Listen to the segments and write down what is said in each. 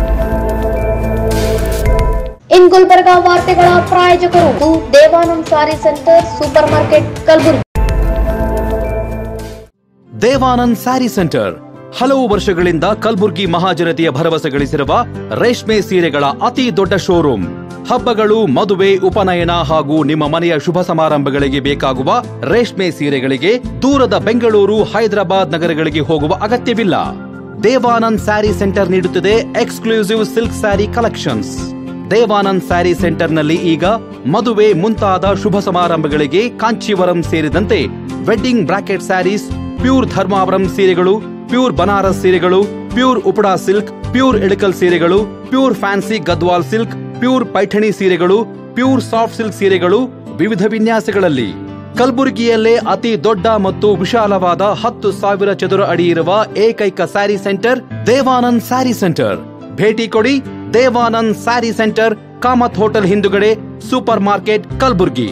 ಇನ್ ಗುಲ್ಬರ್ಗ ವಾರ್ತೆಗಳ ಪ್ರಾಯೋಜಕರು ಇದು Devanand saree centre super market Kalaburagi Devanand sari centre ಹಲವು ವರ್ಷಗಳಿಂದ ಕಲ್ಬುರ್ಗಿ ಮಹಾಜನತೆಯ ಭರವಸೆ ಗಳಿಸಿರುವ ರೇಷ್ಮೆ ಸೀರೆಗಳ ಅತಿ ದೊಡ್ಡ ಶೋರೂಮ್ ಹಬ್ಬಗಳು ಮದುವೆ ಉಪನಯನ ಹಾಗೂ ನಿಮ್ಮ ಮನೆಯ ಶುಭ ಸಮಾರಂಭಗಳಿಗೆ ಬೇಕಾಗುವ ರೇಷ್ಮೆ ಸೀರೆಗಳಿಗೆ ದೂರದ ಬೆಂಗಳೂರು ಹೈದರಾಬಾದ್ ನಗರಗಳಿಗೆ ಹೋಗುವ ಅಗತ್ಯವಿಲ್ಲ ದೇವಾನಂದ್ ಸ್ಯಾರಿ ಸೆಂಟರ್ ನೀಡುತ್ತಿದೆ exclusive silk sari collections Devanand sari ಸೆಂಟರ್ನಲ್ಲಿ ಈಗ ಮದುವೆ ಮುಂತಾದ ಶುಭ ಸಮಾರಂಭಗಳಿಗೆ ಕಾಂಚೀವರಂ ಸೇರಿದಂತೆ wedding bracket saris pure Dharmavaram ಸೀರೆಗಳು ಪ್ಯೂರ್ ಬನಾರಸ್ ಸೀರೆಗಳು pure Uppada silk pure Ilkal ಸೀರೆಗಳು pure fancy Gadwal silk pure Paithani ಸೀರೆಗಳು ಪ್ಯೂರ್ ಸಾಫ್ಟ್ ಸಿಲ್ಕ್ ಸೀರೆಗಳು ವಿವಿಧ ವಿನ್ಯಾಸಗಳಲ್ಲಿ ಕಲಬುರಗಿಯಲ್ಲೇ ಅತಿ ದೊಡ್ಡ ಮತ್ತು ವಿಶಾಲವಾದ ಹತ್ತು ಸಾವಿರ ಚದುರ ಅಡಿ ಇರುವ ಏಕೈಕ ಸ್ಯಾರಿ ಸೆಂಟರ್ ದೇವಾನಂದ್ ಸ್ಯಾರಿ ಸೆಂಟರ್ ಭೇಟಿ ಕೊಡಿ ದೇವಾನಂದ್ ಸ್ಯಾರಿ ಸೆಂಟರ್ ಕಾಮತ್ ಹೋಟೆಲ್ ಹಿಂದುಗಡೆ ಸೂಪರ್ ಮಾರ್ಕೆಟ್ ಕಲಬುರ್ಗಿ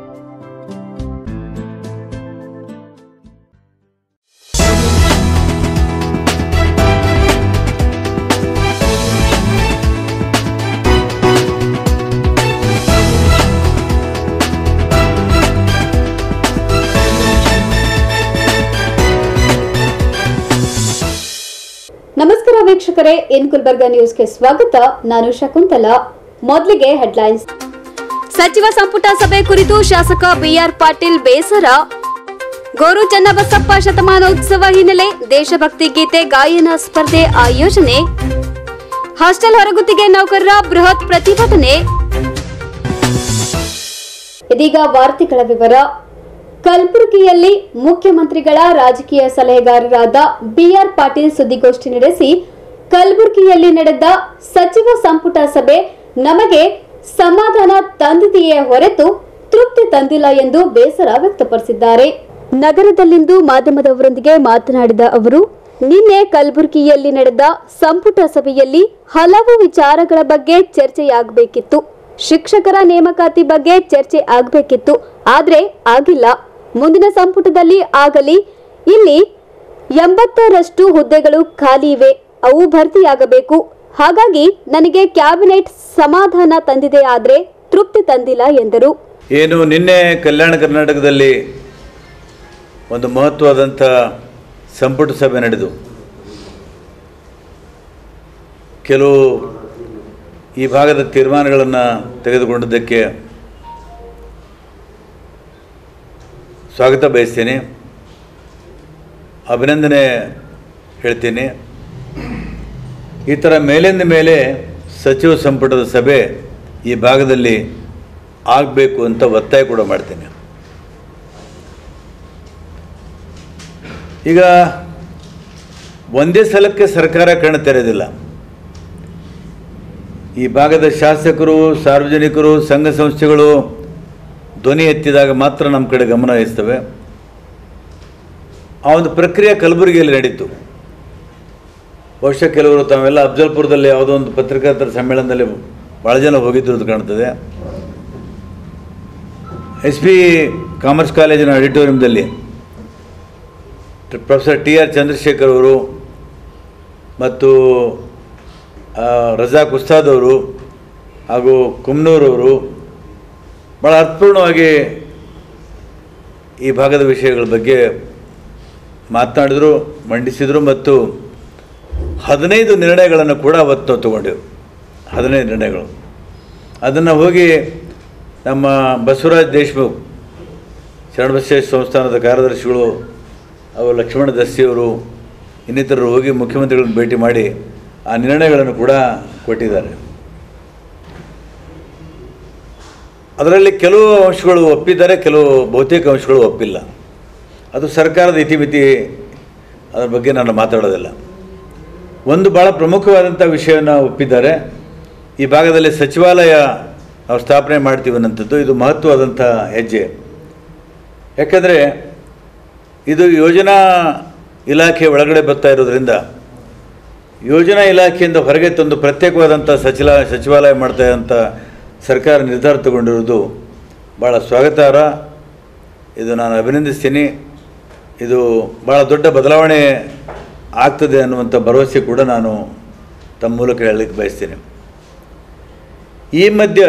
ನಮಸ್ಕಾರ ವೀಕ್ಷಕರೇ ಇನ್ ಗುಲ್ಬರ್ಗ ನ್ಯೂಸ್ಗೆ ಸ್ವಾಗತ ನಾನು ಶಕುಂತಲಾ ಮೊದಲಿಗೆ ಹೆಡ್ಲೈನ್ಸ್ ಸಚಿವ ಸಂಪುಟ ಸಭೆ ಕುರಿತು ಶಾಸಕ ಬಿಆರ್ ಪಾಟೀಲ್ ಬೇಸರ ಗೋರು ಚನ್ನಬಸಪ್ಪ ಶತಮಾನೋತ್ಸವ ಹಿನ್ನೆಲೆ ದೇಶಭಕ್ತಿ ಗೀತೆ ಗಾಯನ ಸ್ಪರ್ಧೆ ಆಯೋಜನೆ ಹಾಸ್ಟೆಲ್ ಹೊರಗುತ್ತಿಗೆ ನೌಕರರ ಬೃಹತ್ ಪ್ರತಿಭಟನೆ ಇದೀಗ ವಾರ್ತೆಗಳ ವಿವರ ಕಲಬುರಗಿಯಲ್ಲಿ ಮುಖ್ಯಮಂತ್ರಿಗಳ ರಾಜಕೀಯ ಸಲಹೆಗಾರರಾದ ಬಿಆರ್ ಪಾಟೀಲ್ ಸುದ್ದಿಗೋಷ್ಠಿ ನಡೆಸಿ ಕಲಬುರಗಿಯಲ್ಲಿ ನಡೆದ ಸಚಿವ ಸಂಪುಟ ಸಭೆ ನಮಗೆ ಸಮಾಧಾನ ತಂದಿದೆಯೇ ಹೊರತು ತೃಪ್ತಿ ತಂದಿಲ್ಲ ಎಂದು ಬೇಸರ ವ್ಯಕ್ತಪಡಿಸಿದ್ದಾರೆ ನಗರದಲ್ಲಿಂದು ಮಾಧ್ಯಮದವರೊಂದಿಗೆ ಮಾತನಾಡಿದ ಅವರು ನಿನ್ನೆ ಕಲಬುರಗಿಯಲ್ಲಿ ನಡೆದ ಸಂಪುಟ ಸಭೆಯಲ್ಲಿ ಹಲವು ವಿಚಾರಗಳ ಬಗ್ಗೆ ಚರ್ಚೆಯಾಗಬೇಕಿತ್ತು ಶಿಕ್ಷಕರ ನೇಮಕಾತಿ ಬಗ್ಗೆ ಚರ್ಚೆ ಆಗಬೇಕಿತ್ತು ಆದ್ರೆ ಆಗಿಲ್ಲ ಮುಂದಿನ ಸಂಪುಟದಲ್ಲಿ ಆಗಲಿ ಇಲ್ಲಿ ಎಂಬತ್ತರಷ್ಟು ಹುದ್ದೆಗಳು ಖಾಲಿ ಇವೆ ಅವು ಭರ್ತಿಯಾಗಬೇಕು ಹಾಗಾಗಿ ನನಗೆ ಕ್ಯಾಬಿನೆಟ್ ಸಮಾಧಾನ ತಂದಿದೆ ಆದ್ರೆ ತೃಪ್ತಿ ತಂದಿಲ್ಲ ಎಂದರು ಏನು ನಿನ್ನೆ ಕಲ್ಯಾಣ ಕರ್ನಾಟಕದಲ್ಲಿ ಒಂದು ಮಹತ್ವವಾದಂಥ ಸಂಪುಟ ಸಭೆ ನಡೆದು ಕೆಲವು ಈ ಭಾಗದ ತೀರ್ಮಾನಗಳನ್ನು ತೆಗೆದುಕೊಂಡಿದ್ದಕ್ಕೆ ಸ್ವಾಗತ ಬಯಸ್ತೇನೆ ಅಭಿನಂದನೆ ಹೇಳ್ತೀನಿ ಈ ಥರ ಮೇಲಿಂದ ಮೇಲೆ ಸಚಿವ ಸಂಪುಟದ ಸಭೆ ಈ ಭಾಗದಲ್ಲಿ ಆಗಬೇಕು ಅಂತ ಒತ್ತಾಯ ಕೂಡ ಮಾಡ್ತೇನೆ ಈಗ ಒಂದೇ ಸಲಕ್ಕೆ ಸರ್ಕಾರ ಕಣ್ಣು ತೆರೆದಿಲ್ಲ ಈ ಭಾಗದ ಶಾಸಕರು ಸಾರ್ವಜನಿಕರು ಸಂಘ ಸಂಸ್ಥೆಗಳು ಧ್ವನಿ ಎತ್ತಿದಾಗ ಮಾತ್ರ ನಮ್ಮ ಕಡೆ ಗಮನ ಹರಿಸ್ತವೆ ಆ ಒಂದು ಪ್ರಕ್ರಿಯೆ ಕಲಬುರಗಿಯಲ್ಲಿ ನಡೀತು ಬಹುಶಃ ಕೆಲವರು ತಾವೆಲ್ಲ ಅಫ್ಜಲ್ಪುರದಲ್ಲಿ ಯಾವುದೋ ಒಂದು ಪತ್ರಿಕಾತರ ಸಮ್ಮೇಳನದಲ್ಲಿ ಭಾಳ ಜನ ಹೋಗಿದ್ರು ಅಂತ ಕಾಣ್ತದೆ ಎಸ್ ಪಿ ಕಾಮರ್ಸ್ ಕಾಲೇಜಿನ ಆಡಿಟೋರಿಯಂದಲ್ಲಿ ಪ್ರೊಫೆಸರ್ ಟಿ ಆರ್ ಚಂದ್ರಶೇಖರ್ ಅವರು ಮತ್ತು ಆ, ರಜಾಕ್ ಉಸ್ತಾದ್ ಅವರು ಹಾಗೂ ಕುಮ್ನೂರವರು ಭಾಳ ಅರ್ಥಪೂರ್ಣವಾಗಿ ಈ ಭಾಗದ ವಿಷಯಗಳ ಬಗ್ಗೆ ಮಾತನಾಡಿದರು ಮಂಡಿಸಿದರು ಮತ್ತು ಹದಿನೈದು ನಿರ್ಣಯಗಳನ್ನು ಕೂಡ ಅವತ್ತು ನಾವು ತಗೊಂಡೆವು ಹದಿನೈದು ನಿರ್ಣಯಗಳು ಅದನ್ನು ಹೋಗಿ ನಮ್ಮ ಬಸವರಾಜ್ ದೇಶಮುಖ್ ಶರಣಬಸವೇಶ್ವರ ಸಂಸ್ಥಾನದ ಕಾರ್ಯದರ್ಶಿಗಳು ಅವರು ಲಕ್ಷ್ಮಣ ದಸ್ತಿಯವರು ಇನ್ನಿತರರು ಹೋಗಿ ಮುಖ್ಯಮಂತ್ರಿಗಳನ್ನು ಭೇಟಿ ಮಾಡಿ ಆ ನಿರ್ಣಯಗಳನ್ನು ಕೂಡ ಕೊಟ್ಟಿದ್ದಾರೆ ಅದರಲ್ಲಿ ಕೆಲವು ಅಂಶಗಳು ಒಪ್ಪಿದ್ದಾರೆ ಕೆಲವು ಬಹುತೇಕ ಅಂಶಗಳು ಒಪ್ಪಿಲ್ಲ ಅದು ಸರ್ಕಾರದ ಇತಿಮಿತಿ ಅದರ ಬಗ್ಗೆ ನಾನು ಮಾತಾಡೋದಿಲ್ಲ ಒಂದು ಭಾಳ ಪ್ರಮುಖವಾದಂಥ ವಿಷಯವನ್ನು ಒಪ್ಪಿದ್ದಾರೆ ಈ ಭಾಗದಲ್ಲಿ ಸಚಿವಾಲಯ ನಾವು ಸ್ಥಾಪನೆ ಮಾಡ್ತೀವಿ ಅನ್ನೋಂಥದ್ದು ಇದು ಮಹತ್ವವಾದಂಥ ಹೆಜ್ಜೆ ಯಾಕಂದರೆ ಇದು ಯೋಜನಾ ಇಲಾಖೆ ಒಳಗಡೆ ಬರ್ತಾ ಇರೋದ್ರಿಂದ ಯೋಜನಾ ಇಲಾಖೆಯಿಂದ ಹೊರಗೆ ತಂದು ಪ್ರತ್ಯೇಕವಾದಂಥ ಸಚಿಲ ಸಚಿವಾಲಯ ಮಾಡ್ತಾ ಅಂತ ಸರ್ಕಾರ ನಿರ್ಧಾರ ತಗೊಂಡಿರೋದು ಭಾಳ ಸ್ವಾಗತಾರ್ಹ ಇದು ನಾನು ಅಭಿನಂದಿಸ್ತೀನಿ ಇದು ಭಾಳ ದೊಡ್ಡ ಬದಲಾವಣೆ ಆಗ್ತದೆ ಅನ್ನುವಂಥ ಭರವಸೆ ಕೂಡ ನಾನು ತಮ್ಮ ಮೂಲಕ ಹೇಳಲಿಕ್ಕೆ ಬಯಸ್ತೀನಿ ಈ ಮಧ್ಯ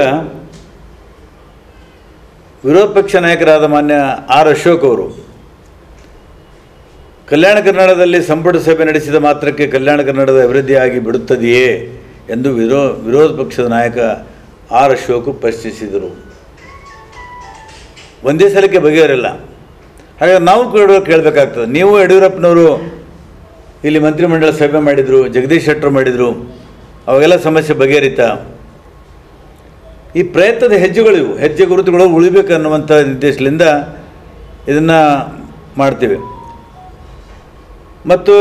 ವಿರೋಧ ಪಕ್ಷ ನಾಯಕರಾದ ಮಾನ್ಯ ಆರ್ ಅಶೋಕ್ ಅವರು ಕಲ್ಯಾಣ ಕರ್ನಾಟಕದಲ್ಲಿ ಸಂಪುಟ ಸಭೆ ನಡೆಸಿದ ಮಾತ್ರಕ್ಕೆ ಕಲ್ಯಾಣ ಕನ್ನಡದ ಅಭಿವೃದ್ಧಿಯಾಗಿ ಬಿಡುತ್ತದೆಯೇ ಎಂದು ವಿರೋ ವಿರೋಧ ಪಕ್ಷದ ನಾಯಕ ಆರ್ ಅಶೋಕ್ ಪ್ರಶ್ನಿಸಿದರು ಒಂದೇ ಸಲಕ್ಕೆ ಬಗೆಹರಿಲ್ಲ ಹಾಗಾಗಿ ನಾವು ಕೂಡ ಕೇಳಬೇಕಾಗ್ತದೆ ನೀವು ಯಡಿಯೂರಪ್ಪನವರು ಇಲ್ಲಿ ಮಂತ್ರಿಮಂಡಲ ಸಭೆ ಮಾಡಿದರು ಜಗದೀಶ್ ಶೆಟ್ಟರು ಮಾಡಿದರು ಅವಾಗೆಲ್ಲ ಸಮಸ್ಯೆ ಬಗೆಹರಿತಾ ಈ ಪ್ರಯತ್ನದ ಹೆಜ್ಜೆಗಳು ಇವು ಹೆಜ್ಜೆ ಗುರುತುಗಳು ಉಳಿಬೇಕು ಅನ್ನುವಂಥ ನಿರ್ದೇಶದಿಂದ ಇದನ್ನು ಮಾಡ್ತೀವಿ ಮತ್ತು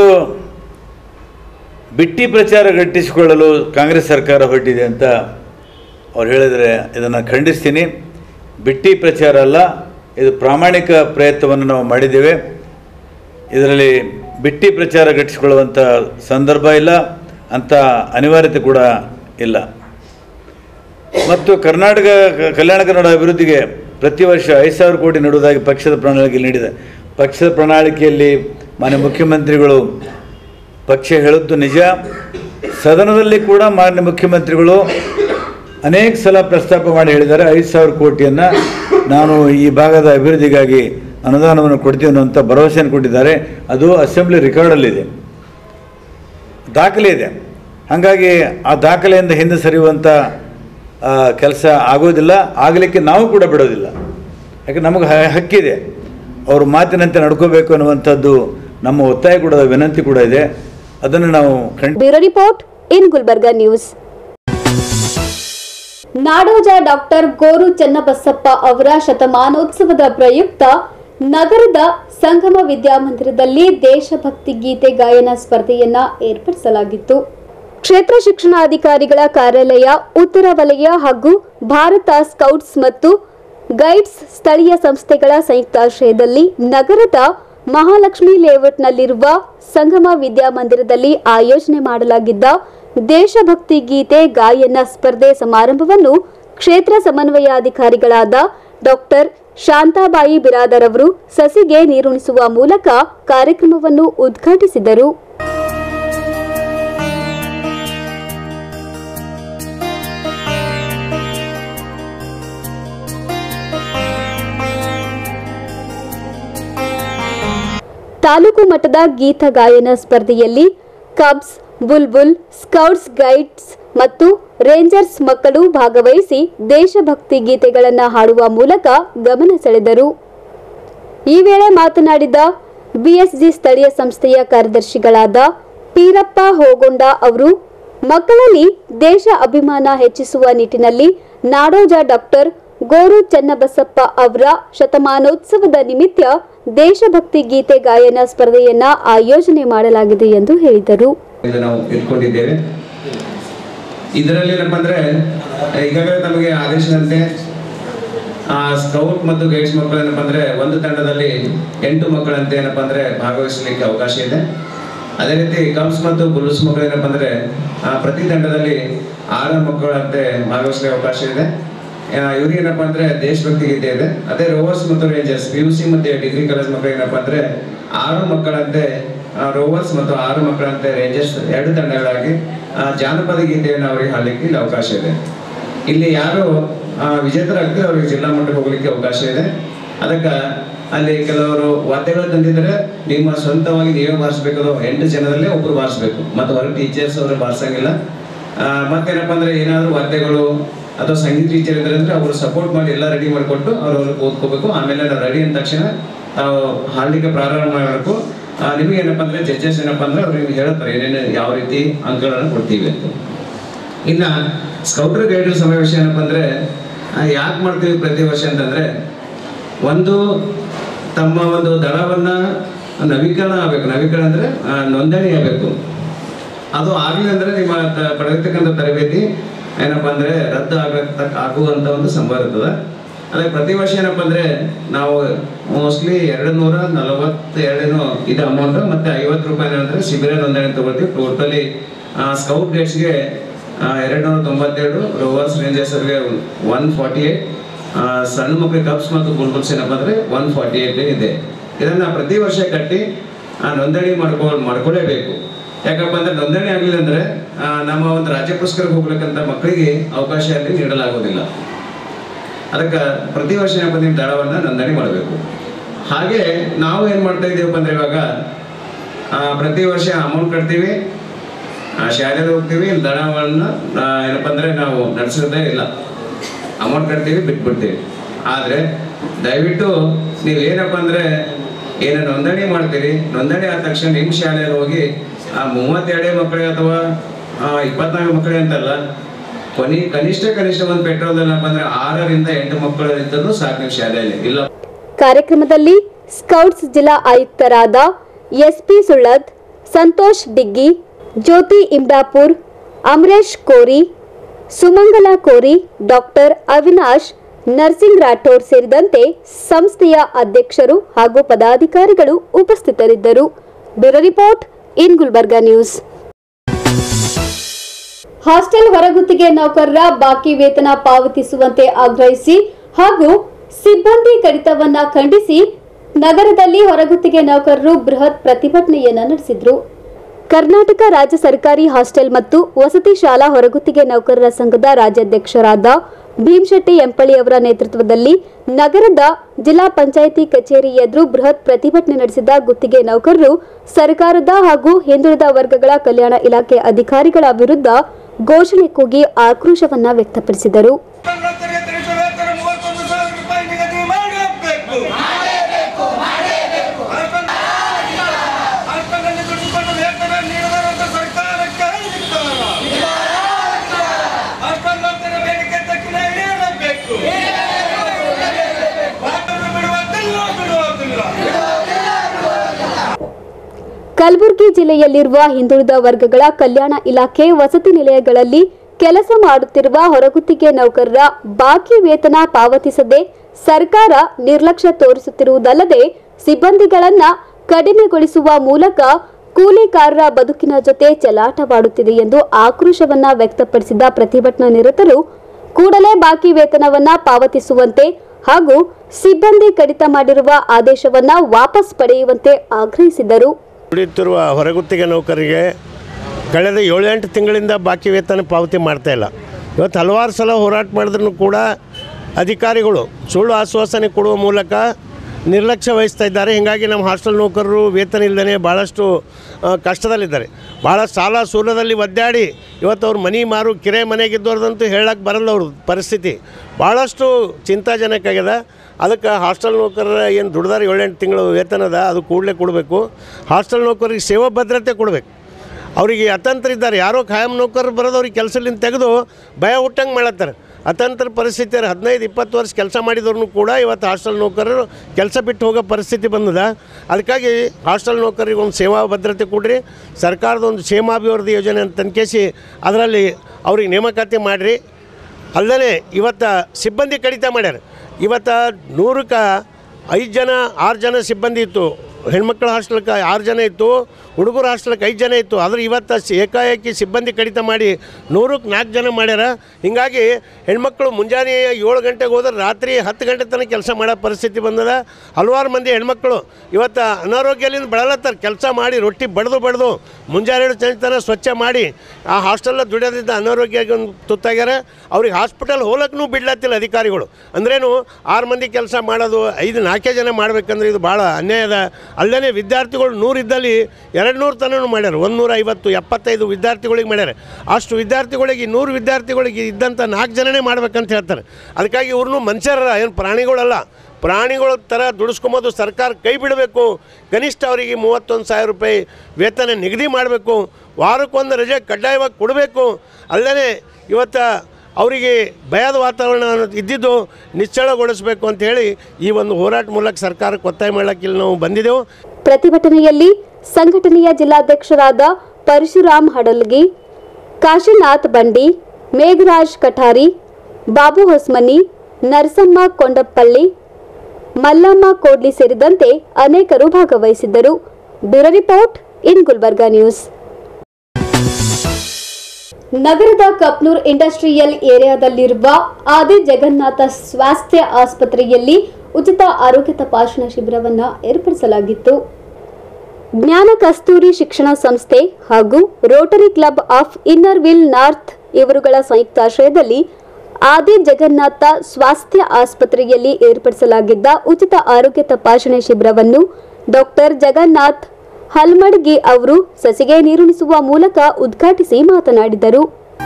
ಬಿಟ್ಟಿ ಪ್ರಚಾರ ಗಟ್ಟಿಸಿಕೊಳ್ಳಲು ಕಾಂಗ್ರೆಸ್ ಸರ್ಕಾರ ಹೊರಟಿದೆ ಅಂತ ಅವ್ರು ಹೇಳಿದರೆ ಇದನ್ನು ಖಂಡಿಸ್ತೀನಿ ಬಿಟ್ಟಿ ಪ್ರಚಾರ ಅಲ್ಲ ಇದು ಪ್ರಾಮಾಣಿಕ ಪ್ರಯತ್ನವನ್ನು ನಾವು ಮಾಡಿದ್ದೇವೆ ಇದರಲ್ಲಿ ಬಿಟ್ಟಿ ಪ್ರಚಾರ ಗಟ್ಟಿಸಿಕೊಳ್ಳುವಂಥ ಸಂದರ್ಭ ಇಲ್ಲ ಅಂಥ ಅನಿವಾರ್ಯತೆ ಕೂಡ ಇಲ್ಲ ಮತ್ತು ಕರ್ನಾಟಕ ಕಲ್ಯಾಣ ಕನ್ನಡ ಅಭಿವೃದ್ಧಿಗೆ ಪ್ರತಿ ವರ್ಷ ಐದು ಸಾವಿರ ಕೋಟಿ ನೀಡುವುದಾಗಿ ಪಕ್ಷದ ಪ್ರಣಾಳಿಕೆ ನೀಡಿದೆ ಪಕ್ಷದ ಪ್ರಣಾಳಿಕೆಯಲ್ಲಿ ಮಾನ್ಯ ಮುಖ್ಯಮಂತ್ರಿಗಳು ಪಕ್ಷ ಹೇಳುವುದು ನಿಜ ಸದನದಲ್ಲಿ ಕೂಡ ಮಾನ್ಯ ಮುಖ್ಯಮಂತ್ರಿಗಳು ಅನೇಕ ಸಲ ಪ್ರಸ್ತಾಪ ಮಾಡಿ ಹೇಳಿದ್ದಾರೆ ಐದು ಸಾವಿರ ಕೋಟಿಯನ್ನು ನಾನು ಈ ಭಾಗದ ಅಭಿವೃದ್ಧಿಗಾಗಿ ಅನುದಾನವನ್ನು ಕೊಡ್ತೀವಿ ಅನ್ನುವಂಥ ಭರವಸೆಯನ್ನು ಕೊಟ್ಟಿದ್ದಾರೆ ಅದು ಅಸೆಂಬ್ಲಿ ರೆಕಾರ್ಡಲ್ಲಿದೆ ದಾಖಲೆ ಇದೆ ಹಾಗಾಗಿ ಆ ದಾಖಲೆಯಿಂದ ಹಿಂದೆ ಸರಿಯುವಂಥ ಕೆಲಸ ಆಗೋದಿಲ್ಲ ಆಗಲಿಕ್ಕೆ ನಾವು ಕೂಡ ಬಿಡೋದಿಲ್ಲ ಯಾಕೆ ನಮಗೆ ಹ- ಹಕ್ಕಿದೆ ಅವ್ರ ಮಾತಿನಂತೆ ನಡ್ಕೋಬೇಕು ಅನ್ನುವಂಥದ್ದು ನಮ್ಮ ಒತ್ತಾಯ ಕೂಡ ವಿನಂತಿ ಕೂಡ ಇದೆ ಅದನ್ನು ನಾವು ಖಂಡ bureau report in Gulbarga news Nadoja doctor Goru Channabasappa ಅವರ ಶತಮಾನೋತ್ಸವದ ಪ್ರಯುಕ್ತ ನಗರದ ಸಂಗಮ ವಿದ್ಯಾಮಂದಿರದಲ್ಲಿ ದೇಶಭಕ್ತಿ ಗೀತೆ ಗಾಯನ ಸ್ಪರ್ಧೆಯನ್ನ ಏರ್ಪಡಿಸಲಾಗಿತ್ತು ಕ್ಷೇತ್ರ ಶಿಕ್ಷಣಾಧಿಕಾರಿಗಳ ಕಾರ್ಯಾಲಯ ಉತ್ತರ ವಲಯ ಹಾಗೂ ಭಾರತ ಸ್ಕೌಟ್ಸ್ ಮತ್ತು ಗೈಡ್ಸ್ ಸ್ಥಳೀಯ ಸಂಸ್ಥೆಗಳ ಸಂಯುಕ್ತಾಶ್ರಯದಲ್ಲಿ ನಗರದ ಮಹಾಲಕ್ಷ್ಮಿ ಲೇಔಟ್ನಲ್ಲಿರುವ ಸಂಗಮ ವಿದ್ಯಾಮಂದಿರದಲ್ಲಿ ಆಯೋಜನೆ ಮಾಡಲಾಗಿದ್ದ ದೇಶಭಕ್ತಿ ಗೀತೆ ಗಾಯನ ಸ್ಪರ್ಧೆ ಸಮಾರಂಭವನ್ನು ಕ್ಷೇತ್ರ ಸಮನ್ವಯಾಧಿಕಾರಿಗಳಾದ ಡಾಕ್ಟರ್ ಶಾಂತಾಬಾಯಿ ಬಿರಾದರ್ ಅವರು ಸಸಿಗೆ ನೀರುಣಿಸುವ ಮೂಲಕ ಕಾರ್ಯಕ್ರಮವನ್ನು ಉದ್ಘಾಟಿಸಿದರು ತಾಲೂಕು ಮಟ್ಟದ ಗೀತ ಗಾಯನ ಸ್ಪರ್ಧೆಯಲ್ಲಿ ಕಬ್ಸ್ ಬುಲ್ಬುಲ್ ಸ್ಕೌಟ್ಸ್ ಗೈಡ್ಸ್ ಮತ್ತು ರೇಂಜರ್ಸ್ ಮಕ್ಕಳು ಭಾಗವಹಿಸಿ ದೇಶಭಕ್ತಿ ಗೀತೆಗಳನ್ನು ಹಾಡುವ ಮೂಲಕ ಗಮನ ಸೆಳೆದರು ಈ ವೇಳೆ ಮಾತನಾಡಿದ ಬಿಎಸ್ಜಿ ಸ್ಥಳೀಯ ಸಂಸ್ಥೆಯ ಕಾರ್ಯದರ್ಶಿಗಳಾದ ಪೀರಪ್ಪ ಹೋಗೊಂಡ ಅವರು ಮಕ್ಕಳಲ್ಲಿ ದೇಶ ಅಭಿಮಾನ ಹೆಚ್ಚಿಸುವ ನಿಟ್ಟಿನಲ್ಲಿ ನಾಡೋಜ ಡಾಕ್ಟರ್ ಗೋರು ಚನ್ನಬಸಪ್ಪ ಅವರ ಶತಮಾನೋತ್ಸವದ ನಿಮಿತ್ತ ದೇಶಭಕ್ತಿ ಗೀತೆ ಗಾಯನ ಸ್ಪರ್ಧೆಯನ್ನ ಆಯೋಜನೆ ಮಾಡಲಾಗಿದೆ ಎಂದು ಹೇಳಿದರು ಇದು ನಾವು ಇಟ್ಕೊಂಡಿದ್ದೇವೆ ಇದರಲ್ಲಿ ಏನಪ್ಪ ಅಂದ್ರೆ ಈಗಾಗಲೇ ನಮಗೆ ಆದೇಶದಂತೆ ಆ ಸ್ಕೌಟ್ ಮತ್ತು ಗೈಡ್ಸ್ ಮಕ್ಕಳು ಏನಪ್ಪ ಅಂದ್ರೆ ಒಂದು ತಂಡದಲ್ಲಿ ಎಂಟು ಮಕ್ಕಳಂತೆ ಏನಪ್ಪ ಅಂದ್ರೆ ಭಾಗವಹಿಸಲಿಕ್ಕೆ ಅವಕಾಶ ಇದೆ ಅದೇ ರೀತಿ ಕಮ್ಸ್ ಮತ್ತು ಬುಲ್ಸ್ ಮಕ್ಕಳು ಏನಪ್ಪ ಅಂದ್ರೆ ಆ, ಪ್ರತಿ ತಂಡದಲ್ಲಿ ಆರು ಮಕ್ಕಳಂತೆ ಭಾಗವಹಿಸಲಿಕ್ಕೆ ಅವಕಾಶ ಇದೆ ಆ, ಇವ್ರಿಗೆ ಏನಪ್ಪ ಅಂದ್ರೆ ದೇಶಭಕ್ತಿ ಗೀತೆ ಇದೆ ಅದೇ ರೋವರ್ಸ್ ಮತ್ತು ರೇಂಜರ್ಸ್ ಪಿ ಯು ಸಿ ಮತ್ತೆ ಡಿಗ್ರಿ ಕಾಲೇಜ್ ಮಕ್ಕಳು ಏನಪ್ಪ ಅಂದ್ರೆ ಆರು ಮಕ್ಕಳಂತೆ ರೋವರ್ಸ್ ಮತ್ತು ಆರು ಮಕ್ಕಳಂತೆ ರೇಂಜರ್ಸ್ ಎರಡು ತಂಡಗಳಾಗಿ ಆ, ಜಾನಪದ ಗೀತೆಯನ್ನು ಅವರಿಗೆ ಹಾಡಲಿಕ್ಕೆ ಇಲ್ಲಿ ಅವಕಾಶ ಇದೆ ಇಲ್ಲಿ ಯಾರು ಆ, ವಿಜೇತರಾಗ್ತಾರೆ ಅವರಿಗೆ ಜಿಲ್ಲಾ ಮಟ್ಟಕ್ಕೆ ಹೋಗ್ಲಿಕ್ಕೆ ಅವಕಾಶ ಇದೆ ಅದಕ್ಕೆ ಅಲ್ಲಿ ಕೆಲವರು ವಾದ್ಯಗಳು ತಂದಿದ್ರೆ ನಿಮ್ಮ ಸ್ವಂತವಾಗಿ ನೀವೇ ಬಾರಿಸ್ಬೇಕು ಎಂಟು ಜನದಲ್ಲೇ ಒಬ್ರು ಬಾರಿಸ್ಬೇಕು ಮತ್ತು ಹೊರ ಟೀಚರ್ಸ್ ಅವರು ಬಾರಿಸಂಗಿಲ್ಲ ಆ, ಮತ್ತೇನಪ್ಪ ಅಂದ್ರೆ ಏನಾದರೂ ವಾದ್ಯಗಳು ಅಥವಾ ಸಂಗೀತ ಟೀಚರ್ ಇದ್ರೆ ಅಂದ್ರೆ ಅವರು ಸಪೋರ್ಟ್ ಮಾಡಿ ಎಲ್ಲ ರೆಡಿ ಮಾಡಿಕೊಟ್ಟು ಅವ್ರು ಅವ್ರಿಗೆ ಓದ್ಕೋಬೇಕು ಆಮೇಲೆ ನಾವು ರೆಡಿ ಅಂದ ತಕ್ಷಣ ನಾವು ಹಾಡಲಿಕ್ಕೆ ಪ್ರಾರಂಭ ಮಾಡಬೇಕು ಆ, ನಿಮಗೆ ಏನಪ್ಪ ಅಂದ್ರೆ ಜಡ್ಜಸ್ ಏನಪ್ಪ ಅಂದ್ರೆ ಅವ್ರಿಗೆ ಹೇಳ್ತಾರೆ ಏನೇನು ಯಾವ ರೀತಿ ಅಂಕಗಳನ್ನು ಕೊಡ್ತೀವಿ ಅಂತ ಇನ್ನ ಸ್ಕೌಟರ್ ಗೈಡರ್ ಸಮಾವೇಶ ಏನಪ್ಪ ಅಂದ್ರೆ ಯಾಕೆ ಮಾಡ್ತೀವಿ ಪ್ರತಿ ವರ್ಷ ಅಂತಂದ್ರೆ ಒಂದು ತಮ್ಮ ಒಂದು ದಳವನ್ನ ನವೀಕರಣ ಆಗಬೇಕು ನವೀಕರಣ ಅಂದ್ರೆ ಆ, ನೋಂದಣಿ ಆಗಬೇಕು ಅದು ಆಗಲಿ ಅಂದ್ರೆ ನಿಮ್ಮ ತ- ಪಡೆದಿರ್ತಕ್ಕಂಥ ತರಬೇತಿ ಏನಪ್ಪ ಅಂದ್ರೆ ರದ್ದು ಆಗ ಆಗುವಂತ ಒಂದು ಸಂಭವ ಇರ್ತದೆ ಅದೇ ಪ್ರತಿ ವರ್ಷ ಏನಪ್ಪ ಅಂದ್ರೆ ನಾವು ಮೋಸ್ಟ್ಲಿ ಎರಡು ನೂರ ನಲವತ್ತೆರಡೇನು ಇದು ಅಮೌಂಟ್ ಮತ್ತೆ ಐವತ್ತು ರೂಪಾಯಿ ಅಂದ್ರೆ ಶಿಬಿರ ನೋಂದಣಿ ತಗೊಳ್ತೀವಿ ಟೋಟಲಿ ಸ್ಕೌಟ್ ಗೈಡ್ಸ್ಗೆ ಎರಡು ನೂರ ತೊಂಬತ್ತೆರಡು ರೋವರ್ಸ್ ರೇಂಜರ್ಸ್ಗೆ ಒನ್ ಫಾರ್ಟಿ ಏಟ್ ಸಣ್ಣ ಮಕ್ಕಳಿಗೆ ಕಪ್ಸ್ ಮತ್ತು ಬುಲ್ಬುಲ್ಸ್ ಏನಪ್ಪ ಅಂದ್ರೆ ಒನ್ ಫಾರ್ಟಿ ಏಟ್ ಇದೆ ಇದನ್ನ ಪ್ರತಿ ವರ್ಷ ಕಟ್ಟಿ ಆ, ನೋಂದಣಿ ಮಾಡ್ಕೊ ಮಾಡ್ಕೊಳ್ಳೇಬೇಕು ಯಾಕಪ್ಪ ಅಂದ್ರೆ ನೋಂದಣಿ ಆಗಲಿಲ್ಲ ಅಂದ್ರೆ ಆ, ನಮ್ಮ ಒಂದು ರಾಜ್ಯ ಪುರಸ್ಕಾರಕ್ಕೆ ಹೋಗ್ಬೇಕಂತ ಮಕ್ಕಳಿಗೆ ಅವಕಾಶ ಅಲ್ಲಿ ನೀಡಲಾಗೋದಿಲ್ಲ ಅದಕ್ಕೆ ಪ್ರತಿ ವರ್ಷ ಏನಪ್ಪ ನೀವು ದಳವನ್ನು ನೋಂದಣಿ ಮಾಡಬೇಕು ಹಾಗೆ ನಾವು ಏನು ಮಾಡ್ತಾ ಇದ್ದೀವಪ್ಪ ಅಂದ್ರೆ ಇವಾಗ ಆ, ಪ್ರತಿ ವರ್ಷ ಅಮೌಂಟ್ ಕಟ್ತೀವಿ ಆ, ಶಾಲೆಗೆ ಹೋಗ್ತೀವಿ ಇಲ್ಲಿ ದಳವನ್ನು ಆ, ಏನಪ್ಪ ಅಂದ್ರೆ ನಾವು ನಡೆಸೋದೇ ಇಲ್ಲ ಅಮೌಂಟ್ ಕಟ್ತೀವಿ ಬಿಟ್ಬಿಡ್ತೀವಿ ಆದರೆ ದಯವಿಟ್ಟು ನೀವು ಏನಪ್ಪ ಅಂದರೆ ಏನು ನೋಂದಣಿ ಮಾಡ್ತೀರಿ ನೋಂದಣಿ ಆದ ತಕ್ಷಣ ನಿಮ್ಮ ಶಾಲೆಯಲ್ಲಿ ಹೋಗಿ ಆ ಮೂವತ್ತೆರಡೇ ಮಕ್ಕಳಿಗೆ ಅಥವಾ ಆ, ಇಪ್ಪತ್ನಾಲ್ಕು ಮಕ್ಕಳಿಗೆ ಅಂತಲ್ಲ ಕೊನಿ ಕನಿಷ್ಠ ಕನಿಷ್ಠ ಒಂದು ಪೆಟ್ರೋಲ್ ಏನಪ್ಪ ಅಂದ್ರೆ ಆರರಿಂದ ಎಂಟು ಮಕ್ಕಳು ಇದ್ದರೂ ಸಾಕು ನೀವು ಶಾಲೆಯಲ್ಲಿ ಇಲ್ಲ ಕಾರ್ಯಕ್ರಮದಲ್ಲಿ ಸ್ಕೌಟ್ಸ್ ಜಿಲ್ಲಾ ಆಯುಕ್ತರಾದ ಎಸ್ಪಿ ಸುಳ್ಳದ್ ಸಂತೋಷ್ ಡಿಗ್ಗಿ ಜ್ಯೋತಿ ಇಮ್ದಾಪುರ್ ಅಮರೇಶ್ ಕೋರಿ ಸುಮಂಗಲ ಕೋರಿ ಡಾಕ್ಟರ್ ಅವಿನಾಶ್ ನರ್ಸಿಂಗ್ ರಾಠೋಡ್ ಸೇರಿದಂತೆ ಸಂಸ್ಥೆಯ ಅಧ್ಯಕ್ಷರು ಹಾಗೂ ಪದಾಧಿಕಾರಿಗಳು ಉಪಸ್ಥಿತರಿದ್ದರು bureau report in Gulbarga news hostel ಹೊರಗುತ್ತಿಗೆ ನೌಕರರ ಬಾಕಿ ವೇತನ ಪಾವತಿಸುವಂತೆ ಆಗ್ರಹಿಸಿ ಹಾಗೂ ಸಿಬ್ಬಂದಿ ಕಡಿತವನ್ನ ಖಂಡಿಸಿ ನಗರದಲ್ಲಿ ಹೊರಗುತ್ತಿಗೆ ನೌಕರರು ಬೃಹತ್ ಪ್ರತಿಭಟನೆಯನ್ನ ನಡೆಸಿದ್ರು ಕರ್ನಾಟಕ ರಾಜ್ಯ ಸರ್ಕಾರಿ ಹಾಸ್ಟೆಲ್ ಮತ್ತು ವಸತಿ ಶಾಲಾ ಹೊರಗುತ್ತಿಗೆ ನೌಕರರ ಸಂಘದ ರಾಜ್ಯಾಧ್ಯಕ್ಷರಾದ ಭೀಮಶೆಟ್ಟಿ ಎಂಪಳಿ ಅವರ ನೇತೃತ್ವದಲ್ಲಿ ನಗರದ ಜಿಲ್ಲಾ ಪಂಚಾಯಿತಿ ಕಚೇರಿ ಎದುರು ಬೃಹತ್ ಪ್ರತಿಭಟನೆ ನಡೆಸಿದ ಗುತ್ತಿಗೆ ನೌಕರರು ಸರ್ಕಾರದ ಹಾಗೂ ಹಿಂದುಳಿದ ವರ್ಗಗಳ ಕಲ್ಯಾಣ ಇಲಾಖೆ ಅಧಿಕಾರಿಗಳ ವಿರುದ್ಧ ಘೋಷಣೆ ಕೂಗಿ ಆಕ್ರೋಶವನ್ನ ವ್ಯಕ್ತಪಡಿಸಿದರು ಕನ್ನಡತರಿಗೆ ತಿಳಿಸ ವೇತನ ಮೂವತ್ತೊಂದು ಸಾವಿರ ರೂಪಾಯಿ ನಿಗದಿ ಮಾಡಬೇಕು ಹಾಸ್ಟೆಲ್ನಲ್ಲಿ ದುಡ್ಡುಕೊಂಡು ವೇತನ ನೀಡದಂತ ಸರ್ಕಾರಕ್ಕೆ ಹಾಸ್ಟೆಲ್ ನೌಕರರ ಬೇಡಿಕೆ ತಕ್ಷಣ ಈಡೇರಬೇಕು ಹಾಸ್ಟೆಲ್ ಬಿಡುವಂತಿಲ್ಲ ಬಿಡುವಂತಿಲ್ಲ ಕಲಬುರಗಿ ಜಿಲ್ಲೆಯಲ್ಲಿರುವ ಹಿಂದುಳಿದ ವರ್ಗಗಳ ಕಲ್ಯಾಣ ಇಲಾಖೆ ವಸತಿ ನಿಲಯಗಳಲ್ಲಿ ಕೆಲಸ ಮಾಡುತ್ತಿರುವ ಹೊರಗುತ್ತಿಗೆ ನೌಕರರ ಬಾಕಿ ವೇತನ ಪಾವತಿಸದೆ ಸರ್ಕಾರ ನಿರ್ಲಕ್ಷ್ಯ ತೋರಿಸುತ್ತಿರುವುದಲ್ಲದೆ ಸಿಬ್ಬಂದಿಗಳನ್ನ ಕಡಿಮೆಗೊಳಿಸುವ ಮೂಲಕ ಕೂಲಿಕಾರರ ಬದುಕಿನ ಜೊತೆ ಚೆಲ್ಲಾಟವಾಡುತ್ತಿದೆ ಎಂದು ಆಕ್ರೋಶವನ್ನ ವ್ಯಕ್ತಪಡಿಸಿದ ಪ್ರತಿಭಟನಾ ನಿರತರು ಕೂಡಲೇ ಬಾಕಿ ವೇತನವನ್ನ ಪಾವತಿಸುವಂತೆ ಹಾಗೂ ಸಿಬ್ಬಂದಿ ಕಡಿತ ಮಾಡಿರುವ ಆದೇಶವನ್ನ ವಾಪಸ್ ಪಡೆಯುವಂತೆ ಆಗ್ರಹಿಸಿದರು ದುಡಿಯುತ್ತಿರುವ ಹೊರಗುತ್ತಿಗೆ ನೌಕರಿಗೆ ಕಳೆದ ಏಳೆಂಟು ತಿಂಗಳಿಂದ ಬಾಕಿ ವೇತನ ಪಾವತಿ ಮಾಡ್ತಾ ಇಲ್ಲ ಇವತ್ತು ಹಲವಾರು ಸಲ ಹೋರಾಟ ಮಾಡಿದ್ರೂ ಕೂಡ ಅಧಿಕಾರಿಗಳು ಸುಳ್ಳು ಆಶ್ವಾಸನೆ ಕೊಡುವ ಮೂಲಕ ನಿರ್ಲಕ್ಷ್ಯ ವಹಿಸ್ತಾ ಇದ್ದಾರೆ ಹೀಗಾಗಿ ನಮ್ಮ ಹಾಸ್ಟೆಲ್ ನೌಕರರು ವೇತನ ಇಲ್ಲದೇ ಭಾಳಷ್ಟು ಆ, ಕಷ್ಟದಲ್ಲಿದ್ದಾರೆ ಭಾಳ ಸಾಲ ಸೂಲದಲ್ಲಿ ಒದ್ದಾಡಿ ಇವತ್ತು ಅವ್ರ ಮನೆ ಮಾರು ಕಿರೆ ಮನೆಗಿದ್ದವ್ರದಂತೂ ಹೇಳಕ್ಕೆ ಬರಲ್ಲ ಅವ್ರ ಪರಿಸ್ಥಿತಿ ಭಾಳಷ್ಟು ಚಿಂತಾಜನಕ ಆಗ್ಯದ ಅದಕ್ಕೆ ಹಾಸ್ಟೆಲ್ ನೌಕರರ ಏನು ದುಡ್ದಾರ ಏಳೆಂಟು ತಿಂಗಳು ವೇತನದ ಅದು ಕೂಡಲೇ ಕೊಡಬೇಕು ಹಾಸ್ಟೆಲ್ ನೌಕರಿಗೆ ಸೇವಾ ಭದ್ರತೆ ಕೊಡಬೇಕು ಅವರಿಗೆ ಅತಂತ್ರ ಇದ್ದಾರೆ ಯಾರೋ ಖಾಯಂ ನೌಕರರು ಬರೋದು ಅವ್ರಿಗೆ ಕೆಲಸದಿಂದ ತೆಗೆದು ಭಯ ಹುಟ್ಟಂಗೆ ಮಾಡತ್ತಾರೆ ಅತಂತ್ರ ಪರಿಸ್ಥಿತಿ ಹದಿನೈದು ಇಪ್ಪತ್ತು ವರ್ಷ ಕೆಲಸ ಮಾಡಿದವ್ರನ್ನೂ ಕೂಡ ಇವತ್ತು ಹಾಸ್ಟೆಲ್ ನೌಕರರು ಕೆಲಸ ಬಿಟ್ಟು ಹೋಗೋ ಪರಿಸ್ಥಿತಿ ಬಂದದ ಅದಕ್ಕಾಗಿ ಹಾಸ್ಟೆಲ್ ನೌಕರಿಗೆ ಒಂದು ಸೇವಾ ಭದ್ರತೆ ಕೊಡ್ರಿ ಸರ್ಕಾರದ ಒಂದು ಕ್ಷೇಮಾಭಿವೃದ್ಧಿ ಯೋಜನೆ ಅಂತ ತನ್ಕೇಸಿ ಅದರಲ್ಲಿ ಅವ್ರಿಗೆ ನೇಮಕಾತಿ ಮಾಡಿರಿ ಅಲ್ಲದೆ ಇವತ್ತು ಸಿಬ್ಬಂದಿ ಕಡಿತ ಮಾಡ್ಯಾರ ಇವತ್ತು ನೂರಕ್ಕೆ ಐದು ಜನ ಆರು ಜನ ಸಿಬ್ಬಂದಿ ಇತ್ತು ಹೆಣ್ಮಕ್ಳ ಹಾಸ್ಟೆಲ್ಗೆ ಆರು ಜನ ಇತ್ತು ಹುಡುಗರ ಹಾಸ್ಟೆಲ್ಗೆ ಐದು ಜನ ಇತ್ತು ಆದರೆ ಇವತ್ತು ಸ- ಏಕಾಏಕಿ ಸಿಬ್ಬಂದಿ ಕಡಿತ ಮಾಡಿ ನೂರಕ್ಕೆ ನಾಲ್ಕು ಜನ ಮಾಡ್ಯಾರ ಹೀಗಾಗಿ ಹೆಣ್ಮಕ್ಳು ಮುಂಜಾನೆ ಏಳು ಗಂಟೆಗೆ ಹೋದ್ರೆ ರಾತ್ರಿ ಹತ್ತು ಗಂಟೆ ತನಕ ಕೆಲಸ ಮಾಡೋ ಪರಿಸ್ಥಿತಿ ಬಂದದ ಹಲವಾರು ಮಂದಿ ಹೆಣ್ಮಕ್ಳು ಇವತ್ತು ಅನಾರೋಗ್ಯದಿಂದ ಬಳಲತ್ತಾರೆ ಕೆಲಸ ಮಾಡಿ ರೊಟ್ಟಿ ಬಡ್ದು ಬಡ್ದು ಮುಂಜಾನೆ ಏಳು ಸಂಜೆ ತನಕ ಸ್ವಚ್ಛ ಮಾಡಿ ಆ ಹಾಸ್ಟೆಲ್ಲ ದುಡಿಯೋದ್ರಿಂದ ಅನಾರೋಗ್ಯ ತುತ್ತಾಗ್ಯಾರ ಅವ್ರಿಗೆ ಹಾಸ್ಪಿಟಲ್ ಹೋಲಕ್ಕೂ ಬಿಡ್ಲತ್ತಿಲ್ಲ ಅಧಿಕಾರಿಗಳು ಅಂದ್ರೇನು ಆರು ಮಂದಿ ಕೆಲಸ ಮಾಡೋದು ಐದು ನಾಲ್ಕೇ ಜನ ಮಾಡ್ಬೇಕಂದ್ರೆ ಇದು ಭಾಳ ಅನ್ಯಾಯ ಅದ ಅಲ್ಲದೆ ವಿದ್ಯಾರ್ಥಿಗಳು ನೂರಿದ್ದಲ್ಲಿ ಎರಡು ನೂರು ತನೂ ಮಾಡ್ಯಾರ ಒಂದು ನೂರ ಐವತ್ತು ಎಪ್ಪತ್ತೈದು ವಿದ್ಯಾರ್ಥಿಗಳಿಗೆ ಮಾಡ್ಯಾರ ಅಷ್ಟು ವಿದ್ಯಾರ್ಥಿಗಳಿಗೆ ಈ ನೂರು ವಿದ್ಯಾರ್ಥಿಗಳಿಗೆ ಇದ್ದಂಥ ನಾಲ್ಕು ಜನನೇ ಮಾಡ್ಬೇಕಂತ ಹೇಳ್ತಾರೆ ಅದಕ್ಕಾಗಿ ಇವ್ರನ್ನೂ ಮನುಷ್ಯರ ಏನು ಪ್ರಾಣಿಗಳಲ್ಲ ಪ್ರಾಣಿಗಳ ಥರ ದುಡಿಸ್ಕೊಂಬೋದು ಸರ್ಕಾರ ಕೈ ಬಿಡಬೇಕು ಕನಿಷ್ಠ ಅವರಿಗೆ ಮೂವತ್ತೊಂದು ಸಾವಿರ ರೂಪಾಯಿ ವೇತನ ನಿಗದಿ ಮಾಡಬೇಕು ವಾರಕ್ಕೊಂದು ರಜೆ ಕಡ್ಡಾಯವಾಗಿ ಕೊಡಬೇಕು ಅಲ್ಲದೆ ಇವತ್ತು ಅವರಿಗೆ ಭಯದ ವಾತಾವರಣ ಅನ್ನೋದು ಇದ್ದಿದ್ದು ನಿಶ್ಚಳಗೊಳಿಸಬೇಕು ಅಂತ ಹೇಳಿ ಈ ಒಂದು ಹೋರಾಟ ಮೂಲಕ ಸರ್ಕಾರಕ್ಕೆ ಒತ್ತಾಯ ಮಾಡಕ್ಕೆ ಇಲ್ಲಿ ನಾವು ಬಂದಿದ್ದೆವು ಪ್ರತಿಭಟನೆಯಲ್ಲಿ ಸಂಘಟನೆಯ ಜಿಲ್ಲಾಧ್ಯಕ್ಷರಾದ ಪರಶುರಾಮ್ ಹಡಲ್ಗಿ ಕಾಶಿನಾಥ್ ಬಂಡಿ ಮೇಘರಾಜ್ ಕಠಾರಿ ಬಾಬು ಹೊಸ್ಮನಿ ನರಸಮ್ಮ ಕೊಂಡಪ್ಪಳ್ಳಿ ಮಲ್ಲಮ್ಮ ಕೋಡ್ಲಿ ಸೇರಿದಂತೆ ಅನೇಕರು ಭಾಗವಹಿಸಿದ್ದರು bureau report in Gulbarga news ನಗರದ ಕಪ್ನೂರ್ ಇಂಡಸ್ಟ್ರಿಯಲ್ ಏರಿಯಾದಲ್ಲಿರುವ ಆದಿ ಜಗನ್ನಾಥ ಸ್ವಾಸ್ಥ್ಯ ಆಸ್ಪತ್ರೆಯಲ್ಲಿ ಉಚಿತ ಆರೋಗ್ಯ ತಪಾಸಣಾ ಶಿಬಿರವನ್ನು ಏರ್ಪಡಿಸಲಾಗಿತ್ತು ಜ್ಞಾನ ಕಸ್ತೂರಿ ಶಿಕ್ಷಣ ಸಂಸ್ಥೆ ಹಾಗೂ rotary club of inner wheel north ಇವರುಗಳ ಸಂಯುಕ್ತಾಶ್ರಯದಲ್ಲಿ ಆದಿ ಜಗನ್ನಾಥ ಸ್ವಾಸ್ಥ್ಯ ಆಸ್ಪತ್ರೆಯಲ್ಲಿ ಏರ್ಪಡಿಸಲಾಗಿದ್ದ ಉಚಿತ ಆರೋಗ್ಯ ತಪಾಸಣೆ ಶಿಬಿರವನ್ನು ಡಾಕ್ಟರ್ ಜಗನ್ನಾಥ್ ಹಲ್ಮಡ್ಗಿ ಅವರು ಸಸಿಗೆ ನೀರುಣಿಸುವ ಮೂಲಕ ಉದ್ಘಾಟಿಸಿ ಮಾತನಾಡಿದರು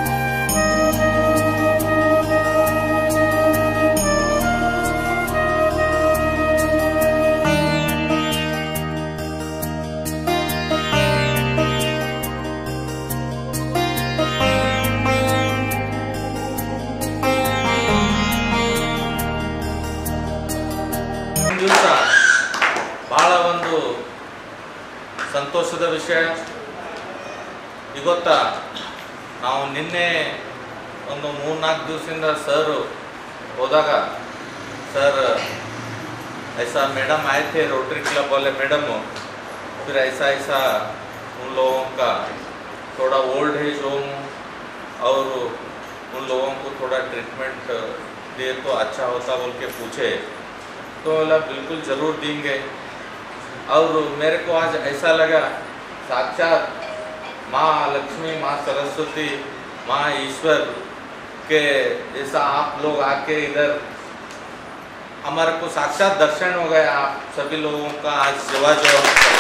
ದಿವಸ ಭಾಳ ಒಂದು ಸಂತೋಷದ ವಿಷಯ ಇವತ್ತ ನಾವು ನಿನ್ನೆ ಒಂದು ಮೂರ್ನಾಲ್ಕು ದಿವಸದಿಂದ ಸರ್ ಹೋದಾಗ ಸರ್ ऐसा मैडम आए थे रोटरी क्लब वाले मैडम फिर ऐसा ऐसा उन लोगों का थोड़ा ओल्ड एज होम और उन लोगों को थोड़ा ट्रीटमेंट दे तो अच्छा होता बोल के पूछे तो बोला बिल्कुल ज़रूर देंगे और मेरे को आज ऐसा लगा साक्षात माँ लक्ष्मी माँ सरस्वती माँ ईश्वर के जैसा आप लोग आके इधर हमारे को साक्षात दर्शन हो गया आप सभी लोगों का आज सेवा जो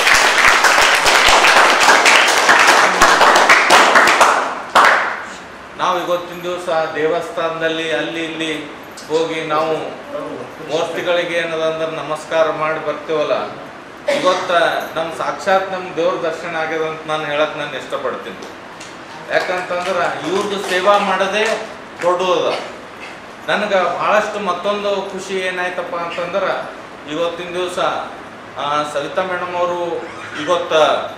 ನಾವು ಇವತ್ತಿನ ದಿವಸ ದೇವಸ್ಥಾನದಲ್ಲಿ ಅಲ್ಲಿ ಇಲ್ಲಿ ಹೋಗಿ ನಾವು ಮೂರ್ತಿಗಳಿಗೆ ಏನದಂದ್ರೆ ನಮಸ್ಕಾರ ಮಾಡಿ ಬರ್ತೇವಲ್ಲ ಇವತ್ತ ನಮ್ಮ ಸಾಕ್ಷಾತ್ ನಮ್ಮ ದೇವ್ರ ದರ್ಶನ ಆಗ್ಯದ ಅಂತ ನಾನು ಹೇಳಕ್ ನಾನು ಇಷ್ಟಪಡ್ತೀನಿ ಯಾಕಂತಂದ್ರೆ ಇವ್ರದ್ದು ಸೇವಾ ಮಾಡೋದೇ ದೊಡ್ಡದ ನನಗೆ ಭಾಳಷ್ಟು ಮತ್ತೊಂದು ಖುಷಿ ಏನಾಯ್ತಪ್ಪ ಅಂತಂದ್ರೆ ಇವತ್ತಿನ ದಿವಸ ಸವಿತಾ ಮೇಡಮ್ ಅವರು ಇವತ್ತ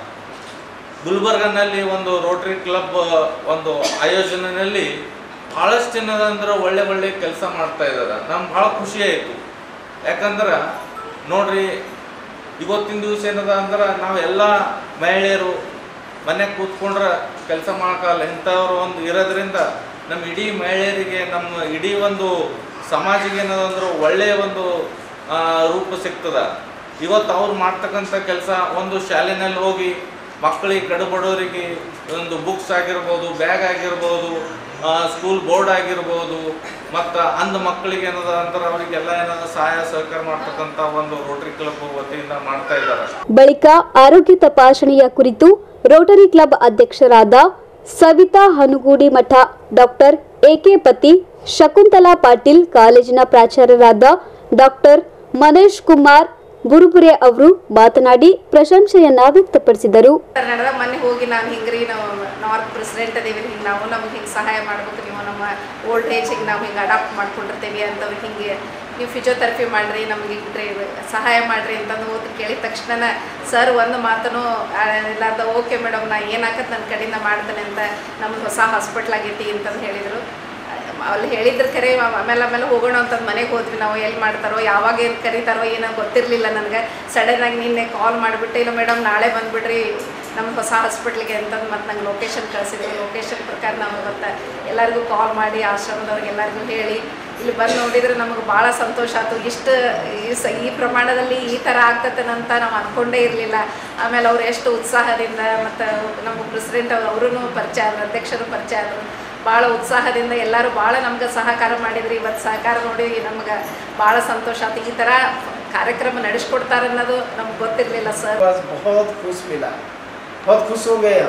ಗುಲ್ಬರ್ಗನಲ್ಲಿ ಒಂದು ರೋಟರಿ ಕ್ಲಬ್ ಒಂದು ಆಯೋಜನೆಯಲ್ಲಿ ಭಾಳಷ್ಟು ಏನದಂದ್ರೆ ಒಳ್ಳೆ ಒಳ್ಳೆ ಕೆಲಸ ಮಾಡ್ತಾ ಇದ್ದಾರೆ ನಮ್ಗೆ ಭಾಳ ಖುಷಿ ಆಯಿತು ಯಾಕಂದ್ರೆ ನೋಡ್ರಿ ಇವತ್ತಿನ ದಿವಸ ಏನದ ಅಂದ್ರೆ ನಾವೆಲ್ಲ ಮಹಿಳೆಯರು ಮನೆಗೆ ಕೂತ್ಕೊಂಡ್ರೆ ಕೆಲಸ ಮಾಡೋಕ್ಕಲ್ಲ ಇಂಥವ್ರು ಒಂದು ಇರೋದ್ರಿಂದ ನಮ್ಮ ಇಡೀ ಮಹಿಳೆಯರಿಗೆ ನಮ್ಮ ಇಡೀ ಒಂದು ಸಮಾಜಿಗೆ ಏನದಂದ್ರೆ ಒಳ್ಳೆಯ ಒಂದು ಆ, ರೂಪ ಸಿಗ್ತದ ಇವತ್ತು ಅವ್ರು ಮಾಡ್ತಕ್ಕಂಥ ಕೆಲಸ ಒಂದು ಶಾಲೆನಲ್ಲಿ ಹೋಗಿ ಮಕ್ಕಳಿಗೆ ಕಡುಬಡವರಿಗೆ ಒಂದು ಬುಕ್ಸ್ ಆಗಿರ್ಬೋದು ಬ್ಯಾಗ್ ಆಗಿರ್ಬೋದು ಸ್ಕೂಲ್ ಬೋರ್ಡ್ ಆಗಿರ್ಬೋದು ಮತ್ತು ಅಂಧ ಮಕ್ಕಳಿಗೆ ಏನದ ಅಂದ್ರೆ ಅವರಿಗೆಲ್ಲ ಏನದ ಸಹಾಯ ಸಹಕಾರ ಮಾಡ್ತಕ್ಕಂಥ ಒಂದು ರೋಟರಿ ಕ್ಲಬ್ ವತಿಯಿಂದ ಮಾಡ್ತಾ ಇದ್ದಾರೆ ಬಳಿಕ ಆರೋಗ್ಯ ತಪಾಸಣೆಯ ಕುರಿತು ರೋಟರಿ ಕ್ಲಬ್ ಅಧ್ಯಕ್ಷರಾದ ಸವಿತಾ ಹನುಗೂಡಿ ಮಠ ಡಾಕ್ಟರ್ ಎಕೆ ಪತಿ ಶಕುಂತಲಾ ಪಾಟೀಲ್ ಕಾಲೇಜಿನ ಪ್ರಾಚಾರ್ಯರಾದ ಡಾಕ್ಟರ್ ಮನೇಶ್ ಕುಮಾರ್ ಬುರುಬುರೆ ಅವರು ಮಾತನಾಡಿ ಪ್ರಶಂಸೆಯನ್ನ ವ್ಯಕ್ತಪಡಿಸಿದರು ಕನ್ನಡದ ಮೊನ್ನೆ ಹೋಗಿ ನಾವು ಹಿಂಗ್ರಿ ನಾವು ನಾರ್ತ್ ಪ್ರೆಸಿಡೆಂಟ್ ಅದೇವಿ ಹಿಂಗೆ ನಾವು ನಮ್ಗೆ ಹಿಂಗೆ ಸಹಾಯ ಮಾಡ್ಬೇಕು ನೀವು ನಮ್ಮ ಓಲ್ಡ್ ಏಜ್ ಹಿಂಗೆ ನಾವು ಹಿಂಗೆ ಅಡಾಪ್ಟ್ ಮಾಡ್ಕೊಂಡಿರ್ತೀವಿ ಅಂತವ್ರಿಗೆ ಹಿಂಗೆ ನೀವು ಫಿಸಿಯೋಥೆರಪಿ ಮಾಡಿರಿ ನಮಗೆ ಇಟ್ರಿ ಸಹಾಯ ಮಾಡಿರಿ ಅಂತಂದು ಹೋದ್ ಕೇಳಿದ ತಕ್ಷಣ ಸರ್ ಒಂದು ಮಾತನು ಇಲ್ಲಾರ್ದ ಓಕೆ ಮೇಡಮ್ ನಾ ಏನಾಕತ್ ನನ್ನ ಕಡೆಯಿಂದ ಮಾಡ್ತೇನೆ ಅಂತ ನಮ್ಗೆ ಹೊಸ ಹಾಸ್ಪಿಟ್ಲ್ ಆಗೈತಿ ಅಂತಂದು ಹೇಳಿದರು ಅಲ್ಲಿ ಹೇಳಿದ್ರ ಕರೆ ಆಮೇಲೆ ಆಮೇಲೆ ಹೋಗೋಣ ಅಂತಂದು ಮನೆಗೆ ಹೋದ್ವಿ ನಾವು ಎಲ್ಲಿ ಮಾಡ್ತಾರೋ ಯಾವಾಗ ಏನು ಕರೀತಾರೋ ಏನೋ ಗೊತ್ತಿರಲಿಲ್ಲ ನನಗೆ ಸಡನ್ನಾಗಿ ನಿನ್ನೆ ಕಾಲ್ ಮಾಡಿಬಿಟ್ಟು ಇಲ್ಲ ಮೇಡಮ್ ನಾಳೆ ಬಂದುಬಿಡ್ರಿ ನಮ್ಮ ಹೊಸ ಹಾಸ್ಪಿಟ್ಲಿಗೆ ಅಂತಂದು ಮತ್ತು ನಂಗೆ ಲೊಕೇಶನ್ ಕಳಿಸಿದ್ರು ಲೊಕೇಶನ್ ಪ್ರಕಾರ ನಾವು ಮತ್ತು ಎಲ್ಲರಿಗೂ ಕಾಲ್ ಮಾಡಿ ಆಶ್ರಮದವ್ರಿಗೆ ಎಲ್ಲರಿಗೂ ಹೇಳಿ ಇಲ್ಲಿ ಬಂದು ನೋಡಿದ್ರೆ ನಮಗೆ ಭಾಳ ಸಂತೋಷ ಆಯ್ತು ಇಷ್ಟು ಈ ಸ ಈ ಪ್ರಮಾಣದಲ್ಲಿ ಈ ಥರ ಆಗ್ತದೆ ಅಂತ ನಾವು ಅಂದ್ಕೊಂಡೇ ಇರಲಿಲ್ಲ ಆಮೇಲೆ ಅವ್ರು ಎಷ್ಟು ಉತ್ಸಾಹದಿಂದ ಮತ್ತು ನಮ್ಮ ಪ್ರೆಸಿಡೆಂಟ್ ಅವರು ಪರಿಚಯ ಆದ್ರು ಅಧ್ಯಕ್ಷರು ಪರಿಚಯ ಆದರು ಭಾಳ ಉತ್ಸಾಹದಿಂದ ಎಲ್ಲರೂ ಭಾಳ ನಮ್ಗೆ ಸಹಕಾರ ಮಾಡಿದ್ರಿ ಇವತ್ತು ಸಹಕಾರ ನೋಡಿ ನಮ್ಗೆ ಭಾಳ ಸಂತೋಷ ಆಯ್ತು ಈ ಥರ ಕಾರ್ಯಕ್ರಮ ನಡೆಸ್ಕೊಡ್ತಾರೆ ಅನ್ನೋದು ನಮ್ಗೆ ಗೊತ್ತಿರಲಿಲ್ಲ ಸರ್ was बहुत खुश मिला बहुत खुश हो गए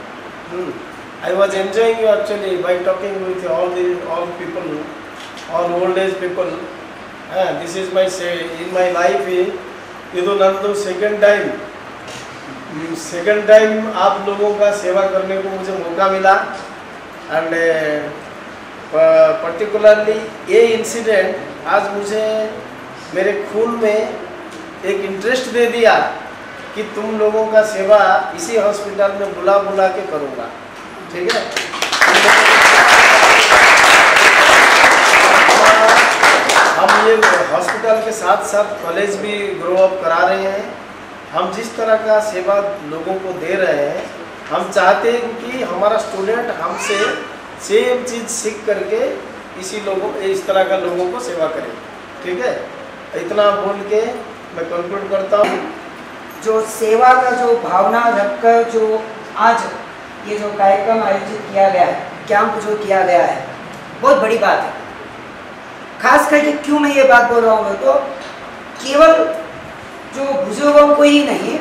हम I was enjoying you actually by talking with all the all people all old age people this is my say in my life ಇದು ನಂದು सेकंड टाइम सेकंड टाइम आप लोगों का सेवा करने को मुझे मौका मिला एंड पर्टिकुलरली ये इंसिडेंट आज मुझे मेरे खून में एक इंटरेस्ट दे दिया कि तुम लोगों का सेवा इसी हॉस्पिटल में बुला बुला के करूँगा ठीक है हम ये हॉस्पिटल के साथ साथ कॉलेज भी ग्रो अप करा रहे हैं हम जिस तरह का सेवा लोगों को दे रहे हैं हम चाहते हैं कि हमारा स्टूडेंट हमसे सेम चीज़ सीख करके इसी लोगों इस तरह का लोगों को सेवा करे ठीक है इतना बोल के मैं कंक्लूड करता हूँ जो सेवा का जो भावना रखकर जो आज ये जो कार्यक्रम आयोजित किया गया है कैंप जो किया गया है बहुत बड़ी बात है खास करके क्यों मैं ये बात बोल रहा हूँ तो केवल जो बुजुर्गों को ही नहीं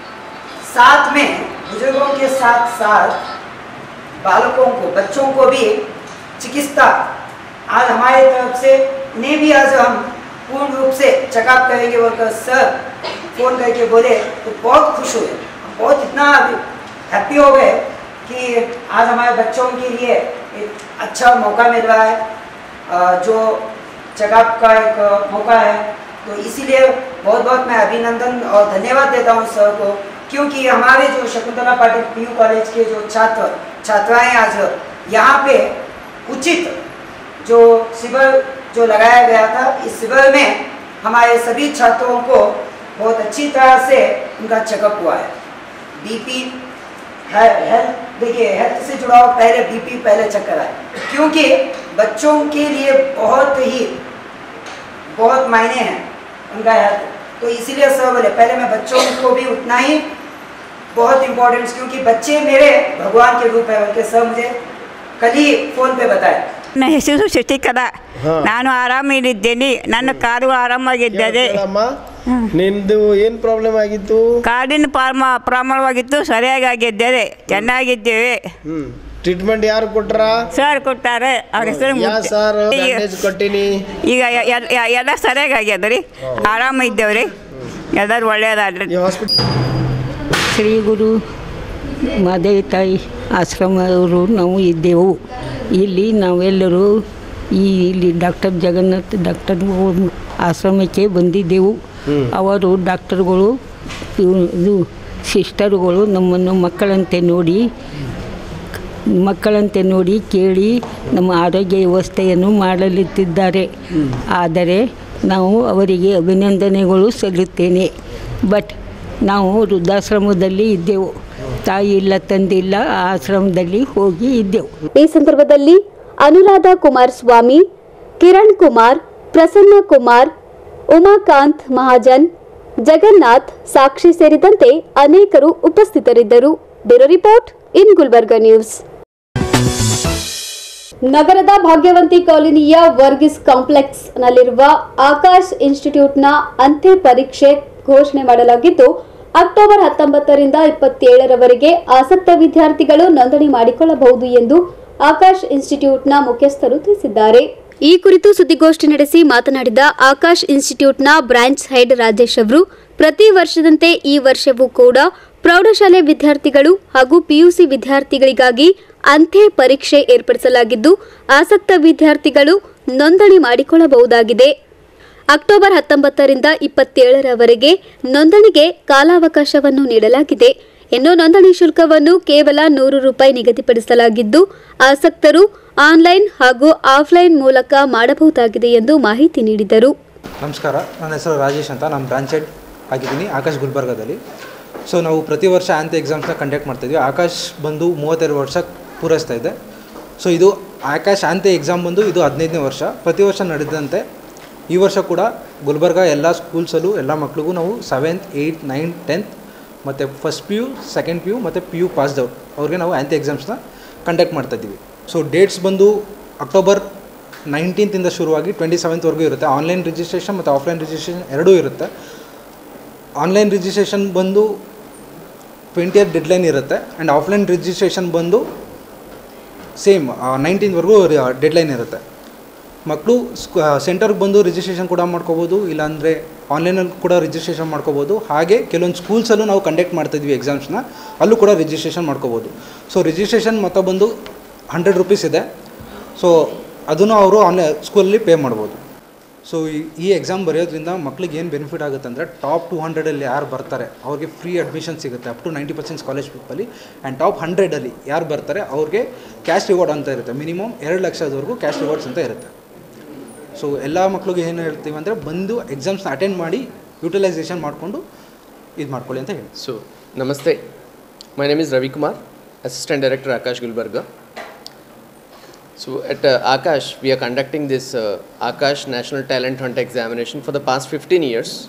साथ में बुजुर्गों के साथ साथ बालकों को बच्चों को भी चिकित्सा आज हमारे तरफ से ने भी आज हम पूर्ण रूप से चेकअप करेंगे बोलकर सर फ़ोन करके बोले तो बहुत खुश हुए हम बहुत इतना हैप्पी हो गए कि आज हमारे बच्चों के लिए एक अच्छा मौका मिल रहा है अ, जो चेकअप का एक मौका है तो इसीलिए बहुत बहुत मैं अभिनंदन और धन्यवाद देता हूँ सर को क्योंकि हमारे जो शकुंतला पाटिल पीयू कॉलेज के जो छात्र छात्राएं आज यहाँ पे उचित जो शिविर जो लगाया गया था इस शिविर में हमारे सभी छात्रों को बहुत अच्छी तरह से उनका चेकअप हुआ है बीपी हेल्थ देखिए हेल्थ से जुड़ा हुआ पहले बीपी पहले चेक कराए क्योंकि बच्चों के लिए बहुत ही बहुत मायने हैं उनका हेल्थ तो इसीलिए सर बोले पहले मैं बच्चों को भी उतना ही बहुत इम्पोर्टेंस क्योंकि बच्चे मेरे भगवान के रूप है उनके सर मुझे कल ही फ़ोन पे बताए ನನ್ನ ಹೆಸರು ಶಶಿಕಲಾ ನಾನು ಆರಾಮಿದ್ದೇನೆ ನನ್ನ ಕಾರು ಆರಾಮಾಗಿದ್ದಾರೆ ಅಮ್ಮ ನಿಂದು ಏನು ಪ್ರಾಬ್ಲಮ್ ಆಗಿತ್ತು ಕಾಡಿನ ಪ್ರಾಮ ಪ್ರಾರಂಭವಾಗಿತ್ತು ಸರಿಯಾಗಿ ಆಗಿದ್ದೇವೆ ಚೆನ್ನಾಗಿದ್ದೇವೆ ಹ್ಮ್ ಟ್ರೀಟ್ಮೆಂಟ್ ಯಾರು ಕೊಟ್ರ ಸರ್ ಕೊಟ್ಟಾರೆ ಅವ್ರ ಹೆಸರು ಯಾ ಮುಖ್ಯ. ಸರ್ ಈಗ- ಬ್ಯಾಂಡೇಜ್ ಕೊಟ್ಟಿನಿ ಈಗ ಎ- ಎ- ಎ- ಎಲ್ಲ ಸರಿಯಾಗಿ ಆಗ್ಯದ ರೀ ಆರಾಮ ಇದ್ದೇವ್ರಿ ಎಲ್ಲರೂ ಒಳ್ಳೆಯದಾದ್ರಿ ಶ್ರೀ ಗುರು ಮಾದೇವಿ ತಾಯಿ ಆಶ್ರಮವರು ನಾವು ಇದ್ದೆವು ಇಲ್ಲಿ ನಾವೆಲ್ಲರೂ ಈ ಇಲ್ಲಿ ಡಾಕ್ಟರ್ ಜಗನ್ನಾಥ್ ಡಾಕ್ಟರ್ ಆಶ್ರಮಕ್ಕೆ ಬಂದಿದ್ದೆವು ಅವರು ಡಾಕ್ಟರ್ಗಳು ಇವ್- ಇದು ಸಿಸ್ಟರುಗಳು ನಮ್ಮನ್ನು ಮಕ್ಕಳಂತೆ ನೋಡಿ ಮಕ್ಕಳಂತೆ ನೋಡಿ ಕೇಳಿ ನಮ್ಮ ಆರೋಗ್ಯ ವ್ಯವಸ್ಥೆಯನ್ನು ಮಾಡಲಿತ್ತಿದ್ದಾರೆ ಆದರೆ ನಾವು ಅವರಿಗೆ ಅಭಿನಂದನೆಗಳು ಸಲ್ಲುತ್ತೇನೆ ಬಟ್ ನಾವು ವೃದ್ಧಾಶ್ರಮದಲ್ಲಿ ಇದ್ದೆವು ತಾಯಿ ಇಲ್ಲ ತಂದಿಲ್ಲ ಆ ಆಶ್ರಮದಲ್ಲಿ ಹೋಗಿ ಇದ್ದೆವು ಈ ಸಂದರ್ಭದಲ್ಲಿ ಅನುರಾಧ ಕುಮಾರಸ್ವಾಮಿ ಕಿರಣ್ ಕುಮಾರ್ ಪ್ರಸನ್ನ ಕುಮಾರ್ ಉಮಾಕಾಂತ್ ಮಹಾಜನ್ ಜಗನ್ನಾಥ್ ಸಾಕ್ಷಿ ಸೇರಿದಂತೆ ಅನೇಕರು ಉಪಸ್ಥಿತರಿದ್ದರು bureau report in Gulbarga news ನಗರದ ಭಾಗ್ಯವಂತಿ ಕಾಲೋನಿಯ ವರ್ಗಿಸ್ ಕಾಂಪ್ಲೆಕ್ಸ್ ನಲ್ಲಿರುವ ಆಕಾಶ್ ಇನ್ಸ್ಟಿಟ್ಯೂಟ್ನ ಅಂತ್ಯ ಪರೀಕ್ಷೆ ಘೋಷಣೆ ಮಾಡಲಾಗಿದ್ದು ಅಕ್ಟೋಬರ್ ಹತ್ತೊಂಬತ್ತರಿಂದ ಇಪ್ಪತ್ತೇಳರವರೆಗೆ ಆಸಕ್ತ ವಿದ್ಯಾರ್ಥಿಗಳು ನೋಂದಣಿ ಮಾಡಿಕೊಳ್ಳಬಹುದು ಎಂದು ಆಕಾಶ್ ಇನ್ಸ್ಟಿಟ್ಯೂಟ್ನ ಮುಖ್ಯಸ್ಥರು ತಿಳಿಸಿದ್ದಾರೆ ಈ ಕುರಿತು ಸುದ್ದಿಗೋಷ್ಠಿ ನಡೆಸಿ ಮಾತನಾಡಿದ ಆಕಾಶ್ ಇನ್ಸ್ಟಿಟ್ಯೂಟ್ನ ಬ್ರಾಂಚ್ ಹೆಡ್ ರಾಜೇಶ್ ಅವರು ಪ್ರತಿ ವರ್ಷದಂತೆ ಈ ವರ್ಷವೂ ಕೂಡ ಪ್ರೌಢಶಾಲೆ ವಿದ್ಯಾರ್ಥಿಗಳು ಹಾಗೂ ಪಿಯುಸಿ ವಿದ್ಯಾರ್ಥಿಗಳಿಗಾಗಿ ಅಂತ್ಯ ಪರೀಕ್ಷೆ ಏರ್ಪಡಿಸಲಾಗಿದ್ದು ಆಸಕ್ತ ವಿದ್ಯಾರ್ಥಿಗಳು ನೋಂದಣಿ ಮಾಡಿಕೊಳ್ಳಬಹುದಾಗಿದೆ ಅಕ್ಟೋಬರ್ ಹತ್ತೊಂಬತ್ತರಿಂದ ಇಪ್ಪತ್ತೇಳರವರೆಗೆ ನೋಂದಣಿಗೆ ಕಾಲಾವಕಾಶವನ್ನು ನೀಡಲಾಗಿದೆ ಇನ್ನು ನೋಂದಣಿ ಶುಲ್ಕವನ್ನು ಕೇವಲ ನೂರು ರೂಪಾಯಿ ನಿಗದಿಪಡಿಸಲಾಗಿದ್ದು ಆಸಕ್ತರು ಆನ್ಲೈನ್ ಹಾಗೂ ಆಫ್ಲೈನ್ ಮೂಲಕ ಮಾಡಬಹುದಾಗಿದೆ ಎಂದು ಮಾಹಿತಿ ನೀಡಿದರು ನಮಸ್ಕಾರ ನನ್ನ ಹೆಸರು ರಾಜೇಶ್ ಅಂತ ನಾನು ಬ್ರಾಂಚ್ ಹೆಡ್ ಆಗಿದ್ದೀನಿ ಆಕಾಶ್ ಗುಲ್ಬರ್ಗದಲ್ಲಿ ಸೊ ನಾವು ಪ್ರತಿ ವರ್ಷ ಆಂತ ಎಕ್ಸಾಮ್ಸ್ನ ಕಂಡಕ್ಟ್ ಮಾಡ್ತಾಯಿದ್ವಿ ಆಕಾಶ್ ಬಂದು ಮೂವತ್ತೆರಡು ವರ್ಷ ಪೂರೈಸ್ತಾ ಇದೆ ಸೊ ಇದು ಆಕಾಶ್ ಆಂತೆ ಎಕ್ಸಾಮ್ ಬಂದು ಇದು ಹದಿನೈದನೇ ವರ್ಷ ಪ್ರತಿ ವರ್ಷ ನಡೆದಂತೆ ಈ ವರ್ಷ ಕೂಡ ಗುಲ್ಬರ್ಗ ಎಲ್ಲ ಸ್ಕೂಲ್ಸಲ್ಲೂ ಎಲ್ಲ ಮಕ್ಳಿಗೂ ನಾವು ಸೆವೆಂತ್ ಏಯ್ಟ್ ನೈನ್ತ್ ಟೆಂತ್ ಮತ್ತು first P U second P U ಮತ್ತು ಪಿ ಯು ಪಾಸ್ಡ್ ಔಟ್ ಅವ್ರಿಗೆ ನಾವು ಆ್ಯಂತಿ ಎಕ್ಸಾಮ್ಸ್ನ ಕಂಡಕ್ಟ್ ಮಾಡ್ತಾಯಿದ್ದೀವಿ ಸೊ ಡೇಟ್ಸ್ ಬಂದು ಅಕ್ಟೋಬರ್ ನೈನ್ಟೀನ್ತಿಂದ ಶುರುವಾಗಿ ಟ್ವೆಂಟಿ ಸೆವೆಂತ್ವರೆಗೂ ಇರುತ್ತೆ ಆನ್ಲೈನ್ ರಿಜಿಸ್ಟ್ರೇಷನ್ ಮತ್ತು ಆಫ್ಲೈನ್ ರಿಜಿಸ್ಟ್ರೇಷನ್ ಎರಡೂ ಇರುತ್ತೆ ಆನ್ಲೈನ್ ರಿಜಿಸ್ಟ್ರೇಷನ್ ಬಂದು ಟ್ವೆಂಟಿಯತ್ ಡೆಡ್ಲೈನ್ ಇರುತ್ತೆ ಆ್ಯಂಡ್ ಆಫ್ಲೈನ್ ರಿಜಿಸ್ಟ್ರೇಷನ್ ಬಂದು ಸೇಮ್ ನೈನ್ಟೀನ್ವರೆಗೂ ಡೆಡ್ಲೈನ್ ಇರುತ್ತೆ ಮಕ್ಕಳು ಸೆಂಟರ್ಗೆ ಬಂದು ರಿಜಿಸ್ಟ್ರೇಷನ್ ಕೂಡ ಮಾಡ್ಕೋಬೋದು ಇಲ್ಲಾಂದರೆ ಆನ್ಲೈನಲ್ಲಿ ಕೂಡ ರಿಜಿಸ್ಟ್ರೇಷನ್ ಮಾಡ್ಕೋಬೋದು ಹಾಗೆ ಕೆಲವೊಂದು ಸ್ಕೂಲ್ಸಲ್ಲೂ ನಾವು ಕಂಡಕ್ಟ್ ಮಾಡ್ತಾಯಿದ್ವಿ ಎಕ್ಸಾಮ್ಸ್ನ ಅಲ್ಲೂ ಕೂಡ ರಿಜಿಸ್ಟ್ರೇಷನ್ ಮಾಡ್ಕೋಬೋದು ಸೊ ರಿಜಿಸ್ಟ್ರೇಷನ್ ಮೊತ್ತ ಬಂದು ಹಂಡ್ರೆಡ್ ರುಪೀಸ್ ಇದೆ ಸೊ ಅದನ್ನು ಅವರು ಆನ್ಲೈನ್ ಸ್ಕೂಲಲ್ಲಿ ಪೇ ಮಾಡ್ಬೋದು ಸೊ ಈ ಎಕ್ಸಾಮ್ ಬರೆಯೋದ್ರಿಂದ ಮಕ್ಳಿಗೆ ಏನು ಬೆನಿಫಿಟ್ ಆಗುತ್ತೆ ಅಂದರೆ ಟಾಪ್ ಟು ಹಂಡ್ರೆಡಲ್ಲಿ ಯಾರು ಬರ್ತಾರೆ ಅವ್ರಿಗೆ ಫ್ರೀ ಅಡ್ಮಿಷನ್ ಸಿಗುತ್ತೆ ಅಪ್ ಟು ನೈಂಟಿ ಪರ್ಸೆಂಟ್ ಸ್ಕಾಲರ್ಶಿಪ್ಪಲ್ಲಿ ಆ್ಯಂಡ್ ಟಾಪ್ ಹಂಡ್ರೆಡಲ್ಲಿ ಯಾರು ಬರ್ತಾರೆ ಅವ್ರಿಗೆ ಕ್ಯಾಶ್ ರಿವಾರ್ಡ್ ಅಂತ ಇರುತ್ತೆ ಮಿನಿಮಮ್ ಎರಡು ಲಕ್ಷದವರೆಗೂ ಕ್ಯಾಶ್ ರಿವಾರ್ಡ್ಸ್ ಅಂತ ಇರುತ್ತೆ ಸೊ ಎಲ್ಲ ಮಕ್ಳಿಗೆ ಏನು ಹೇಳ್ತೀವಿ ಅಂದರೆ ಬಂದು ಎಕ್ಸಾಮ್ಸ್ನ ಅಟೆಂಡ್ ಮಾಡಿ ಯುಟಿಲೈಸೇಷನ್ ಮಾಡಿಕೊಂಡು ಇದು ಮಾಡ್ಕೊಳ್ಳಿ ಅಂತ ಹೇಳಿ So, Namaste. My name is Ravi Kumar, Assistant Director Akash Gulbarga. So, at uh, Akash, we are conducting this uh, Akash National Talent Hunt examination for the past 15 years.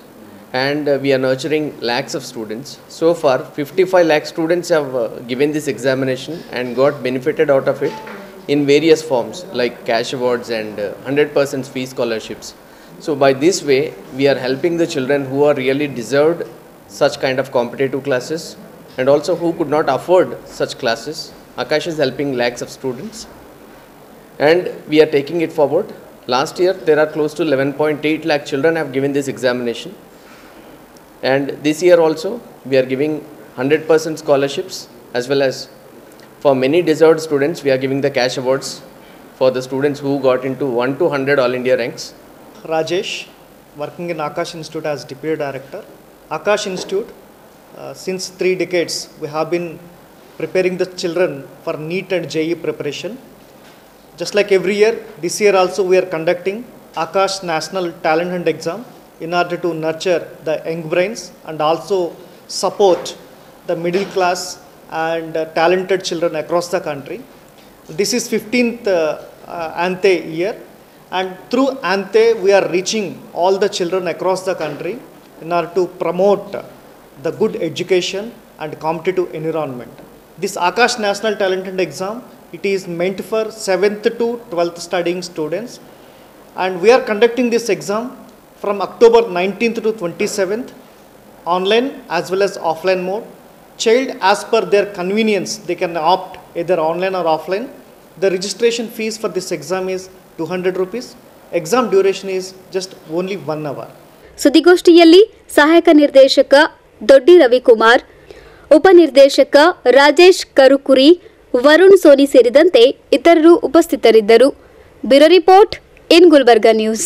and uh, we are nurturing lakhs of students. So far, 55 lakh students have uh, given this examination and got benefited out of it in various forms like cash awards and uh, 100% fee scholarships. So by this way, we are helping the children who are really deserved such kind of competitive classes and also who could not afford such classes. Akash is helping lakhs of students and we are taking it forward. Last year, there are close to 11.8 lakh children have given this examination. And this year also, we are giving 100% scholarships as well as for many deserved students, we are giving the cash awards for the students who got into 1 to 100 All India ranks. Rajesh, working in Akash Institute as Deputy Director. Akash Institute, uh, since three decades, we have been preparing the children for NEET and JE preparation. Just like every year, this year also we are conducting Akash National Talent Hunt Exam in order to nurture the young brains and also support the middle class and uh, talented children across the country. This is 15th uh, uh, Ante year and through Ante we are reaching all the children across the country in order to promote the good education and competitive environment. This Akash National Talent Hunt Exam, it is meant for 7th to 12th studying students and we are conducting this exam from October 19th to 27th online as well as offline mode. Child as per their convenience they can opt either online or offline. The registration fees for this exam is 200 rupees. Exam duration is just only one hour. ಸುದ್ದಿಗೋಷ್ಠಿಯಲ್ಲಿ ಸಹಾಯಕ ನಿರ್ದೇಶಕ ದೊಡ್ಡಿ ರವಿಕುಮಾರ್ ಉಪನಿರ್ದೇಶಕ Rajesh ಕರುಕುರಿ Varun Sony ಸೇರಿದಂತೆ ಇತರರು ಉಪಸ್ಥಿತರಿದ್ದರು bureau report in Gulbarga news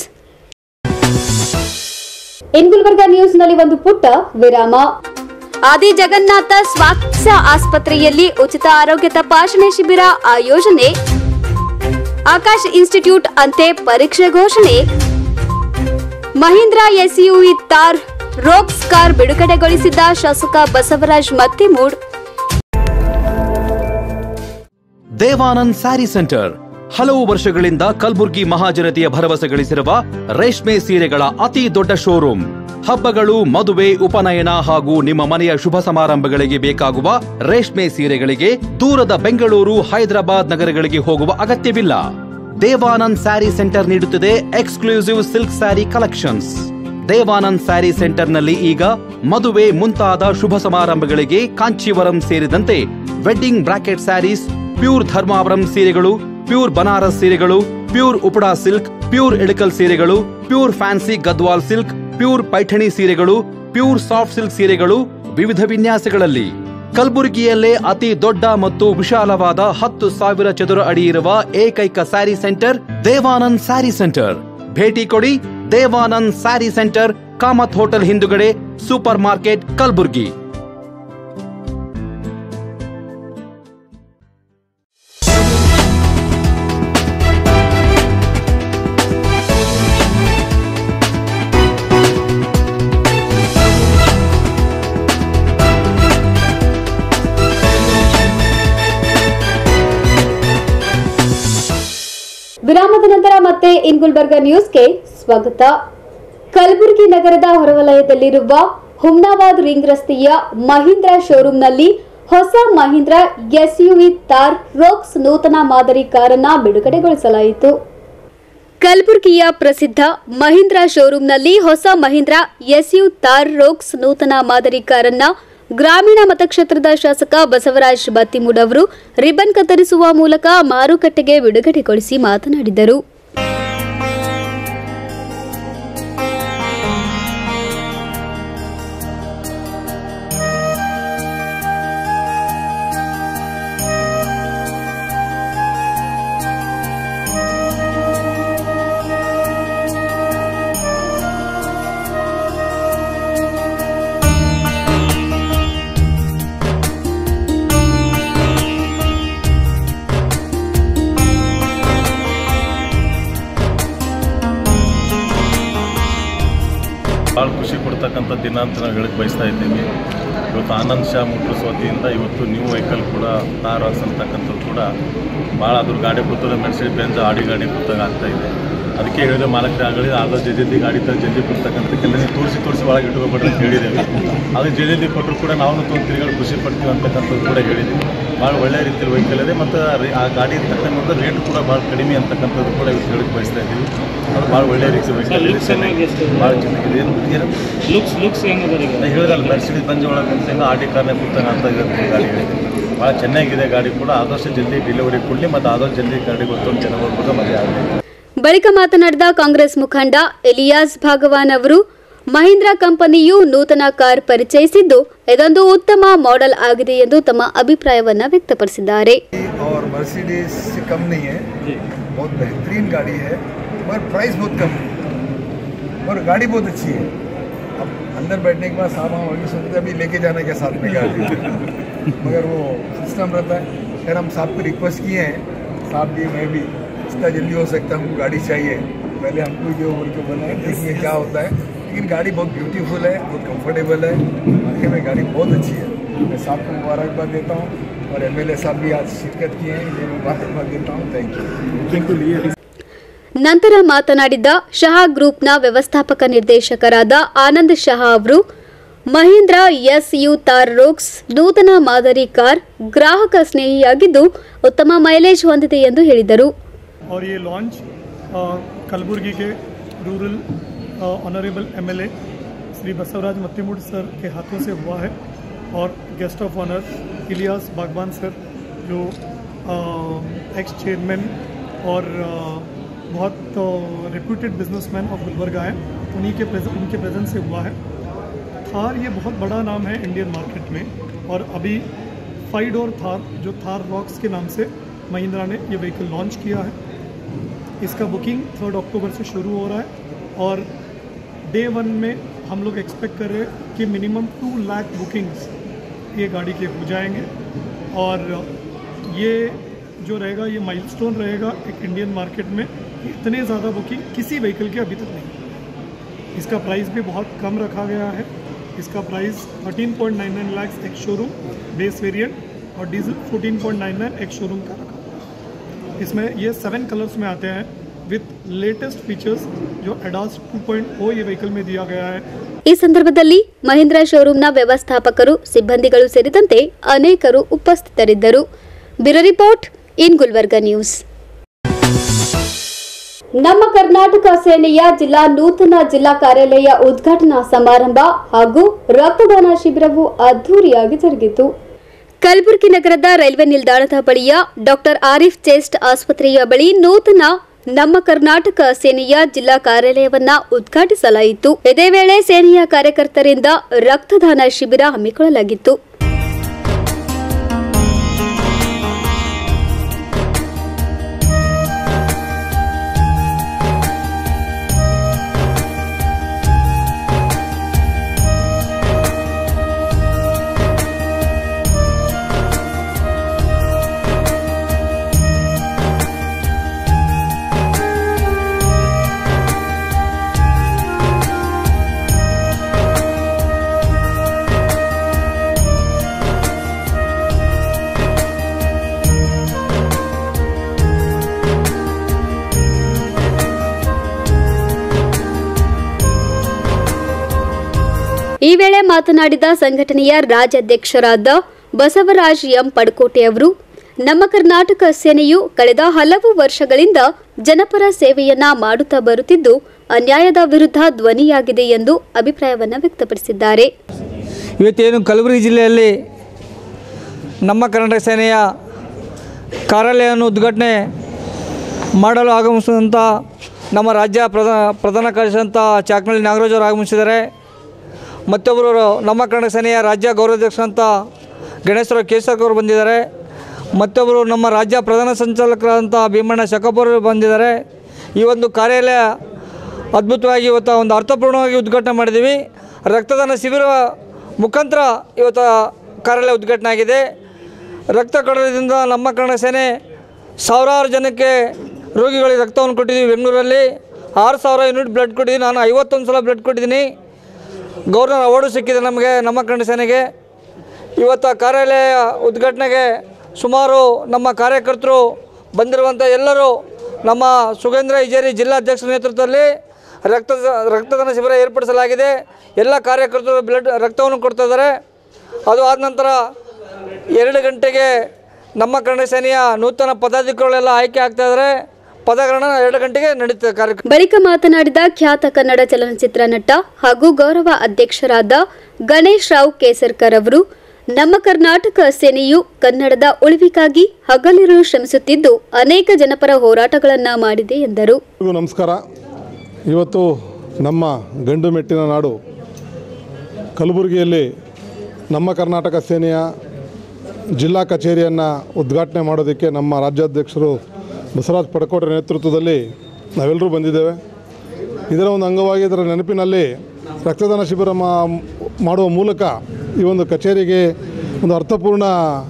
in Gulbarga ನ್ಯೂಸ್ನಲ್ಲಿ ಒಂದು ಪುಟ್ಟ ವಿರಾಮ ಆದಿ ಜಗನ್ನಾಥ ಸ್ವಾಸ್ಥ್ಯ ಆಸ್ಪತ್ರೆಯಲ್ಲಿ ಉಚಿತ ಆರೋಗ್ಯ ತಪಾಸಣೆ ಶಿಬಿರ ಆಯೋಜನೆ ಆಕಾಶ್ ಇನ್ಸ್ಟಿಟ್ಯೂಟ್ ಅಂತೆ ಪರೀಕ್ಷೆ ಘೋಷಣೆ Mahindra SUV Thar Roxx car ಬಿಡುಗಡೆಗೊಳಿಸಿದ್ದ ಶಾಸಕ ಬಸವರಾಜ್ ಮತ್ತಿಮೂಡ್ ದೇವಾನಂದ್ ಸ್ಯಾರಿ ಸೆಂಟರ್ ಹಲವು ವರ್ಷಗಳಿಂದ ಕಲ್ಬುರ್ಗಿ ಮಹಾಜನತೆಯ ಭರವಸೆ ಗಳಿಸಿರುವ ರೇಷ್ಮೆ ಸೀರೆಗಳ ಅತಿ ದೊಡ್ಡ ಶೋರೂಮ್ ಹಬ್ಬಗಳು ಮದುವೆ ಉಪನಯನ ಹಾಗೂ ನಿಮ್ಮ ಮನೆಯ ಶುಭ ಸಮಾರಂಭಗಳಿಗೆ ಬೇಕಾಗುವ ರೇಷ್ಮೆ ಸೀರೆಗಳಿಗೆ ದೂರದ ಬೆಂಗಳೂರು ಹೈದರಾಬಾದ್ ನಗರಗಳಿಗೆ ಹೋಗುವ ಅಗತ್ಯವಿಲ್ಲ ದೇವಾನಂದ್ ಸ್ಯಾರಿ ಸೆಂಟರ್ ನೀಡುತ್ತಿದೆ exclusive silk sari collections Devanand sari ಸೆಂಟರ್ನಲ್ಲಿ ಈಗ ಮದುವೆ ಮುಂತಾದ ಶುಭ ಸಮಾರಂಭಗಳಿಗೆ ಕಾಂಚೀವರಂ ಸೇರಿದಂತೆ wedding bracket saris pure Dharmavaram ಸೀರೆಗಳು ಪ್ಯೂರ್ ಬನಾರಸ್ ಸೀರೆಗಳು pure Uppada silk pure Ilkal ಸೀರೆಗಳು pure fancy Gadwal silk pure Paithani ಸೀರೆಗಳು ಪ್ಯೂರ್ ಸಾಫ್ಟ್ ಸಿಲ್ಕ್ ಸೀರೆಗಳು ವಿವಿಧ ವಿನ್ಯಾಸಗಳಲ್ಲಿ ಕಲಬುರಗಿಯಲ್ಲೇ ಅತಿ ದೊಡ್ಡ ಮತ್ತು ವಿಶಾಲವಾದ ಹತ್ತು ಸಾವಿರ ಚದುರ ಅಡಿ ಇರುವ ಏಕೈಕ ಸ್ಯಾರಿ ಸೆಂಟರ್ ದೇವಾನಂದ್ ಸ್ಯಾರಿ ಸೆಂಟರ್ ಭೇಟಿ ಕೊಡಿ ದೇವಾನಂದ್ ಸ್ಯಾರಿ ಸೆಂಟರ್ ಕಾಮತ್ ಹೋಟೆಲ್ ಹಿಂದುಗಡೆ ಸೂಪರ್ ಮಾರ್ಕೆಟ್ ಕಲಬುರ್ಗಿ ವಿರಾಮದ ನಂತರ ಮತ್ತೆ ಇನ್ ಗುಲ್ಬರ್ಗಾ ನ್ಯೂಸ್ಗೆ ಸ್ವಾಗತ ಕಲಬುರಗಿ ನಗರದ ಹೊರವಲಯದಲ್ಲಿರುವ ಹುಮ್ನಾಬಾದ್ ರಿಂಗ್ ರಸ್ತೆಯ ಮಹೀಂದ್ರ ಶೋರೂಂನಲ್ಲಿ ಹೊಸ ಮಹೀಂದ್ರ ಎಸ್ಯುವಿ ತಾರ್ ರೋಕ್ಸ್ ನೂತನ ಮಾದರಿ ಕಾರನ್ನ ಬಿಡುಗಡೆಗೊಳಿಸಲಾಯಿತು ಕಲಬುರಗಿಯ ಪ್ರಸಿದ್ಧ ಮಹೀಂದ್ರ ಶೋರೂಂನಲ್ಲಿ ಹೊಸ ಮಹೀಂದ್ರ ಎಸ್ಯು ತಾರ್ ರೋಕ್ಸ್ ನೂತನ ಮಾದರಿ ಕಾರನ್ನ ಗ್ರಾಮೀಣ ಮತಕ್ಷೇತ್ರದ ಶಾಸಕ ಬಸವರಾಜ್ ಬತ್ತಿಮೂಡ್ ಅವರು ರಿಬನ್ ಕತ್ತರಿಸುವ ಮೂಲಕ ಮಾರುಕಟ್ಟೆಗೆ ಬಿಡುಗಡೆಗೊಳಿಸಿ ಮಾತನಾಡಿದರು ಭಾಳ ಖುಷಿ ಕೊಡ್ತಕ್ಕಂಥ ದಿನ ಅಂತ ನಾವು ಹೇಳಕ್ಕೆ ಬಯಸ್ತಾ ಇದ್ದೀವಿ ಇವತ್ತು ಆನಂದ್ ಶಾ ಮೋಟರ್ಸ್ ವತಿಯಿಂದ ಇವತ್ತು ನ್ಯೂ ವೆಹಿಕಲ್ ಕೂಡ ಕಾರ್ ಅಂತಕ್ಕಂಥದ್ದು ಕೂಡ ಭಾಳ ಅದ್ರ ಗಾಡಿ ಕೂತಾರೆ ಮೆರ್ಸಿಡ್ ಬೆಂಜ್ ಆಡಿ ಗಾಡಿ ಕೂತಾಗ ಆಗ್ತಾ ಇದೆ ಅದಕ್ಕೆ ಹೇಳಿದ್ರೆ ಮಾಲಕರು ಆಗಲಿ ಆದೋ ಜಲ್ದಿ ಗಾಡಿ ತರ ಜಲ್ದಿ ಕೊಡ್ತಕ್ಕಂಥ ಕೆಲವೇ ತೋರಿಸಿ ತೋರಿಸಿ ಒಳಗೆ ಇಟ್ಕೊಬೇಡ್ರಿ ಅಂತ ಹೇಳಿದ್ದೇವೆ ಅದು ಜಲ್ದಿ ಕೊಟ್ಟರು ಕೂಡ ನಾವು ತೊಗೊಂಡು ತಿರುಗಾಡಿ ಖುಷಿ ಪಡ್ತೀವಿ ಅಂತಕ್ಕಂಥದ್ದು ಕೂಡ ಹೇಳಿದ್ದೀವಿ ಭಾಳ ಒಳ್ಳೆಯ ರೀತಿಯಲ್ಲಿ ವೆಹಿಕಲ್ ಇದೆ ಮತ್ತು ಆ ಗಾಡಿ ತಕ್ಕಂಥ ರೇಟ್ ಕೂಡ ಭಾಳ ಕಡಿಮೆ ಅಂತಕ್ಕಂಥದ್ದು ಕೂಡ ಇವತ್ತು ಹೇಳಕ್ಕೆ ಬಯಸ್ತಾ ಇದ್ದೀವಿ ಅದು ಭಾಳ ಒಳ್ಳೆಯ ರೀತಿ ವೆಹಿಕಲ್ ಇದೆ ಚೆನ್ನಾಗಿ ಭಾಳ ಚೆನ್ನಾಗಿದೆ ಏನು ಏನು ಲುಕ್ಸ್ ಲುಕ್ಸ್ ಹೆಂಗದ ನಾ ಹೇಳಿದ್ರಲ್ಲ ಮೆರ್ಸಿಡಿಸ್ ಬಂಜ್ ಒಳಗೆ ಅಂತ ಹೆಂಗೆ ಆರ್ ಟಿ ಕಾರ್ನಾಗ ಕೂತಾಗ ಅಂತ ಇರುತ್ತೆ ಗಾಡಿ ಹೇಳಿದೆ ಭಾಳ ಚೆನ್ನಾಗಿದೆ ಗಾಡಿ ಕೂಡ ಆದಷ್ಟು ಜಲ್ದಿ ಡೆಲಿವರಿ ಕೊಡಲಿ ಮತ್ತು ಆದಷ್ಟು ಜಲ್ದಿ ಗಾಡಿ ಗೊತ್ತೊಂದು ಜನಗಳು ಕೂಡ ಮಜಾ ಆಗಲಿ ಬಳಿಕ ಮಾತನಾಡಿದ ಕಾಂಗ್ರೆಸ್ ಮುಖಂಡ ಎಲಿಯಾಸ್ ಭಾಗವಾನ್ ಅವರು ಮಹೀಂದ್ರಾ ಕಂಪನಿಯು ನೂತನ ಕಾರ್ ಪರಿಚಯಿಸಿದ್ದು ಇದೊಂದು ಉತ್ತಮ ಮಾಡೆಲ್ ಆಗಿದೆ ಎಂದು ತಮ್ಮ ಅಭಿಪ್ರಾಯವನ್ನ ವ್ಯಕ್ತಪಡಿಸಿದ್ದಾರೆ और मर्सिडीज से कम नहीं है बहुत बेहतरीन गाड़ी है मगर प्राइस बहुत कम है और गाड़ी बहुत अच्छी है अब अंदर बैठने के बाद सामान वही सोचते अभी लेके जाना क्या साथ में गाड़ी मगर वो सिस्टम रहता है फिर हम साहब को रिक्वेस्ट किए हैं साहब भी मैं भी जितना जल्दी हो सकता है हमको गाड़ी चाहिए पहले हमको जो बोल के बनाए देखेंगे क्या होता है लेकिन गाड़ी बहुत ब्यूटीफुल है बहुत कंफर्टेबल है वाकई में गाड़ी बहुत अच्छी है मैं साहब को मुबारकबाद देता हूँ और एम साहब भी आज शिरकत किए हैं इन्हें मुबारकबाद देता हूँ थैंक यू थैंक यू ನಂತರ ಮಾತನಾಡಿದ ಶಹಾ ಗ್ರೂಪ್ನ ವ್ಯವಸ್ಥಾಪಕ ನಿರ್ದೇಶಕರಾದ ಆನಂದ್ ಶಹಾ ಅವರು Mahindra S U Thar Roxx ನೂತನ ಮಾದರಿ ಕಾರ್ ಗ್ರಾಹಕ ಸ್ನೇಹಿಯಾಗಿದ್ದು ಉತ್ತಮ ಮೈಲೇಜ್ ಹೊಂದಿದೆ ಎಂದು ಹೇಳಿದರು और ये लॉन्च अ, कलबुर्गी के rural honourable MLA Shri Basavaraj Mattimud sir के हाथों से हुआ है और गेस्ट ऑफ ऑनर इलियास बागवान सर जो एक्स चेयरमैन और अ, बहुत रिप्यूटेड बिजनेसमैन ऑफ गुलबर्गा है उन्हीं के प्रेजेंट उनके प्रेजेंस से हुआ है थार ये बहुत बड़ा नाम है इंडियन मार्केट में और अभी फाइड और थार जो थार रॉक्स के नाम से महिंद्रा ने ये व्हीकल लॉन्च किया है इसका बुकिंग थर्ड अक्टूबर से शुरू हो रहा है और डे वन में हम लोग एक्सपेक्ट कर रहे हैं कि मिनिमम टू लाख बुकिंग्स ये गाड़ी के हो जाएंगे और ये जो रहेगा ये माइलस्टोन रहेगा एक इंडियन मार्केट में कि इतने ज़्यादा बुकिंग किसी व्हीकल के अभी तक नहीं इसका प्राइस भी बहुत कम रखा गया है इसका price 13.99 lakh ex showroom base variant और डीजल 14.99 एक शोरूम का रखा हुआ है। इसमें ये सेवन कलर्स में आते हैं विथ लेटेस्ट फीचर्स जो एडास 2.0 ये व्हीकल में दिया गया है ಈ ಸಂದರ್ಭದಲ್ಲಿ ಮಹೀಂದ್ರಾ ಶೋರೂಂನ ವ್ಯವಸ್ಥಾಪಕರು ಸಿಬ್ಬಂದಿಗಳು ಸೇರಿದಂತೆ ಅನೇಕರು ಉಪಸ್ಥಿತರಿದ್ದರು bureau report in Gulbarga news ನಮ್ಮ ಕರ್ನಾಟಕ ಸೇನೆಯ ಜಿಲ್ಲಾ ನೂತನ ಜಿಲ್ಲಾ ಕಾರ್ಯಾಲಯ ಉದ್ಘಾಟನಾ ಸಮಾರಂಭ ಹಾಗೂ ರಕ್ತದಾನ ಶಿಬಿರವು ಅದ್ದೂರಿಯಾಗಿ ಜರುಗಿತು ಕಲಬುರಗಿ ನಗರದ ರೈಲ್ವೆ ನಿಲ್ದಾಣದ ಬಳಿಯ ಡಾಕ್ಟರ್ ಆರಿಫ್ ಚೆಸ್ಟ್ ಆಸ್ಪತ್ರೆಯ ಬಳಿ ನೂತನ ನಮ್ಮ ಕರ್ನಾಟಕ ಸೇನೆಯ ಜಿಲ್ಲಾ ಕಾರ್ಯಾಲಯವನ್ನ ಉದ್ಘಾಟಿಸಲಾಯಿತು ಇದೇ ವೇಳೆ ಸೇನೆಯ ಕಾರ್ಯಕರ್ತರಿಂದ ರಕ್ತದಾನ ಶಿಬಿರ ಹಮ್ಮಿಕೊಳ್ಳಲಾಗಿತ್ತು ಈ ವೇಳೆ ಮಾತನಾಡಿದ ಸಂಘಟನೆಯ ರಾಜ್ಯಾಧ್ಯಕ್ಷರಾದ ಬಸವರಾಜ್ ಎಂ ಪಡ್ಕೋಟೆ ಅವರು ನಮ್ಮ ಕರ್ನಾಟಕ ಸೇನೆಯು ಕಳೆದ ಹಲವು ವರ್ಷಗಳಿಂದ ಜನಪರ ಸೇವೆಯನ್ನ ಮಾಡುತ್ತಾ ಬರುತ್ತಿದ್ದು ಅನ್ಯಾಯದ ವಿರುದ್ಧ ಧ್ವನಿಯಾಗಿದೆ ಎಂದು ಅಭಿಪ್ರಾಯವನ್ನ ವ್ಯಕ್ತಪಡಿಸಿದ್ದಾರೆ ಇವತ್ತೇನು ಕಲಬುರಗಿ ಜಿಲ್ಲೆಯಲ್ಲಿ ನಮ್ಮ ಕರ್ನಾಟಕ ಸೇನೆಯ ಕಾರ್ಯಾಲಯವನ್ನು ಉದ್ಘಾಟನೆ ಮಾಡಲು ಆಗಮಿಸಿದಂಥ ನಮ್ಮ ರಾಜ್ಯ ಪ್ರಧಾನ ಪ್ರಧಾನ ಕಾರ್ಯದರ್ಶಿಯಂಥ ಚಾಕ್ನಳ್ಳಿ ನಾಗರಾಜ್ ಅವರು ಆಗಮಿಸಿದ್ದಾರೆ ಮತ್ತೊಬ್ಬರು ನಮ್ಮ ಕನ್ನಡ ಸೇನೆಯ ರಾಜ್ಯ ಗೌರವಾಧ್ಯಕ್ಷ ಅಂತ ಗಣೇಶ್ವರ ಕೇಸರ್ ಅವರು ಬಂದಿದ್ದಾರೆ ಮತ್ತೊಬ್ಬರು ನಮ್ಮ ರಾಜ್ಯ ಪ್ರಧಾನ ಸಂಚಾಲಕರಾದಂಥ ಭೀಮಣ್ಣ ಶಕಪುರ್ ಬಂದಿದ್ದಾರೆ ಈ ಒಂದು ಕಾರ್ಯಾಲಯ ಅದ್ಭುತವಾಗಿ ಇವತ್ತು ಒಂದು ಅರ್ಥಪೂರ್ಣವಾಗಿ ಉದ್ಘಾಟನೆ ಮಾಡಿದ್ದೀವಿ ರಕ್ತದಾನ ಶಿಬಿರ ಮುಖಾಂತರ ಇವತ್ತು ಕಾರ್ಯಾಲಯ ಉದ್ಘಾಟನೆ ಆಗಿದೆ ರಕ್ತ ಕಡಲದಿಂದ ನಮ್ಮ ಕನ್ನಡ ಸೇನೆ ಸಾವಿರಾರು ಜನಕ್ಕೆ ರೋಗಿಗಳಿಗೆ ರಕ್ತವನ್ನು ಕೊಟ್ಟಿದ್ದೀವಿ ಬೆಂಗಳೂರಲ್ಲಿ ಆರು ಸಾವಿರ ಯೂನಿಟ್ ಬ್ಲಡ್ ಕೊಟ್ಟಿದ್ದೀನಿ ನಾನು ಐವತ್ತೊಂದು ಸಲ ಬ್ಲಡ್ ಕೊಟ್ಟಿದ್ದೀನಿ ಗೌರ್ನರ್ ಅವಾರ್ಡು ಸಿಕ್ಕಿದೆ ನಮಗೆ ನಮ್ಮ ಕನ್ನಡ ಸೇನೆಗೆ ಇವತ್ತು ಆ ಕಾರ್ಯಾಲಯ ಉದ್ಘಾಟನೆಗೆ ಸುಮಾರು ನಮ್ಮ ಕಾರ್ಯಕರ್ತರು ಬಂದಿರುವಂಥ ಎಲ್ಲರೂ ನಮ್ಮ ಸುಗೇಂದ್ರ ಇಜೇರಿ ಜಿಲ್ಲಾಧ್ಯಕ್ಷರ ನೇತೃತ್ವದಲ್ಲಿ ರಕ್ತ ರಕ್ತದಾನ ಶಿಬಿರ ಏರ್ಪಡಿಸಲಾಗಿದೆ ಎಲ್ಲ ಕಾರ್ಯಕರ್ತರು ಬ್ಲಡ್ ರಕ್ತವನ್ನು ಕೊಡ್ತಾ ಇದ್ದಾರೆ ಅದು ಆದ ನಂತರ ಎರಡು ಗಂಟೆಗೆ ನಮ್ಮ ಕನ್ನಡ ಸೇನೆಯ ನೂತನ ಪದಾಧಿಕಾರಿಗಳೆಲ್ಲ ಆಯ್ಕೆ ಆಗ್ತಾ ಇದ್ದಾರೆ ಪದಗ್ರಹಣ ಎರಡು ಗಂಟೆಗೆ ನಡೀತದೆ ಕಾರ್ಯಕ್ರಮ ಬಳಿಕ ಮಾತನಾಡಿದ ಖ್ಯಾತ ಕನ್ನಡ ಚಲನಚಿತ್ರ ನಟ ಹಾಗೂ ಗೌರವ ಅಧ್ಯಕ್ಷರಾದ ಗಣೇಶ್ ರಾವ್ ಕೇಸರ್ಕರ್ ಅವರು ನಮ್ಮ ಕರ್ನಾಟಕ ಸೇನೆಯು ಕನ್ನಡದ ಉಳಿವಿಗಾಗಿ ಹಗಲಿರುಳು ಶ್ರಮಿಸುತ್ತಿದ್ದು ಅನೇಕ ಜನಪರ ಹೋರಾಟಗಳನ್ನ ಮಾಡಿದೆ ಎಂದರು ಎಲ್ರಿಗೂ ನಮಸ್ಕಾರ ಇವತ್ತು ನಮ್ಮ ಗಂಡು ಮೆಟ್ಟಿನ ನಾಡು ಕಲಬುರಗಿಯಲ್ಲಿ ನಮ್ಮ ಕರ್ನಾಟಕ ಸೇನೆಯ ಜಿಲ್ಲಾ ಕಚೇರಿಯನ್ನು ಉದ್ಘಾಟನೆ ಮಾಡೋದಕ್ಕೆ ನಮ್ಮ ರಾಜ್ಯಾಧ್ಯಕ್ಷರು ಬಸವರಾಜ್ ಪಡಕೋಟೆ ನೇತೃತ್ವದಲ್ಲಿ ನಾವೆಲ್ಲರೂ ಬಂದಿದ್ದೇವೆ ಇದರ ಒಂದು ಅಂಗವಾಗಿ ಇದರ ನೆನಪಿನಲ್ಲಿ ರಕ್ತದಾನ ಶಿಬಿರ ಮಾ- ಮಾಡುವ ಮೂಲಕ ಈ ಒಂದು ಕಚೇರಿಗೆ ಒಂದು ಅರ್ಥಪೂರ್ಣ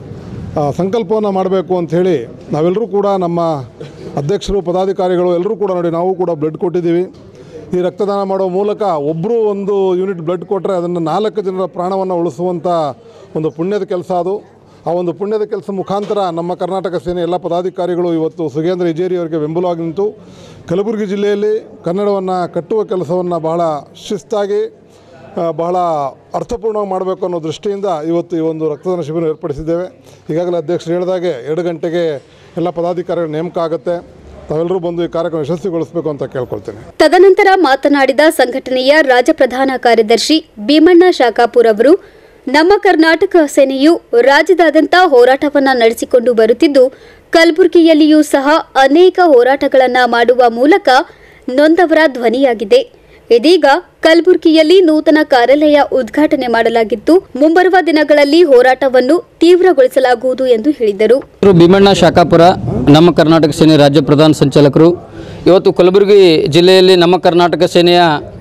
ಆ, ಸಂಕಲ್ಪವನ್ನು ಮಾಡಬೇಕು ಅಂಥೇಳಿ ನಾವೆಲ್ಲರೂ ಕೂಡ ನಮ್ಮ ಅಧ್ಯಕ್ಷರು ಪದಾಧಿಕಾರಿಗಳು ಎಲ್ಲರೂ ಕೂಡ ನೋಡಿ ನಾವು ಕೂಡ ಬ್ಲಡ್ ಕೊಟ್ಟಿದ್ದೀವಿ ಈ ರಕ್ತದಾನ ಮಾಡುವ ಮೂಲಕ ಒಬ್ಬರು ಒಂದು ಯೂನಿಟ್ ಬ್ಲಡ್ ಕೊಟ್ಟರೆ ಅದನ್ನು ನಾಲ್ಕು ಜನರ ಪ್ರಾಣವನ್ನು ಉಳಿಸುವಂಥ ಒಂದು ಪುಣ್ಯದ ಕೆಲಸ ಅದು ಆ ಒಂದು ಪುಣ್ಯದ ಕೆಲಸ ಮುಖಾಂತರ ನಮ್ಮ ಕರ್ನಾಟಕ ಸೇನೆ ಎಲ್ಲ ಪದಾಧಿಕಾರಿಗಳು ಇವತ್ತು ಸುಗೇಂದ್ರ ಇಜೇರಿ ಅವರಿಗೆ ಬೆಂಬಲವಾಗಿ ನಿಂತು ಕಲಬುರಗಿ ಜಿಲ್ಲೆಯಲ್ಲಿ ಕನ್ನಡವನ್ನು ಕಟ್ಟುವ ಕೆಲಸವನ್ನು ಬಹಳ ಶಿಸ್ತಾಗಿ ಆ, ಬಹಳ ಅರ್ಥಪೂರ್ಣವಾಗಿ ಮಾಡಬೇಕು ಅನ್ನೋ ದೃಷ್ಟಿಯಿಂದ ಇವತ್ತು ಈ ಒಂದು ರಕ್ತದಾನ ಶಿಬಿರ ಏರ್ಪಡಿಸಿದ್ದೇವೆ ಈಗಾಗಲೇ ಅಧ್ಯಕ್ಷರು ಹೇಳಿದಾಗೆ ಎರಡು ಗಂಟೆಗೆ ಎಲ್ಲ ಪದಾಧಿಕಾರಿಗಳ ನೇಮಕ ಆಗುತ್ತೆ ತಾವೆಲ್ಲರೂ ಬಂದು ಈ ಕಾರ್ಯಕ್ರಮ ಯಶಸ್ವಿಗೊಳಿಸಬೇಕು ಅಂತ ಕೇಳ್ಕೊಳ್ತೇನೆ ತದನಂತರ ಮಾತನಾಡಿದ ಸಂಘಟನೆಯ ರಾಜ್ಯ ಪ್ರಧಾನ ಕಾರ್ಯದರ್ಶಿ ಭೀಮಣ್ಣ ಶಾಖಾಪುರ್ ಅವರು ನಮ್ಮ ಕರ್ನಾಟಕ ಸೇನೆಯು ರಾಜ್ಯದಾದ್ಯಂತ ಹೋರಾಟವನ್ನ ನಡೆಸಿಕೊಂಡು ಬರುತ್ತಿದ್ದು ಕಲಬುರಗಿಯಲ್ಲಿಯೂ ಸಹ ಅನೇಕ ಹೋರಾಟಗಳನ್ನ ಮಾಡುವ ಮೂಲಕ ನೊಂದವರ ಧ್ವನಿಯಾಗಿದೆ ಇದೀಗ ಕಲಬುರಗಿಯಲ್ಲಿ ನೂತನ ಕಾರ್ಯಾಲಯ ಉದ್ಘಾಟನೆ ಮಾಡಲಾಗಿದ್ದು ಮುಂಬರುವ ದಿನಗಳಲ್ಲಿ ಹೋರಾಟವನ್ನು ತೀವ್ರಗೊಳಿಸಲಾಗುವುದು ಎಂದು ಹೇಳಿದರು ಹೆಸರು ಭೀಮಣ್ಣ ಶಾಖಾಪುರ ನಮ್ಮ ಕರ್ನಾಟಕ ಸೇನೆ ರಾಜ್ಯ ಪ್ರಧಾನ ಸಂಚಾಲಕರು ಇವತ್ತು ಕಲಬುರಗಿ ಜಿಲ್ಲೆಯಲ್ಲಿ ನಮ್ಮ ಕರ್ನಾಟಕ ಸೇನೆಯ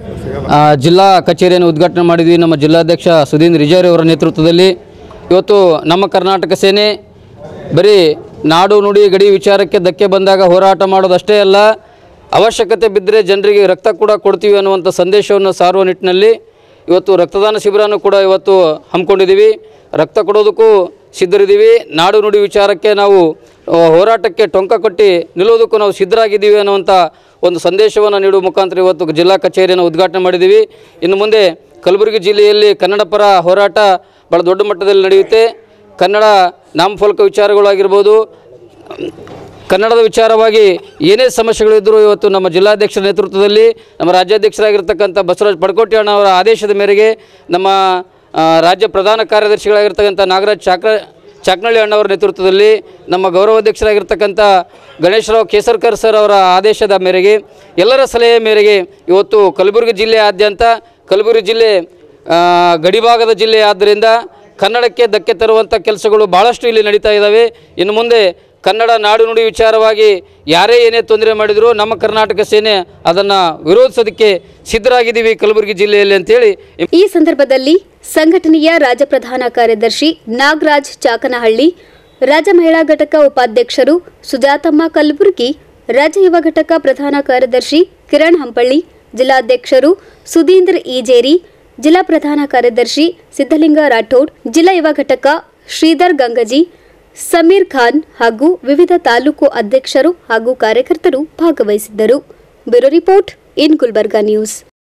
ಆ, ಜಿಲ್ಲಾ ಕಚೇರಿಯನ್ನು ಉದ್ಘಾಟನೆ ಮಾಡಿದ್ವಿ ನಮ್ಮ ಜಿಲ್ಲಾಧ್ಯಕ್ಷ ಸುಧೀಂದ್ರ ರಿಜಾರಿ ಅವರ ನೇತೃತ್ವದಲ್ಲಿ ಇವತ್ತು ನಮ್ಮ ಕರ್ನಾಟಕ ಸೇನೆ ಬರೀ ನಾಡು ನುಡಿ ಗಡಿ ವಿಚಾರಕ್ಕೆ ಧಕ್ಕೆ ಬಂದಾಗ ಹೋರಾಟ ಮಾಡೋದಷ್ಟೇ ಅಲ್ಲ ಅವಶ್ಯಕತೆ ಬಿದ್ದರೆ ಜನರಿಗೆ ರಕ್ತ ಕೂಡ ಕೊಡ್ತೀವಿ ಅನ್ನುವಂಥ ಸಂದೇಶವನ್ನು ಸಾರುವ ನಿಟ್ಟಿನಲ್ಲಿ ಇವತ್ತು ರಕ್ತದಾನ ಶಿಬಿರನೂ ಕೂಡ ಇವತ್ತು ಹಮ್ಮಿಕೊಂಡಿದ್ದೀವಿ ರಕ್ತ ಕೊಡೋದಕ್ಕೂ ಸಿದ್ಧರಿದ್ದೀವಿ ನಾಡು ನುಡಿ ವಿಚಾರಕ್ಕೆ ನಾವು ಆ, ಹೋರಾಟಕ್ಕೆ ಟೊಂಕ ಕೊಟ್ಟು ನಿಲ್ಲೋದಕ್ಕೂ ನಾವು ಸಿದ್ಧರಾಗಿದ್ದೀವಿ ಅನ್ನುವಂಥ ಒಂದು ಸಂದೇಶವನ್ನು ನೀಡುವ ಮುಖಾಂತರ ಇವತ್ತು ಜಿಲ್ಲಾ ಕಚೇರಿಯನ್ನು ಉದ್ಘಾಟನೆ ಮಾಡಿದ್ದೀವಿ ಇನ್ನು ಮುಂದೆ ಕಲಬುರಗಿ ಜಿಲ್ಲೆಯಲ್ಲಿ ಕನ್ನಡ ಪರ ಹೋರಾಟ ಭಾಳ ದೊಡ್ಡ ಮಟ್ಟದಲ್ಲಿ ನಡೆಯುತ್ತೆ ಕನ್ನಡ ನಾಮಫಲಕ ವಿಚಾರಗಳಾಗಿರ್ಬೋದು ಕನ್ನಡದ ವಿಚಾರವಾಗಿ ಏನೇ ಸಮಸ್ಯೆಗಳಿದ್ದರೂ ಇವತ್ತು ನಮ್ಮ ಜಿಲ್ಲಾಧ್ಯಕ್ಷರ ನೇತೃತ್ವದಲ್ಲಿ ನಮ್ಮ ರಾಜ್ಯಾಧ್ಯಕ್ಷರಾಗಿರ್ತಕ್ಕಂಥ ಬಸವರಾಜ ಪಡ್ಕೋಟಿ ಅಣ್ಣ ಅವರ ಆದೇಶದ ಮೇರೆಗೆ ನಮ್ಮ ಆ, ರಾಜ್ಯ ಪ್ರಧಾನ ಕಾರ್ಯದರ್ಶಿಗಳಾಗಿರ್ತಕ್ಕಂಥ ನಾಗರಾಜ್ ಚಾಕ್ರ ಚಾಕ್ನಳ್ಳಿ ಅಣ್ಣವರ ನೇತೃತ್ವದಲ್ಲಿ ನಮ್ಮ ಗೌರವಾಧ್ಯಕ್ಷರಾಗಿರ್ತಕ್ಕಂಥ ಗಣೇಶರಾವ್ ಕೇಸರ್ಕರ್ ಸರ್ ಅವರ ಆದೇಶದ ಮೇರೆಗೆ ಎಲ್ಲರ ಸಲಹೆ ಮೇರೆಗೆ ಇವತ್ತು ಕಲಬುರಗಿ ಜಿಲ್ಲೆಯಾದ್ಯಂತ ಕಲಬುರಗಿ ಜಿಲ್ಲೆ ಆ, ಗಡಿಭಾಗದ ಜಿಲ್ಲೆ ಆದ್ದರಿಂದ ಕನ್ನಡಕ್ಕೆ ಧಕ್ಕೆ ತರುವಂಥ ಕೆಲಸಗಳು ಭಾಳಷ್ಟು ಇಲ್ಲಿ ನಡೀತಾ ಇದ್ದಾವೆ ಇನ್ನು ಮುಂದೆ ಕನ್ನಡ ನಾಡು ನುಡಿ ವಿಚಾರವಾಗಿ ಯಾರೇ ಏನೇ ತೊಂದರೆ ಮಾಡಿದರೂ ನಮ್ಮ ಕರ್ನಾಟಕ ಸೇನೆ ಅದನ್ನು ವಿರೋಧಿಸೋದಕ್ಕೆ ಸಿದ್ಧರಾಗಿದ್ದೀವಿ ಕಲಬುರಗಿ ಜಿಲ್ಲೆಯಲ್ಲಿ ಅಂತೇಳಿ ಈ ಸಂದರ್ಭದಲ್ಲಿ ಸಂಘಟನೆಯ ರಾಜ್ಯ ಪ್ರಧಾನ ಕಾರ್ಯದರ್ಶಿ ನಾಗರಾಜ್ ಚಾಕನಹಳ್ಳಿ ರಾಜ್ಯ ಮಹಿಳಾ ಘಟಕ ಉಪಾಧ್ಯಕ್ಷರು ಸುಜಾತಮ್ಮ ಕಲಬುರ್ಗಿ ರಾಜ್ಯ ಯುವ ಘಟಕ ಪ್ರಧಾನ ಕಾರ್ಯದರ್ಶಿ ಕಿರಣ್ ಹಂಪಳ್ಳಿ ಜಿಲ್ಲಾಧ್ಯಕ್ಷರು ಸುಧೀಂದ್ರ ಈಜೇರಿ ಜಿಲ್ಲಾ ಪ್ರಧಾನ ಕಾರ್ಯದರ್ಶಿ ಸಿದ್ದಲಿಂಗ ರಾಠೋಡ್ ಜಿಲ್ಲಾ ಯುವ ಘಟಕ ಶ್ರೀಧರ್ ಗಂಗಜಿ ಸಮೀರ್ ಖಾನ್ ಹಾಗೂ ವಿವಿಧ ತಾಲೂಕು ಅಧ್ಯಕ್ಷರು ಹಾಗೂ ಕಾರ್ಯಕರ್ತರು ಭಾಗವಹಿಸಿದ್ದರು bureau report in Gulbarga news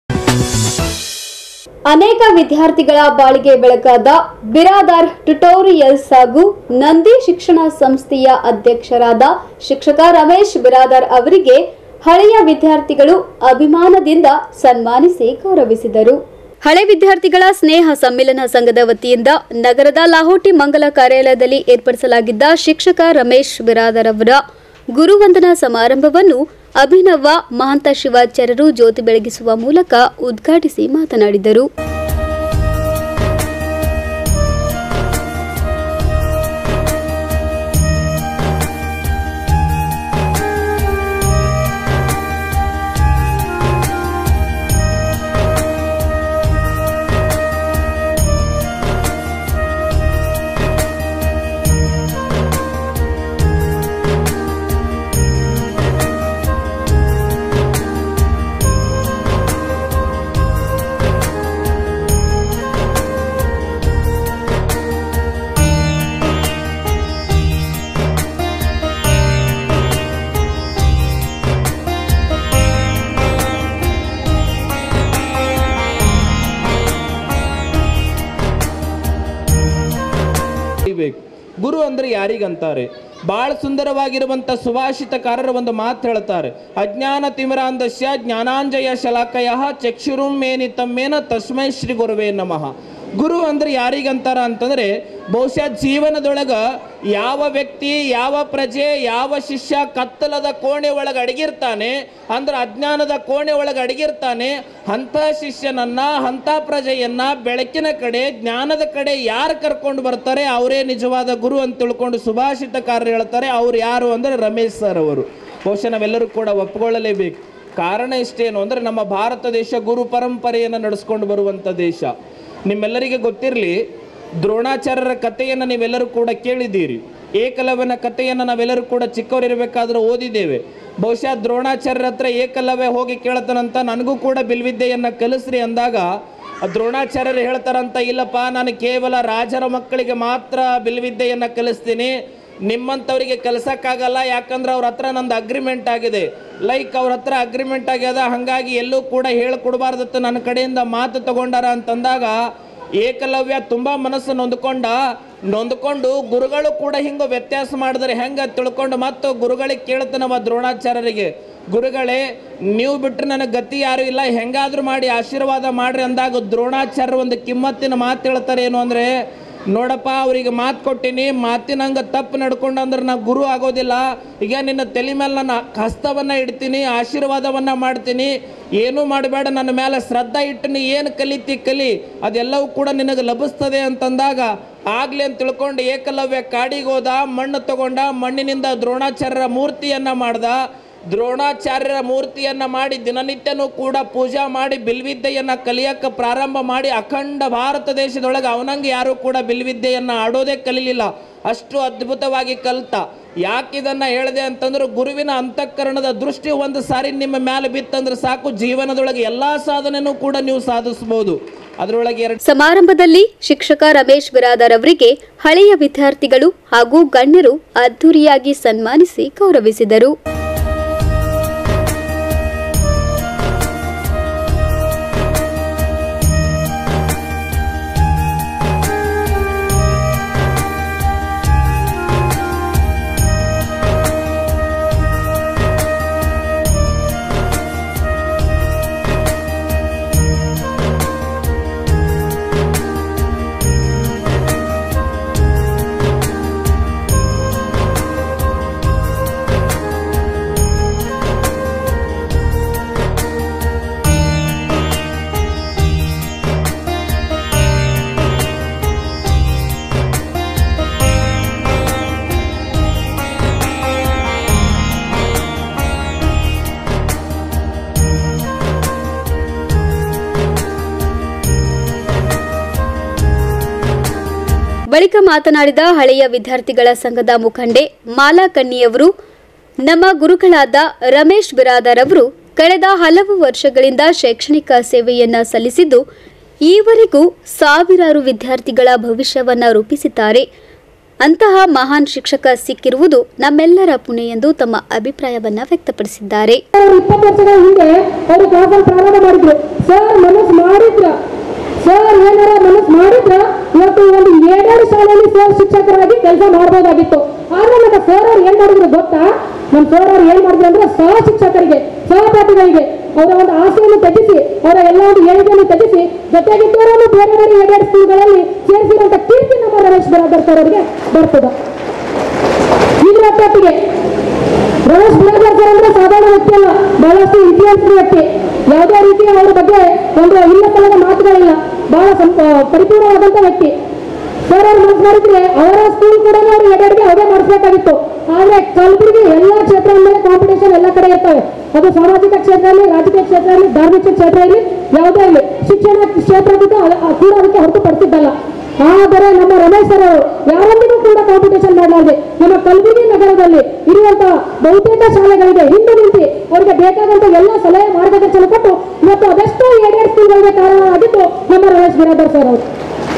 ಅನೇಕ ವಿದ್ಯಾರ್ಥಿಗಳ ಬಾಳಿಗೆ ಬೆಳಕಾದ ಬಿರಾದಾರ್ ಟ್ಯುಟೋರಿಯಲ್ಸ್ ಹಾಗೂ ನಂದಿ ಶಿಕ್ಷಣ ಸಂಸ್ಥೆಯ ಅಧ್ಯಕ್ಷರಾದ ಶಿಕ್ಷಕ ರಮೇಶ್ ಬಿರಾದಾರ್ ಅವರಿಗೆ ಹಳೆಯ ವಿದ್ಯಾರ್ಥಿಗಳು ಅಭಿಮಾನದಿಂದ ಸನ್ಮಾನಿಸಿ ಗೌರವಿಸಿದರು ಹಳೆ ವಿದ್ಯಾರ್ಥಿಗಳ ಸ್ನೇಹ ಸಮ್ಮಿಲನ ಸಂಘದ ವತಿಯಿಂದ ನಗರದ ಲಾಹೋಟಿ ಮಂಗಲ ಕಾರ್ಯಾಲಯದಲ್ಲಿ ಏರ್ಪಡಿಸಲಾಗಿದ್ದ ಶಿಕ್ಷಕ ರಮೇಶ್ ಬಿರಾದರ್ ಅವರ ಗುರುವಂದನಾ ಸಮಾರಂಭವನ್ನು ಅಭಿನವ ಮಹಂತ ಶಿವಾಚಾರ್ಯರು ಜ್ಯೋತಿ ಬೆಳಗಿಸುವ ಮೂಲಕ ಉದ್ಘಾಟಿಸಿ ಮಾತನಾಡಿದರು ಅಂದ್ರೆ ಯಾರಿಗಂತಾರೆ ಬಹಳ ಸುಂದರವಾಗಿರುವಂಥ ಸುಭಾಷಿತಕಾರರ ಒಂದು ಮಾತು ಹೇಳ್ತಾರೆ ಅಜ್ಞಾನ ತಿಮಿರಾಂಧಸ್ಯ ಜ್ಞಾನಾಂಜಯ ಶಲಾಕಯ ಚಕ್ಷುರುಂ ಮೇನಿತಮ್ಮೇನ ತಸ್ಮೈ ಶ್ರೀ ಗುರುವೇ ನಮಃ ಗುರು ಅಂದ್ರೆ ಯಾರಿಗಂತಾರ ಅಂತಂದ್ರೆ ಬಹುಶಃ ಜೀವನದೊಳಗ ಯಾವ ವ್ಯಕ್ತಿ ಯಾವ ಪ್ರಜೆ ಯಾವ ಶಿಷ್ಯ ಕತ್ತಲದ ಕೋಣೆ ಒಳಗೆ ಅಡಗಿರ್ತಾನೆ ಅಂದ್ರೆ ಅಜ್ಞಾನದ ಕೋಣೆ ಒಳಗೆ ಅಡಗಿರ್ತಾನೆ ಅಂಥ ಶಿಷ್ಯನನ್ನ ಅಂಥ ಪ್ರಜೆಯನ್ನ ಬೆಳಕಿನ ಕಡೆ ಜ್ಞಾನದ ಕಡೆ ಯಾರು ಕರ್ಕೊಂಡು ಬರ್ತಾರೆ ಅವರೇ ನಿಜವಾದ ಗುರು ಅಂತ ತಿಳ್ಕೊಂಡು ಸುಭಾಷಿತಕಾರರು ಹೇಳ್ತಾರೆ ಅವ್ರು ಯಾರು ಅಂದ್ರೆ ರಮೇಶ್ ಸರ್ ಅವರು ಬಹುಶಃ ನಾವೆಲ್ಲರೂ ಕೂಡ ಒಪ್ಪಿಕೊಳ್ಳಲೇಬೇಕು ಕಾರಣ ಇಷ್ಟೇನು ಅಂದ್ರೆ ನಮ್ಮ ಭಾರತ ದೇಶ ಗುರು ಪರಂಪರೆಯನ್ನು ನಡೆಸ್ಕೊಂಡು ಬರುವಂಥ ದೇಶ ನಿಮ್ಮೆಲ್ಲರಿಗೆ ಗೊತ್ತಿರಲಿ ದ್ರೋಣಾಚಾರ್ಯರ ಕಥೆಯನ್ನು ನೀವೆಲ್ಲರೂ ಕೂಡ ಕೇಳಿದ್ದೀರಿ ಏಕಲವ್ಯನ ಕಥೆಯನ್ನು ನಾವೆಲ್ಲರೂ ಕೂಡ ಚಿಕ್ಕವರಿರಬೇಕಾದ್ರೆ ಓದಿದ್ದೇವೆ ಬಹುಶಃ ದ್ರೋಣಾಚಾರ್ಯರ ಹತ್ರ ಏಕಲವ್ಯ ಹೋಗಿ ಕೇಳ್ತಾನಂತ ನನಗೂ ಕೂಡ ಬಿಲ್ವಿದ್ಯೆಯನ್ನು ಕಲಿಸ್ರಿ ಅಂದಾಗ ಆ ದ್ರೋಣಾಚಾರ್ಯರು ಹೇಳ್ತಾರಂತ ಇಲ್ಲಪ್ಪ ನಾನು ಕೇವಲ ರಾಜರ ಮಕ್ಕಳಿಗೆ ಮಾತ್ರ ಬಿಲ್ವಿದ್ಯೆಯನ್ನು ಕಲಿಸ್ತೀನಿ ನಿಮ್ಮಂಥವ್ರಿಗೆ ಕಲಿಸೋಕ್ಕಾಗಲ್ಲ ಯಾಕಂದ್ರೆ ಅವ್ರ ಹತ್ರ ನಂದು ಅಗ್ರಿಮೆಂಟ್ ಆಗಿದೆ ಲೈಕ್ ಅವ್ರ ಹತ್ರ ಅಗ್ರಿಮೆಂಟ್ ಆಗ್ಯದ ಹಾಗಾಗಿ ಎಲ್ಲೂ ಕೂಡ ಹೇಳ್ಕೊಡ್ಬಾರ್ದತ್ತು ನನ್ನ ಕಡೆಯಿಂದ ಮಾತು ತಗೊಂಡಾರ ಅಂತಂದಾಗ ಏಕಲವ್ಯ ತುಂಬ ಮನಸ್ಸು ನೊಂದ್ಕೊಂಡ ನೊಂದ್ಕೊಂಡು ಗುರುಗಳು ಕೂಡ ಹಿಂಗೆ ವ್ಯತ್ಯಾಸ ಮಾಡಿದ್ರೆ ಹೆಂಗೆ ತಿಳ್ಕೊಂಡು ಮತ್ತು ಗುರುಗಳಿಗೆ ಕೇಳ್ತಾನವ ದ್ರೋಣಾಚಾರ್ಯರಿಗೆ ಗುರುಗಳೇ ನೀವು ಬಿಟ್ಟರೆ ನನಗೆ ಗತಿ ಯಾರು ಇಲ್ಲ ಹೆಂಗಾದ್ರೂ ಮಾಡಿ ಆಶೀರ್ವಾದ ಮಾಡ್ರಿ ಅಂದಾಗ ದ್ರೋಣಾಚಾರ್ಯ ಒಂದು ಕಿಮ್ಮತ್ತಿನ ಮಾತು ಹೇಳ್ತಾರೆ ಏನು ಅಂದರೆ ನೋಡಪ್ಪ ಅವರಿಗೆ ಮಾತು ಕೊಟ್ಟಿನಿ ಮಾತಿನಂಗೆ ತಪ್ಪು ನಡ್ಕೊಂಡು ಅಂದ್ರೆ ನಾ ಗುರು ಆಗೋದಿಲ್ಲ ಈಗ ನಿನ್ನ ತಲೆ ಮೇಲೆ ನನ್ನ ಹಸ್ತವನ್ನು ಇಡ್ತೀನಿ ಆಶೀರ್ವಾದವನ್ನು ಮಾಡ್ತೀನಿ ಏನೂ ಮಾಡಬೇಡ ನನ್ನ ಮೇಲೆ ಶ್ರದ್ಧಾ ಇಟ್ಟು ನೀ ಏನು ಕಲಿತಿ ಕಲಿ ಅದೆಲ್ಲವೂ ಕೂಡ ನಿನಗೆ ಲಭಿಸ್ತದೆ ಅಂತಂದಾಗ ಆಗ್ಲಿ ಅಂತ ತಿಳ್ಕೊಂಡು ಏಕಲವ್ಯ ಕಾಡಿಗೆ ಹೋದ ಮಣ್ಣು ತಗೊಂಡ ಮಣ್ಣಿನಿಂದ ದ್ರೋಣಾಚಾರ್ಯರ ಮೂರ್ತಿಯನ್ನು ಮಾಡ್ದ ದ್ರೋಣಾಚಾರ್ಯರ ಮೂರ್ತಿಯನ್ನ ಮಾಡಿ ದಿನನಿತ್ಯನೂ ಕೂಡ ಪೂಜಾ ಮಾಡಿ ಬಿಲ್ವಿದ್ಯೆಯನ್ನ ಕಲಿಯಕ್ಕೆ ಪ್ರಾರಂಭ ಮಾಡಿ ಅಖಂಡ ಭಾರತ ದೇಶದೊಳಗೆ ಅವನಂಗೆ ಯಾರು ಕೂಡ ಬಿಲ್ವಿದ್ಯೆಯನ್ನ ಆಡೋದೇ ಕಲಿಲಿಲ್ಲ ಅಷ್ಟು ಅದ್ಭುತವಾಗಿ ಕಲ್ತ ಯಾಕಿದನ್ನ ಹೇಳಿದೆ ಅಂತಂದ್ರೆ ಗುರುವಿನ ಅಂತಃಕರಣದ ದೃಷ್ಟಿ ಒಂದು ಸಾರಿ ನಿಮ್ಮ ಮೇಲೆ ಬಿತ್ತಂದ್ರೆ ಸಾಕು ಜೀವನದೊಳಗೆ ಎಲ್ಲಾ ಸಾಧನೆನೂ ಕೂಡ ನೀವು ಸಾಧಿಸಬಹುದು ಅದರೊಳಗೆ ಎರಡು ಸಮಾರಂಭದಲ್ಲಿ ಶಿಕ್ಷಕ ರಮೇಶ್ ಬಿರಾದರ್ ಅವರಿಗೆ ಹಳೆಯ ವಿದ್ಯಾರ್ಥಿಗಳು ಹಾಗೂ ಗಣ್ಯರು ಅದ್ದೂರಿಯಾಗಿ ಸನ್ಮಾನಿಸಿ ಗೌರವಿಸಿದರು ಬಳಿಕ ಮಾತನಾಡಿದ ಹಳೆಯ ವಿದ್ಯಾರ್ಥಿಗಳ ಸಂಘದ ಮುಖಂಡೆ ಮಾಲಾ ಕಣ್ಣಿಯವರು ನಮ್ಮ ಗುರುಗಳಾದ ರಮೇಶ್ ಬಿರಾದರ್ ಅವರು ಕಳೆದ ಹಲವು ವರ್ಷಗಳಿಂದ ಶೈಕ್ಷಣಿಕ ಸೇವೆಯನ್ನ ಸಲ್ಲಿಸಿದ್ದು ಈವರೆಗೂ ಸಾವಿರಾರು ವಿದ್ಯಾರ್ಥಿಗಳ ಭವಿಷ್ಯವನ್ನ ರೂಪಿಸಿದ್ದಾರೆ ಅಂತಹ ಮಹಾನ್ ಶಿಕ್ಷಕ ಸಿಕ್ಕಿರುವುದು ನಮ್ಮೆಲ್ಲರ ಪುಣ್ಯ ಎಂದು ತಮ್ಮ ಅಭಿಪ್ರಾಯವನ್ನ ವ್ಯಕ್ತಪಡಿಸಿದ್ದಾರೆ ಇಪ್ಪತ್ತು ವರ್ಷಗಳ ಹಿಂದೆ ಅವರು ಕ್ಲಾಸಲ್ಲಿ ಪ್ರಾರಂಭ ಮಾಡಿದ್ರು ಸರ್ ಮನಸ್ಸು ಮಾಡಿದ್ರ ಸರ್ ಏನಾರ ಮನಸ್ಸು ಮಾಡಿದ್ರ ಇವತ್ತು ಒಂದು ಏಳೆರಡು ಶಾಲೆಯಲ್ಲಿ ಸರ್ ಶಿಕ್ಷಕರಾಗಿ ಕೆಲಸ ಮಾಡ್ಬೋದಾಗಿತ್ತು ಆದ್ರೆ ನಮ್ಮ ಸರ್ ಅವ್ರು ಏನ್ ಮಾಡಿದ್ರು ಗೊತ್ತಾ ನಮ್ಮ ಸರ್ ಅವ್ರು ಏನ್ ಮಾಡಿದ್ರು ಅಂದ್ರೆ ಸಹ ಶಿಕ್ಷಕರಿಗೆ ಸಹಪಾಠಿಗಳಿಗೆ ಅವರ ಒಂದು ಆಸೆಯನ್ನು ತ್ಯಜಿಸಿ ಅವರ ಎಲ್ಲ ಒಂದು ಏಳಿಗೆಯನ್ನು ತ್ಯಜಿಸಿ ಜೊತೆಗಿದ್ದವರನ್ನು ಬೇರೆ ಬೇರೆ ಎರಡೆರಡು ಸ್ಕೂಲ್ಗಳಲ್ಲಿ ಸೇರಿಸಿರುವಂತ ಕೀರ್ತಿ ನಮ್ಮ ರಮೇಶ್ ಬರಾದರ್ ಸರ್ ಅವರಿಗೆ ಬರ್ತದ ಇದರ ಒಟ್ಟಿಗೆ ರಮೇಶ್ ಬಿರಾದರ್ ಸರ್ ಅಂದ್ರೆ ಸಾಧಾರಣ ವ್ಯಕ್ತಿ ಅಲ್ಲ ಬಹಳಷ್ಟು ಇತಿಹಾಸದ ವ್ಯಕ್ತಿ ಯಾವುದೇ ರೀತಿಯ ಅವರ ಬಗ್ಗೆ ಒಂದು ಇಲ್ಲ ಸಲ್ಲದ ಮಾತುಗಳಿಲ್ಲ ಬಹಳ ಸಂ- ಆ, ಪರಿಪೂರ್ಣವಾದಂತ ವ್ಯಕ್ತಿ ಸರ್ ಅವ್ರು ಮನಸ್ಸು ಮಾಡಿದ್ರೆ ಅವರ ಸ್ಕೂಲ್ ಕೂಡ ಅವರು ಎರಡೆರಡಿಗೆ ಅವರೇ ಮಾಡಿಸ್ಬೇಕಾಗಿತ್ತು ಆದ್ರೆ ಕಲಬುರಗಿ ಎಲ್ಲಾ ಕ್ಷೇತ್ರ ಮೇಲೆ ಕಾಂಪಿಟೇಷನ್ ಎಲ್ಲ ಕಡೆ ಇರ್ತವೆ ಅದು ಸಾಮಾಜಿಕ ಕ್ಷೇತ್ರ ಇರಲಿ ರಾಜಕೀಯ ಕ್ಷೇತ್ರ ಇರಲಿ ಧಾರ್ಮಿಕ ಕ್ಷೇತ್ರ ಇರಲಿ ಯಾವುದೇ ಇರಲಿ ಶಿಕ್ಷಣ ಕ್ಷೇತ್ರ ಕೂಡ ಅದ- ಆ, ಕೂಡ ಅದಕ್ಕೆ ಹೊರತುಪಡಿಸಿದ್ದಲ್ಲ ಆದರೆ ನಮ್ಮ ರಮೇಶ್ ಸರ್ ಅವರು ಯಾರೊಂದಿಗೂ ಕೂಡ ಕಾಂಪಿಟೇಷನ್ ಮಾಡಲಾರದೆ ನಮ್ಮ ಕಲಬುರಗಿ ನಗರದಲ್ಲಿ ಇರುವಂತಹ ಬಹುತೇಕ ಶಾಲೆಗಳಿಗೆ ಹಿಂದೆ ನಿಂತು ಅವರಿಗೆ ಬೇಕಾದಂತ ಎಲ್ಲ ಸಲಹೆ ಮಾರ್ಗದರ್ಶನ ಕೊಟ್ಟು ಇವತ್ತು ಅದೆಷ್ಟೋ ಎರಡೆರಡು ಸ್ಕೂಲ್ಗಳಿಗೆ ಕಾರಣವಾಗಿದ್ದು ನಮ್ಮ ರಮೇಶ್ ಬಿರಾದರ್ ಸರ್ ಅವರು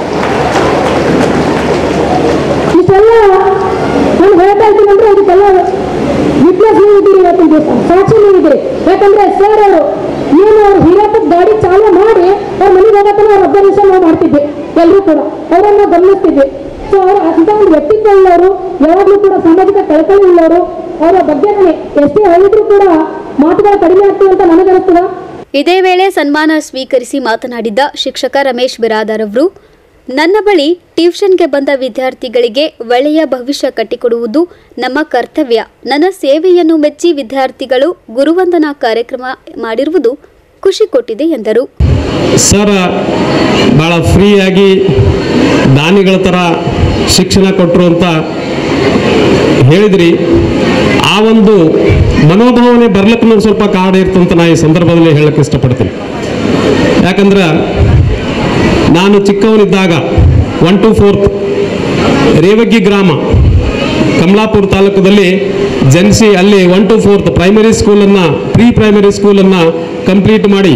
ಇಷ್ಟೆಲ್ಲ ನಾನು ಹೇಳ್ತಾ ಇದ್ದೀನಿ ಅಂದ್ರೆ ಇದಕ್ಕೆಲ್ಲ ವಿಟ್ನೆಸ್ ನೀವು ಇದ್ದೀರಿ ಇವತ್ತಿನ ದಿವಸ ಸಾಕ್ಷಿ ನೀವು ಇದ್ದೀರಿ ಯಾಕಂದ್ರೆ ಸರ್ ಅವರು ಏನು ಅವ್ರು ಹಿರಿಯಪ್ಪ ಗಾಡಿ ಚಾಲು ಮಾಡಿ ಅವ್ರ ಮನೆಗೆ ಹೋಗತ್ತನ ಅವ್ರ ಅಬ್ಸರ್ವೇಷನ್ ನಾವು ಮಾಡ್ತಿದ್ವಿ ಎಲ್ಲರೂ ಕೂಡ ಅವರನ್ನ ಗಮನಿಸ್ತಿದ್ವಿ ಸೊ ಅವರು ಅಂತ ಒಂದು ವ್ಯಕ್ತಿತ್ವ ಉಳ್ಳವರು ಯಾವಾಗಲೂ ಕೂಡ ಸಾಮಾಜಿಕ ಕಳಕಳಿ ಉಳ್ಳವರು ಅವರ ಬಗ್ಗೆ ನಾನು ಎಷ್ಟೇ ಹೇಳಿದ್ರು ಕೂಡ ಮಾತುಗಳು ಕಡಿಮೆ ಆಗ್ತವೆ ಅಂತ ನನಗನ್ನಿಸ್ತದ ಇದೇ ವೇಳೆ ಸನ್ಮಾನ ಸ್ವೀಕರಿಸಿ ಮಾತನಾಡಿದ ಶಿಕ್ಷಕ ರಮೇಶ್ ಬಿರಾದಾರ್ ಅವರು ನನ್ನ ಬಳಿ ಟ್ಯೂಷನ್ಗೆ ಬಂದ ವಿದ್ಯಾರ್ಥಿಗಳಿಗೆ ಒಳ್ಳೆಯ ಭವಿಷ್ಯ ಕಟ್ಟಿಕೊಡುವುದು ನಮ್ಮ ಕರ್ತವ್ಯ ನನ್ನ ಸೇವೆಯನ್ನು ಮೆಚ್ಚಿ ವಿದ್ಯಾರ್ಥಿಗಳು ಗುರುವಂದನಾ ಕಾರ್ಯಕ್ರಮ ಮಾಡಿರುವುದು ಖುಷಿ ಕೊಟ್ಟಿದೆ ಎಂದರು ಸರ್ ಭಾಳ ಫ್ರೀಯಾಗಿ ದಾನಿಗಳ ಥರ ಶಿಕ್ಷಣ ಕೊಟ್ಟರು ಅಂತ ಹೇಳಿದ್ರಿ ಆ ಒಂದು ಮನೋಭಾವನೆ ಬರ್ಲಿಕ್ಕೆ ನನಗೆ ಸ್ವಲ್ಪ ಕಾರಣ ಇತ್ತು ಅಂತ ನಾನು ಈ ಸಂದರ್ಭದಲ್ಲಿ ಹೇಳಕ್ಕೆ ಇಷ್ಟಪಡ್ತೀನಿ ಯಾಕಂದ್ರೆ ನಾನು ಚಿಕ್ಕವನಿದ್ದಾಗ ಒನ್ ಟು ಫೋರ್ತ್ ರೇವಗಿ ಗ್ರಾಮ ಕಮಲಾಪುರ ತಾಲೂಕದಲ್ಲಿ ಜನಿಸಿ ಅಲ್ಲಿ ಒನ್ ಟು ಫೋರ್ತ್ ಪ್ರೈಮರಿ ಸ್ಕೂಲನ್ನು ಪ್ರೀ ಪ್ರೈಮರಿ ಸ್ಕೂಲನ್ನು ಕಂಪ್ಲೀಟ್ ಮಾಡಿ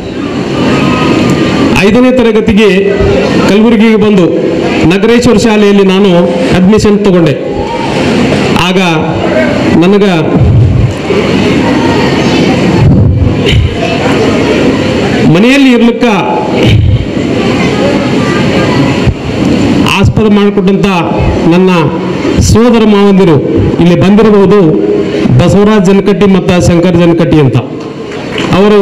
ಐದನೇ ತರಗತಿಗೆ ಕಲಬುರಗಿಗೆ ಬಂದು ನಗರೇಶ್ವರ ಶಾಲೆಯಲ್ಲಿ ನಾನು ಅಡ್ಮಿಷನ್ ತಗೊಂಡೆ ಆಗ ನನಗೆ ಮನೆಯಲ್ಲಿ ಇರ್ಲಿಕ್ಕ ಆಸ್ಪದ ಮಾಡಿಕೊಟ್ಟಂಥ ನನ್ನ ಸೋದರ ಮಾವಂದಿರು ಇಲ್ಲಿ ಬಂದಿರಬಹುದು ಬಸವರಾಜ್ ಜನಕಟ್ಟಿ ಮತ್ತು ಶಂಕರ್ ಜನಕಟ್ಟಿ ಅಂತ ಅವರು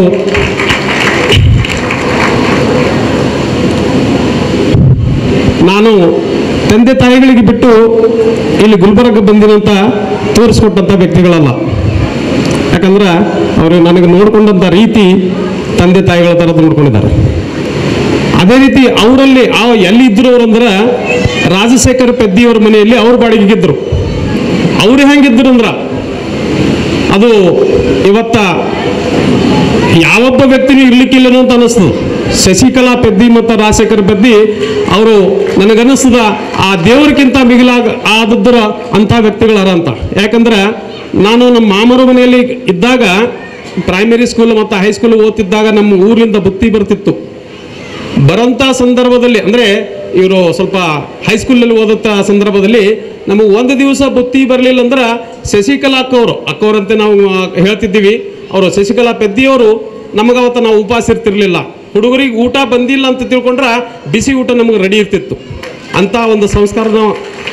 ನಾನು ತಂದೆ ತಾಯಿಗಳಿಗೆ ಬಿಟ್ಟು ಇಲ್ಲಿ ಗುಲ್ಬರ್ಗ ಬಂದಿರೋಂಥ ತೋರಿಸ್ಕೊಟ್ಟಂಥ ವ್ಯಕ್ತಿಗಳಲ್ಲ ಯಾಕಂದ್ರೆ ಅವರು ನನಗೆ ನೋಡ್ಕೊಂಡಂಥ ರೀತಿ ತಂದೆ ತಾಯಿಗಳ ಥರ ನೋಡ್ಕೊಂಡಿದ್ದಾರೆ ಅದೇ ರೀತಿ ಅವರಲ್ಲಿ ಆ ಎಲ್ಲಿ ಇದ್ರು ಅವ್ರಂದ್ರೆ ರಾಜಶೇಖರ ಪೆದ್ದಿಯವರ ಮನೆಯಲ್ಲಿ ಅವ್ರ ಬಾಡಿಗೆಗಿದ್ರು ಅವ್ರು ಹೆಂಗಿದ್ರು ಅಂದ್ರ ಅದು ಇವತ್ತ ಯಾವೊಬ್ಬ ವ್ಯಕ್ತಿನೂ ಇರ್ಲಿಕ್ಕಿಲ್ಲನೋ ಅಂತ ಅನಿಸ್ತದೆ ಶಶಿಕಲಾ ಪೆದ್ದಿ ಮತ್ತು ರಾಜಶೇಖರ ಪೆದ್ದಿ ಅವರು ನನಗನ್ನಿಸ್ತದ ಆ ದೇವರಿಗಿಂತ ಮಿಗಿಲಾಗ ಆದದ್ದರ ಅಂಥ ವ್ಯಕ್ತಿಗಳಾರ ಅಂತ ಯಾಕಂದ್ರೆ ನಾನು ನಮ್ಮ ಮಾಮರ ಮನೆಯಲ್ಲಿ ಇದ್ದಾಗ ಪ್ರೈಮರಿ ಸ್ಕೂಲ್ ಮತ್ತು ಹೈಸ್ಕೂಲ್ ಓದ್ತಿದ್ದಾಗ ನಮ್ಮ ಊರಿಂದ ಬುತ್ತಿ ಬರ್ತಿತ್ತು ಬರೋಂಥ ಸಂದರ್ಭದಲ್ಲಿ ಅಂದರೆ ಇವರು ಸ್ವಲ್ಪ ಹೈಸ್ಕೂಲಲ್ಲಿ ಓದಂಥ ಸಂದರ್ಭದಲ್ಲಿ ನಮಗೆ ಒಂದು ದಿವಸ ಬುತ್ತಿ ಬರಲಿಲ್ಲ ಅಂದ್ರೆ ಶಶಿಕಲಾ ಅಕ್ಕವರು ಅಕ್ಕವರಂತೆ ನಾವು ಆ, ಹೇಳ್ತಿದ್ದೀವಿ ಅವರು ಶಶಿಕಲಾ ಪೆದ್ದಿಯವರು ನಮಗೆ ಅವತ್ತು ನಾವು ಉಪವಾಸ ಇರ್ತಿರ್ಲಿಲ್ಲ ಹುಡುಗರಿಗೆ ಊಟ ಬಂದಿಲ್ಲ ಅಂತ ತಿಳ್ಕೊಂಡ್ರೆ ಬಿಸಿ ಊಟ ನಮಗೆ ರೆಡಿ ಇರ್ತಿತ್ತು ಅಂತ ಒಂದು ಸಂಸ್ಕಾರ ನಾವು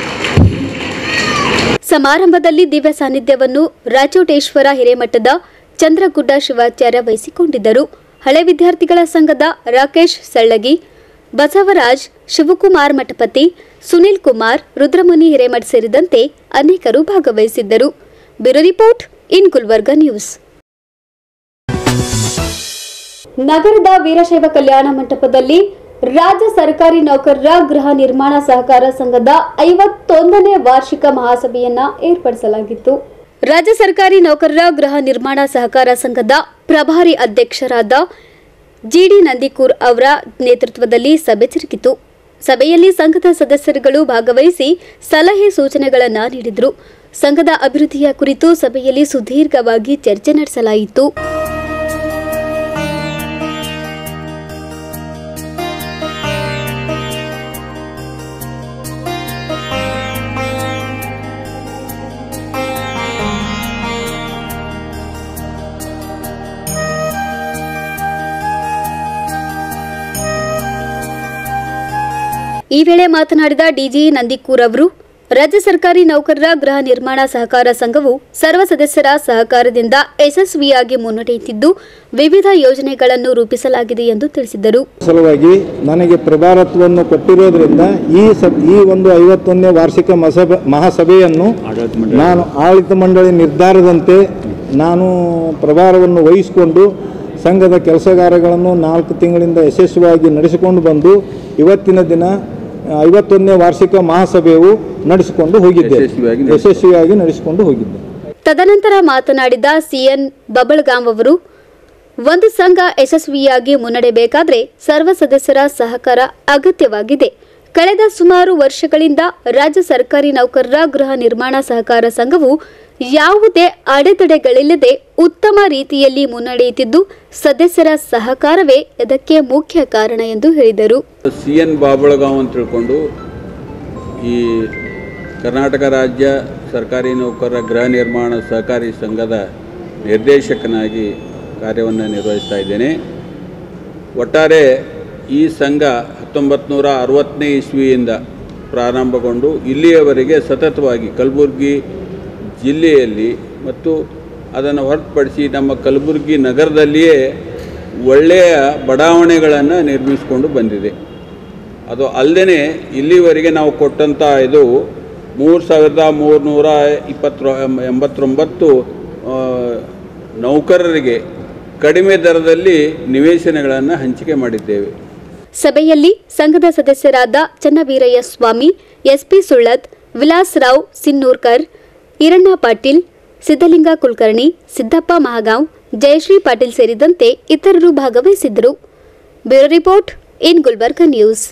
ಸಮಾರಂಭದಲ್ಲಿ ದಿವ್ಯ ಸಾನ್ನಿಧ್ಯವನ್ನು ರಾಚೋಟೇಶ್ವರ ಹಿರೇಮಠದ ಚಂದ್ರಗುಡ್ಡ ಶಿವಾಚಾರ್ಯ ವಹಿಸಿಕೊಂಡಿದ್ದರು ಹಳೆ ವಿದ್ಯಾರ್ಥಿಗಳ ಸಂಘದ ರಾಕೇಶ್ ಸಳ್ಳಗಿ ಬಸವರಾಜ್ ಶಿವಕುಮಾರ್ ಮಠಪತಿ ಸುನಿಲ್ ಕುಮಾರ್ ರುದ್ರಮುನಿ ಹಿರೇಮಠ್ ಸೇರಿದಂತೆ ಅನೇಕರು ಭಾಗವಹಿಸಿದ್ದರು bureau report in Gulbarga news ನಗರದ ವೀರಶೈವ ಕಲ್ಯಾಣ ಮಂಟಪದಲ್ಲಿ ರಾಜ್ಯ ಸರ್ಕಾರಿ ನೌಕರರ ಗೃಹ ನಿರ್ಮಾಣ ಸಹಕಾರ ಸಂಘದ ಐವತ್ತೊಂದನೇ ವಾರ್ಷಿಕ ಮಹಾಸಭೆಯನ್ನ ಏರ್ಪಡಿಸಲಾಗಿತ್ತು ರಾಜ್ಯ ಸರ್ಕಾರಿ ನೌಕರರ ಗೃಹ ನಿರ್ಮಾಣ ಸಹಕಾರ ಸಂಘದ ಪ್ರಭಾರಿ ಅಧ್ಯಕ್ಷರಾದ ಜಿಡಿ ನಂದಿಕೂರ್ ಅವರ ನೇತೃತ್ವದಲ್ಲಿ ಸಭೆ ಜರುಗಿತು ಸಭೆಯಲ್ಲಿ ಸಂಘದ ಸದಸ್ಯರುಗಳು ಭಾಗವಹಿಸಿ ಸಲಹೆ ಸೂಚನೆಗಳನ್ನು ನೀಡಿದರು ಸಂಘದ ಅಭಿವೃದ್ಧಿಯ ಕುರಿತು ಸಭೆಯಲ್ಲಿ ಸುದೀರ್ಘವಾಗಿ ಚರ್ಚೆ ನಡೆಸಲಾಯಿತು ಈ ವೇಳೆ ಮಾತನಾಡಿದ ಡಿಜಿ ನಂದಿಕೂರ್ ಅವರು ರಾಜ್ಯ ಸರ್ಕಾರಿ ನೌಕರರ ಗೃಹ ನಿರ್ಮಾಣ ಸಹಕಾರ ಸಂಘವು ಸರ್ವ ಸದಸ್ಯರ ಸಹಕಾರದಿಂದ ಯಶಸ್ವಿಯಾಗಿ ಮುನ್ನಡೆಯುತ್ತಿದ್ದು ವಿವಿಧ ಯೋಜನೆಗಳನ್ನು ರೂಪಿಸಲಾಗಿದೆ ಎಂದು ತಿಳಿಸಿದರು ಸಲುವಾಗಿ ನನಗೆ ಪ್ರಭಾರತ್ವವನ್ನು ಕೊಟ್ಟಿರೋದ್ರಿಂದ ಈ ಸ ಈ ಒಂದು ಐವತ್ತೊಂದನೇ ವಾರ್ಷಿಕ ಮಸಭೆ ಮಹಾಸಭೆಯನ್ನು ನಾನು ಆಡಳಿತ ಮಂಡಳಿ ನಿರ್ಧಾರದಂತೆ ನಾನು ಪ್ರಭಾರವನ್ನು ವಹಿಸಿಕೊಂಡು ಸಂಘದ ಕೆಲಸಗಾರಗಳನ್ನು ನಾಲ್ಕು ತಿಂಗಳಿಂದ ಯಶಸ್ವಿಯಾಗಿ ನಡೆಸಿಕೊಂಡು ಬಂದು ಇವತ್ತಿನ ದಿನ ಐವತ್ತೊಂದನೇ ವಾರ್ಷಿಕ ಮಹಾಸಭೆಯು ನಡೆಸಿಕೊಂಡು ಹೋಗಿದ್ದೆ ಯಶಸ್ವಿಯಾಗಿ ನಡೆಸಿಕೊಂಡು ಹೋಗಿದ್ದೆ ತದನಂತರ ಮಾತನಾಡಿದ ಸಿಎನ್ ಬಬಳ್ಗಾಂ ಅವರು ಒಂದು ಸಂಘ ಯಶಸ್ವಿಯಾಗಿ ಮುನ್ನಡೆಯಬೇಕಾದ್ರೆ ಸರ್ವ ಸದಸ್ಯರ ಸಹಕಾರ ಅಗತ್ಯವಾಗಿದೆ ಕಳೆದ ಸುಮಾರು ವರ್ಷಗಳಿಂದ ರಾಜ್ಯ ಸರ್ಕಾರಿ ನೌಕರರ ಗೃಹ ನಿರ್ಮಾಣ ಸಹಕಾರ ಸಂಘವು ಯಾವುದೇ ಅಡೆತಡೆಗಳಿಲ್ಲದೆ ಉತ್ತಮ ರೀತಿಯಲ್ಲಿ ಮುನ್ನಡೆಯುತ್ತಿದ್ದು ಸದಸ್ಯರ ಸಹಕಾರವೇ ಇದಕ್ಕೆ ಮುಖ್ಯ ಕಾರಣ ಎಂದು ಹೇಳಿದರು ಸಿ ಎನ್ ಬಾಬಳಗಾಂವ್ ಅಂತ ತಿಳ್ಕೊಂಡು ಈ ಕರ್ನಾಟಕ ರಾಜ್ಯ ಸರ್ಕಾರಿ ನೌಕರರ ಗೃಹ ನಿರ್ಮಾಣ ಸಹಕಾರಿ ಸಂಘದ ನಿರ್ದೇಶಕನಾಗಿ ಕಾರ್ಯವನ್ನು ನಿರ್ವಹಿಸ್ತಾ ಇದ್ದೇನೆ ಒಟ್ಟಾರೆ ಈ ಸಂಘ ಹತ್ತೊಂಬತ್ತು ನೂರ ಅರವತ್ತನೇ ಇಸ್ವಿಯಿಂದ ಪ್ರಾರಂಭಗೊಂಡು ಇಲ್ಲಿಯವರೆಗೆ ಸತತವಾಗಿ ಕಲಬುರಗಿ ಜಿಲ್ಲೆಯಲ್ಲಿ ಮತ್ತು ಅದನ್ನು ಹೊರತುಪಡಿಸಿ ನಮ್ಮ ಕಲಬುರಗಿ ನಗರದಲ್ಲಿಯೇ ಒಳ್ಳೆಯ ಬಡಾವಣೆಗಳನ್ನು ನಿರ್ಮಿಸಿಕೊಂಡು ಬಂದಿದೆ ಅದು ಅಲ್ಲದೆ ಇಲ್ಲಿವರೆಗೆ ನಾವು ಕೊಟ್ಟಂಥ ಇದು ಮೂರು ಸಾವಿರದ ಮೂರುನೂರ ಇಪ್ಪತ್ತೊ ಎಂಬತ್ತೊಂಬತ್ತು ಆ, ನೌಕರರಿಗೆ ಕಡಿಮೆ ದರದಲ್ಲಿ ನಿವೇಶನಗಳನ್ನು ಹಂಚಿಕೆ ಮಾಡಿದ್ದೇವೆ ಸಭೆಯಲ್ಲಿ ಸಂಘದ ಸದಸ್ಯರಾದ ಚನ್ನವೀರಯ್ಯ ಸ್ವಾಮಿ ಎಸ್ಪಿ ಸುಳ್ಳದ್ ವಿಲಾಸ್ ರಾವ್ ಸಿನ್ನೂರ್ಕರ್ ಈರಣ್ಣ ಪಾಟೀಲ್ ಸಿದ್ದಲಿಂಗ ಕುಲಕರ್ಣಿ ಸಿದ್ದಪ್ಪ ಮಹಾಗಾಂವ್ ಜಯಶ್ರೀ ಪಾಟೀಲ್ ಸೇರಿದಂತೆ ಇತರರು ಭಾಗವಹಿಸಿದ್ದರು bureau report in Gulbarga news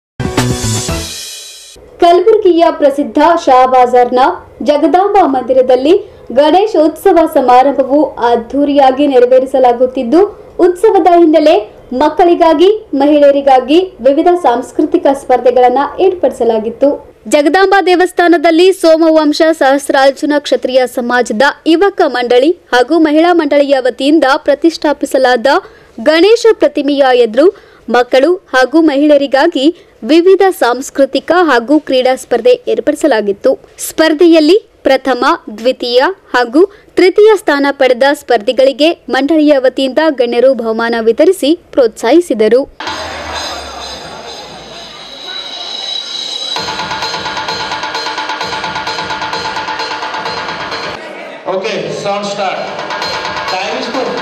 ಕಲಬುರಗಿಯ ಪ್ರಸಿದ್ಧ ಶಹಾಬಾಜಾರ್ನ ಜಗದಾಂಬ ಮಂದಿರದಲ್ಲಿ ಗಣೇಶೋತ್ಸವ ಸಮಾರಂಭವು ಅದ್ಧೂರಿಯಾಗಿ ನೆರವೇರಿಸಲಾಗುತ್ತಿದ್ದು ಉತ್ಸವದ ಹಿನ್ನೆಲೆ ಮಕ್ಕಳಿಗಾಗಿ ಮಹಿಳೆಯರಿಗಾಗಿ ವಿವಿಧ ಸಾಂಸ್ಕೃತಿಕ ಸ್ಪರ್ಧೆಗಳನ್ನು ಏರ್ಪಡಿಸಲಾಗಿತ್ತು ಜಗದಾಂಬಾ ದೇವಸ್ಥಾನದಲ್ಲಿ ಸೋಮವಂಶ ಸಹಸ್ರಾರ್ಜುನ ಕ್ಷತ್ರಿಯ ಸಮಾಜದ ಯುವಕ ಮಂಡಳಿ ಹಾಗೂ ಮಹಿಳಾ ಮಂಡಳಿಯ ವತಿಯಿಂದ ಪ್ರತಿಷ್ಠಾಪಿಸಲಾದ ಗಣೇಶ ಪ್ರತಿಮೆಯ ಎದುರು ಮಕ್ಕಳು ಹಾಗೂ ಮಹಿಳೆಯರಿಗಾಗಿ ವಿವಿಧ ಸಾಂಸ್ಕೃತಿಕ ಹಾಗೂ ಕ್ರೀಡಾ ಸ್ಪರ್ಧೆ ಏರ್ಪಡಿಸಲಾಗಿತ್ತು ಸ್ಪರ್ಧೆಯಲ್ಲಿ ಪ್ರಥಮ ದ್ವಿತೀಯ ಹಾಗೂ ತೃತೀಯ ಸ್ಥಾನ ಪಡೆದ ಸ್ಪರ್ಧಿಗಳಿಗೆ ಮಂಡಳಿಯ ವತಿಯಿಂದ ಗಣ್ಯರು ಬಹುಮಾನ ವಿತರಿಸಿ ಪ್ರೋತ್ಸಾಹಿಸಿದರು Okay, sound start. Time is good.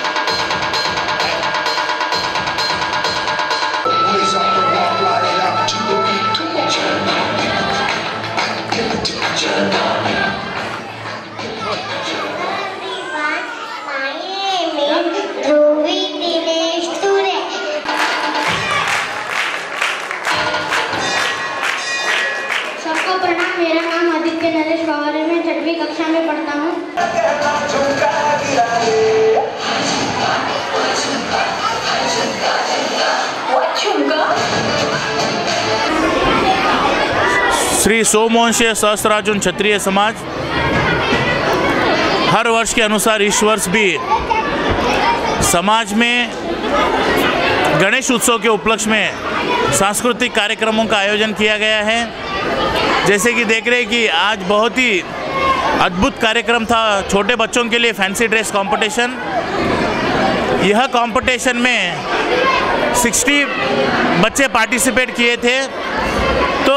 Boys on the walk right out to the beat. Come on, turn up. Get the turn up. सबको प्रणाम मेरा नाम आदित्य नरेश पवार है मैं छठवीं कक्षा में पढ़ता हूँ श्री सोमवंशीय सहस्रार्जुन क्षत्रिय समाज हर वर्ष के अनुसार इस वर्ष भी समाज में गणेश उत्सव के उपलक्ष्य में सांस्कृतिक कार्यक्रमों का आयोजन किया गया है जैसे कि देख रहे हैं कि आज बहुत ही अद्भुत कार्यक्रम था छोटे बच्चों के लिए फैंसी ड्रेस कंपटीशन यह कंपटीशन में 60 बच्चे पार्टिसिपेट किए थे तो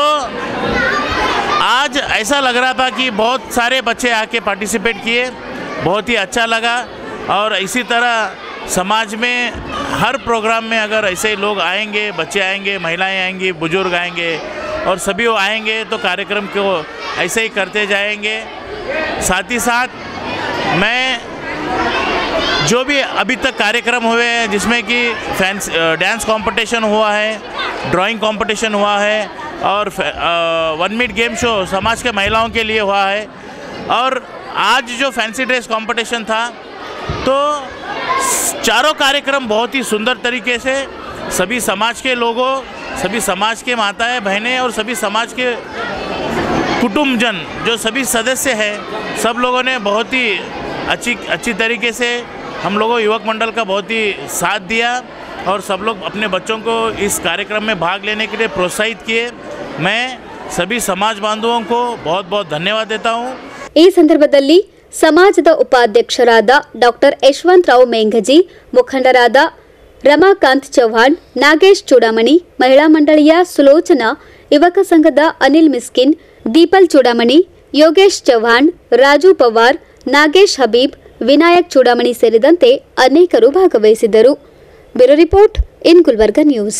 आज ऐसा लग रहा था कि बहुत सारे बच्चे आके पार्टिसिपेट किए बहुत ही अच्छा लगा और इसी तरह समाज में हर प्रोग्राम में अगर ऐसे लोग आएंगे बच्चे आएंगे महिलाएं आएंगी बुजुर्ग आएंगे और सभी वो आएंगे तो कार्यक्रम को ऐसे ही करते जाएंगे साथ ही साथ मैं जो भी अभी तक कार्यक्रम हुए हैं जिसमें कि फैंस डांस कंपटीशन हुआ है ड्राइंग कंपटीशन हुआ है और वन मिनट गेम शो समाज के महिलाओं के लिए हुआ है और आज जो फैंसी ड्रेस कंपटीशन था तो चारों कार्यक्रम बहुत ही सुंदर तरीके से सभी समाज के लोगों सभी समाज के माताएं बहनें और सभी समाज के कुटुंबजन जो सभी सदस्य हैं सब लोगों ने बहुत ही अच्छी अच्छी तरीके से हम लोगों युवक मंडल का बहुत ही साथ दिया और सब लोग अपने बच्चों को इस कार्यक्रम में भाग लेने के लिए प्रोत्साहित किए मैं सभी समाज बांधवों को बहुत बहुत धन्यवाद देता हूँ ಈ ಸಂದರ್ಭದಲ್ಲಿ ಸಮಾಜದ ಉಪಾಧ್ಯಕ್ಷರಾದ ಡಾಕ್ಟರ್ ಯಶವಂತರಾವ್ ಮೇಂಘಜಿ ಮುಖಂಡರಾದ ರಮಾಕಾಂತ್ ಚೌಹಾಣ್ ನಾಗೇಶ್ ಚೂಡಾಮಣಿ ಮಹಿಳಾ ಮಂಡಳಿಯ ಸುಲೋಚನಾ ಯುವಕ ಸಂಘದ ಅನಿಲ್ ಮಿಸ್ಕಿನ್ ದೀಪಲ್ ಚೂಡಾಮಣಿ ಯೋಗೇಶ್ ಚೌಹಾಣ್ ರಾಜು ಪವಾರ್ ನಾಗೇಶ್ ಹಬೀಬ್ ವಿನಾಯಕ್ ಚೂಡಾಮಣಿ ಸೇರಿದಂತೆ ಅನೇಕರು ಭಾಗವಹಿಸಿದ್ದರು bureau report in Gulbarga news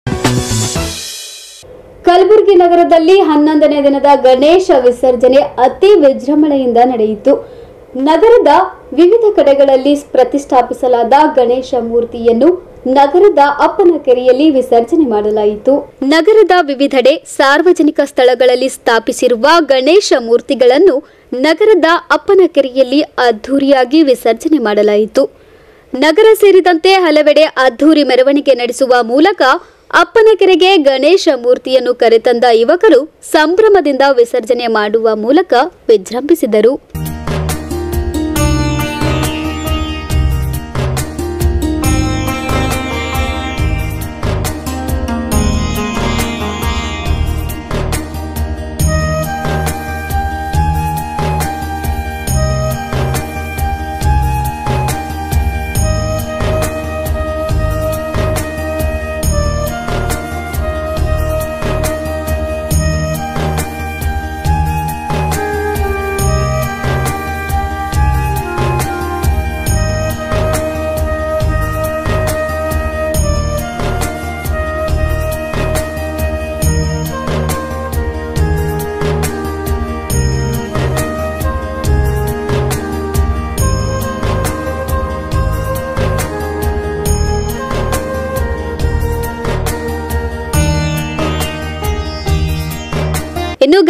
Kalaburagi ನಗರದಲ್ಲಿ ಹನ್ನೊಂದನೇ ದಿನದ ಗಣೇಶ ವಿಸರ್ಜನೆ ಅತಿ ವಿಜೃಂಭಣೆಯಿಂದ ನಡೆಯಿತು ನಗರದ ವಿವಿಧ ಕಡೆಗಳಲ್ಲಿ ಪ್ರತಿಷ್ಠಾಪಿಸಲಾದ ಗಣೇಶ ಮೂರ್ತಿಯನ್ನು ನಗರದ ಅಪ್ಪನ ಕೆರೆಯಲ್ಲಿ ವಿಸರ್ಜನೆ ಮಾಡಲಾಯಿತು ನಗರದ ವಿವಿಧೆಡೆ ಸಾರ್ವಜನಿಕ ಸ್ಥಳಗಳಲ್ಲಿ ಸ್ಥಾಪಿಸಿರುವ ಗಣೇಶ ಮೂರ್ತಿಗಳನ್ನು ನಗರದ ಅಪ್ಪನ ಕೆರೆಯಲ್ಲಿ ಅದ್ಧೂರಿಯಾಗಿ ವಿಸರ್ಜನೆ ಮಾಡಲಾಯಿತು ನಗರ ಸೇರಿದಂತೆ ಹಲವೆಡೆ ಅದ್ಧೂರಿ ಮೆರವಣಿಗೆ ನಡೆಸುವ ಮೂಲಕ ಅಪ್ಪನ ಕೆರೆಗೆ ಗಣೇಶ ಮೂರ್ತಿಯನ್ನು ಕರೆತಂದ ಯುವಕರು ಸಂಭ್ರಮದಿಂದ ವಿಸರ್ಜನೆ ಮಾಡುವ ಮೂಲಕ ವಿಜೃಂಭಿಸಿದರು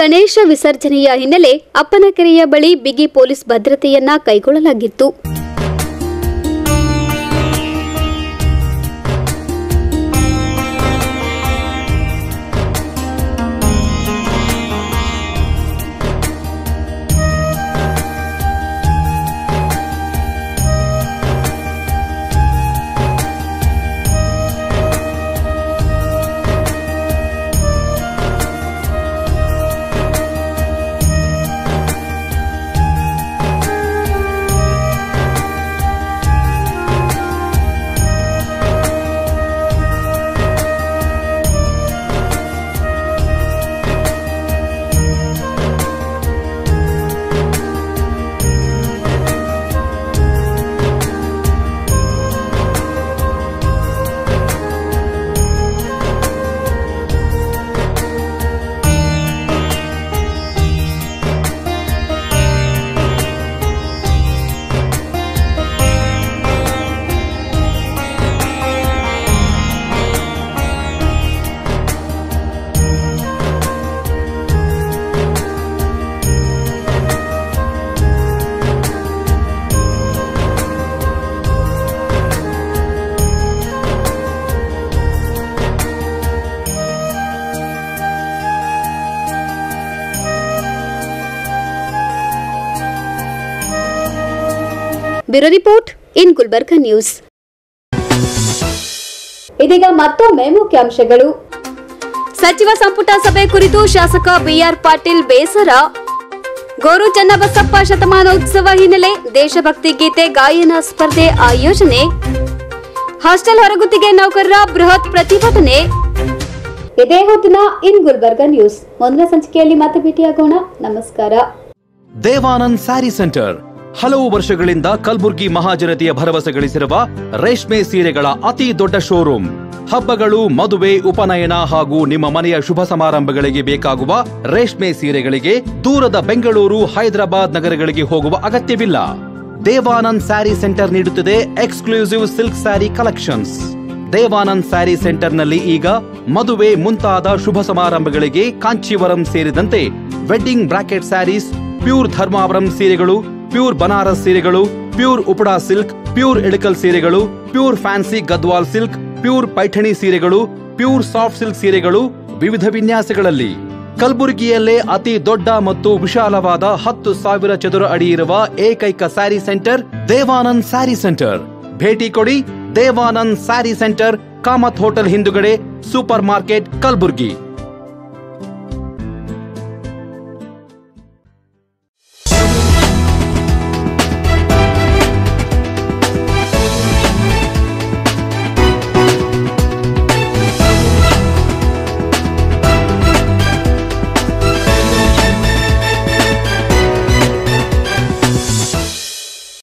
ಗಣೇಶ ವಿಸರ್ಜನೆಯ ಹಿನ್ನೆಲೆ ಅಪ್ಪನಕೆರೆಯ ಬಳಿ ಬಿಗಿ ಪೊಲೀಸ್ ಭದ್ರತೆಯನ್ನ ಕೈಗೊಳ್ಳಲಾಗಿತ್ತು bureau report in Gulbarga news ಇದೀಗ ಮತ್ತೊಮ್ಮೆ ಮುಖ್ಯಾಂಶಗಳು ಸಚಿವ ಸಂಪುಟ ಸಭೆ ಕುರಿತು ಶಾಸಕ ಬಿಆರ್ ಪಾಟೀಲ್ ಬೇಸರ ಗೋರು ಚನ್ನಬಸಪ್ಪ ಶತಮಾನೋತ್ಸವ ಹಿನ್ನೆಲೆ ದೇಶಭಕ್ತಿ ಗೀತೆ ಗಾಯನ ಸ್ಪರ್ಧೆ ಆಯೋಜನೆ ಹಾಸ್ಟೆಲ್ ಹೊರಗುತ್ತಿಗೆ ನೌಕರರ ಬೃಹತ್ ಪ್ರತಿಭಟನೆ ಇದೇ ಹೊತ್ತಿನ ಇನ್ ಗುಲ್ಬರ್ಗ ನ್ಯೂಸ್ ಮುಂದಿನ ಸಂಚಿಕೆಯಲ್ಲಿ ಮತ್ತೆ ಭೇಟಿಯಾಗೋಣ ನಮಸ್ಕಾರ ದೇವಾನಂದ್ ಸ್ಯಾರಿ ಸೆಂಟರ್ ಹಲವು ವರ್ಷಗಳಿಂದ ಕಲ್ಬುರ್ಗಿ ಮಹಾಜನತೆಯ ಭರವಸೆ ಗಳಿಸಿರುವ ರೇಷ್ಮೆ ಸೀರೆಗಳ ಅತಿ ದೊಡ್ಡ ಶೋರೂಮ್ ಹಬ್ಬಗಳು ಮದುವೆ ಉಪನಯನ ಹಾಗೂ ನಿಮ್ಮ ಮನೆಯ ಶುಭ ಸಮಾರಂಭಗಳಿಗೆ ಬೇಕಾಗುವ ರೇಷ್ಮೆ ಸೀರೆಗಳಿಗೆ ದೂರದ ಬೆಂಗಳೂರು ಹೈದರಾಬಾದ್ ನಗರಗಳಿಗೆ ಹೋಗುವ ಅಗತ್ಯವಿಲ್ಲ ದೇವಾನಂದ್ ಸ್ಯಾರಿ ಸೆಂಟರ್ ನೀಡುತ್ತಿದೆ exclusive silk sari collections Devanand sari ಸೆಂಟರ್ನಲ್ಲಿ ಈಗ ಮದುವೆ ಮುಂತಾದ ಶುಭ ಸಮಾರಂಭಗಳಿಗೆ ಕಾಂಚೀವರಂ ಸೇರಿದಂತೆ wedding bracket saris pure Dharmavaram ಸೀರೆಗಳು ಪ್ಯೂರ್ ಬನಾರಸ್ ಸೀರೆಗಳು pure Uppada silk pure Ilkal ಸೀರೆಗಳು pure fancy Gadwal silk pure Paithani ಸೀರೆಗಳು ಪ್ಯೂರ್ ಸಾಫ್ಟ್ ಸಿಲ್ಕ್ ಸೀರೆಗಳು ವಿವಿಧ ವಿನ್ಯಾಸಗಳಲ್ಲಿ ಕಲಬುರಗಿಯಲ್ಲೇ ಅತಿ ದೊಡ್ಡ ಮತ್ತು ವಿಶಾಲವಾದ ಹತ್ತು ಸಾವಿರ ಚದುರ ಅಡಿ ಇರುವ ಏಕೈಕ ಸ್ಯಾರಿ ಸೆಂಟರ್ ದೇವಾನಂದ್ ಸ್ಯಾರಿ ಸೆಂಟರ್ ಭೇಟಿ ಕೊಡಿ ದೇವಾನಂದ್ ಸ್ಯಾರಿ ಸೆಂಟರ್ ಕಾಮತ್ ಹೋಟೆಲ್ ಹಿಂದುಗಡೆ ಸೂಪರ್ ಮಾರ್ಕೆಟ್ ಕಲಬುರ್ಗಿ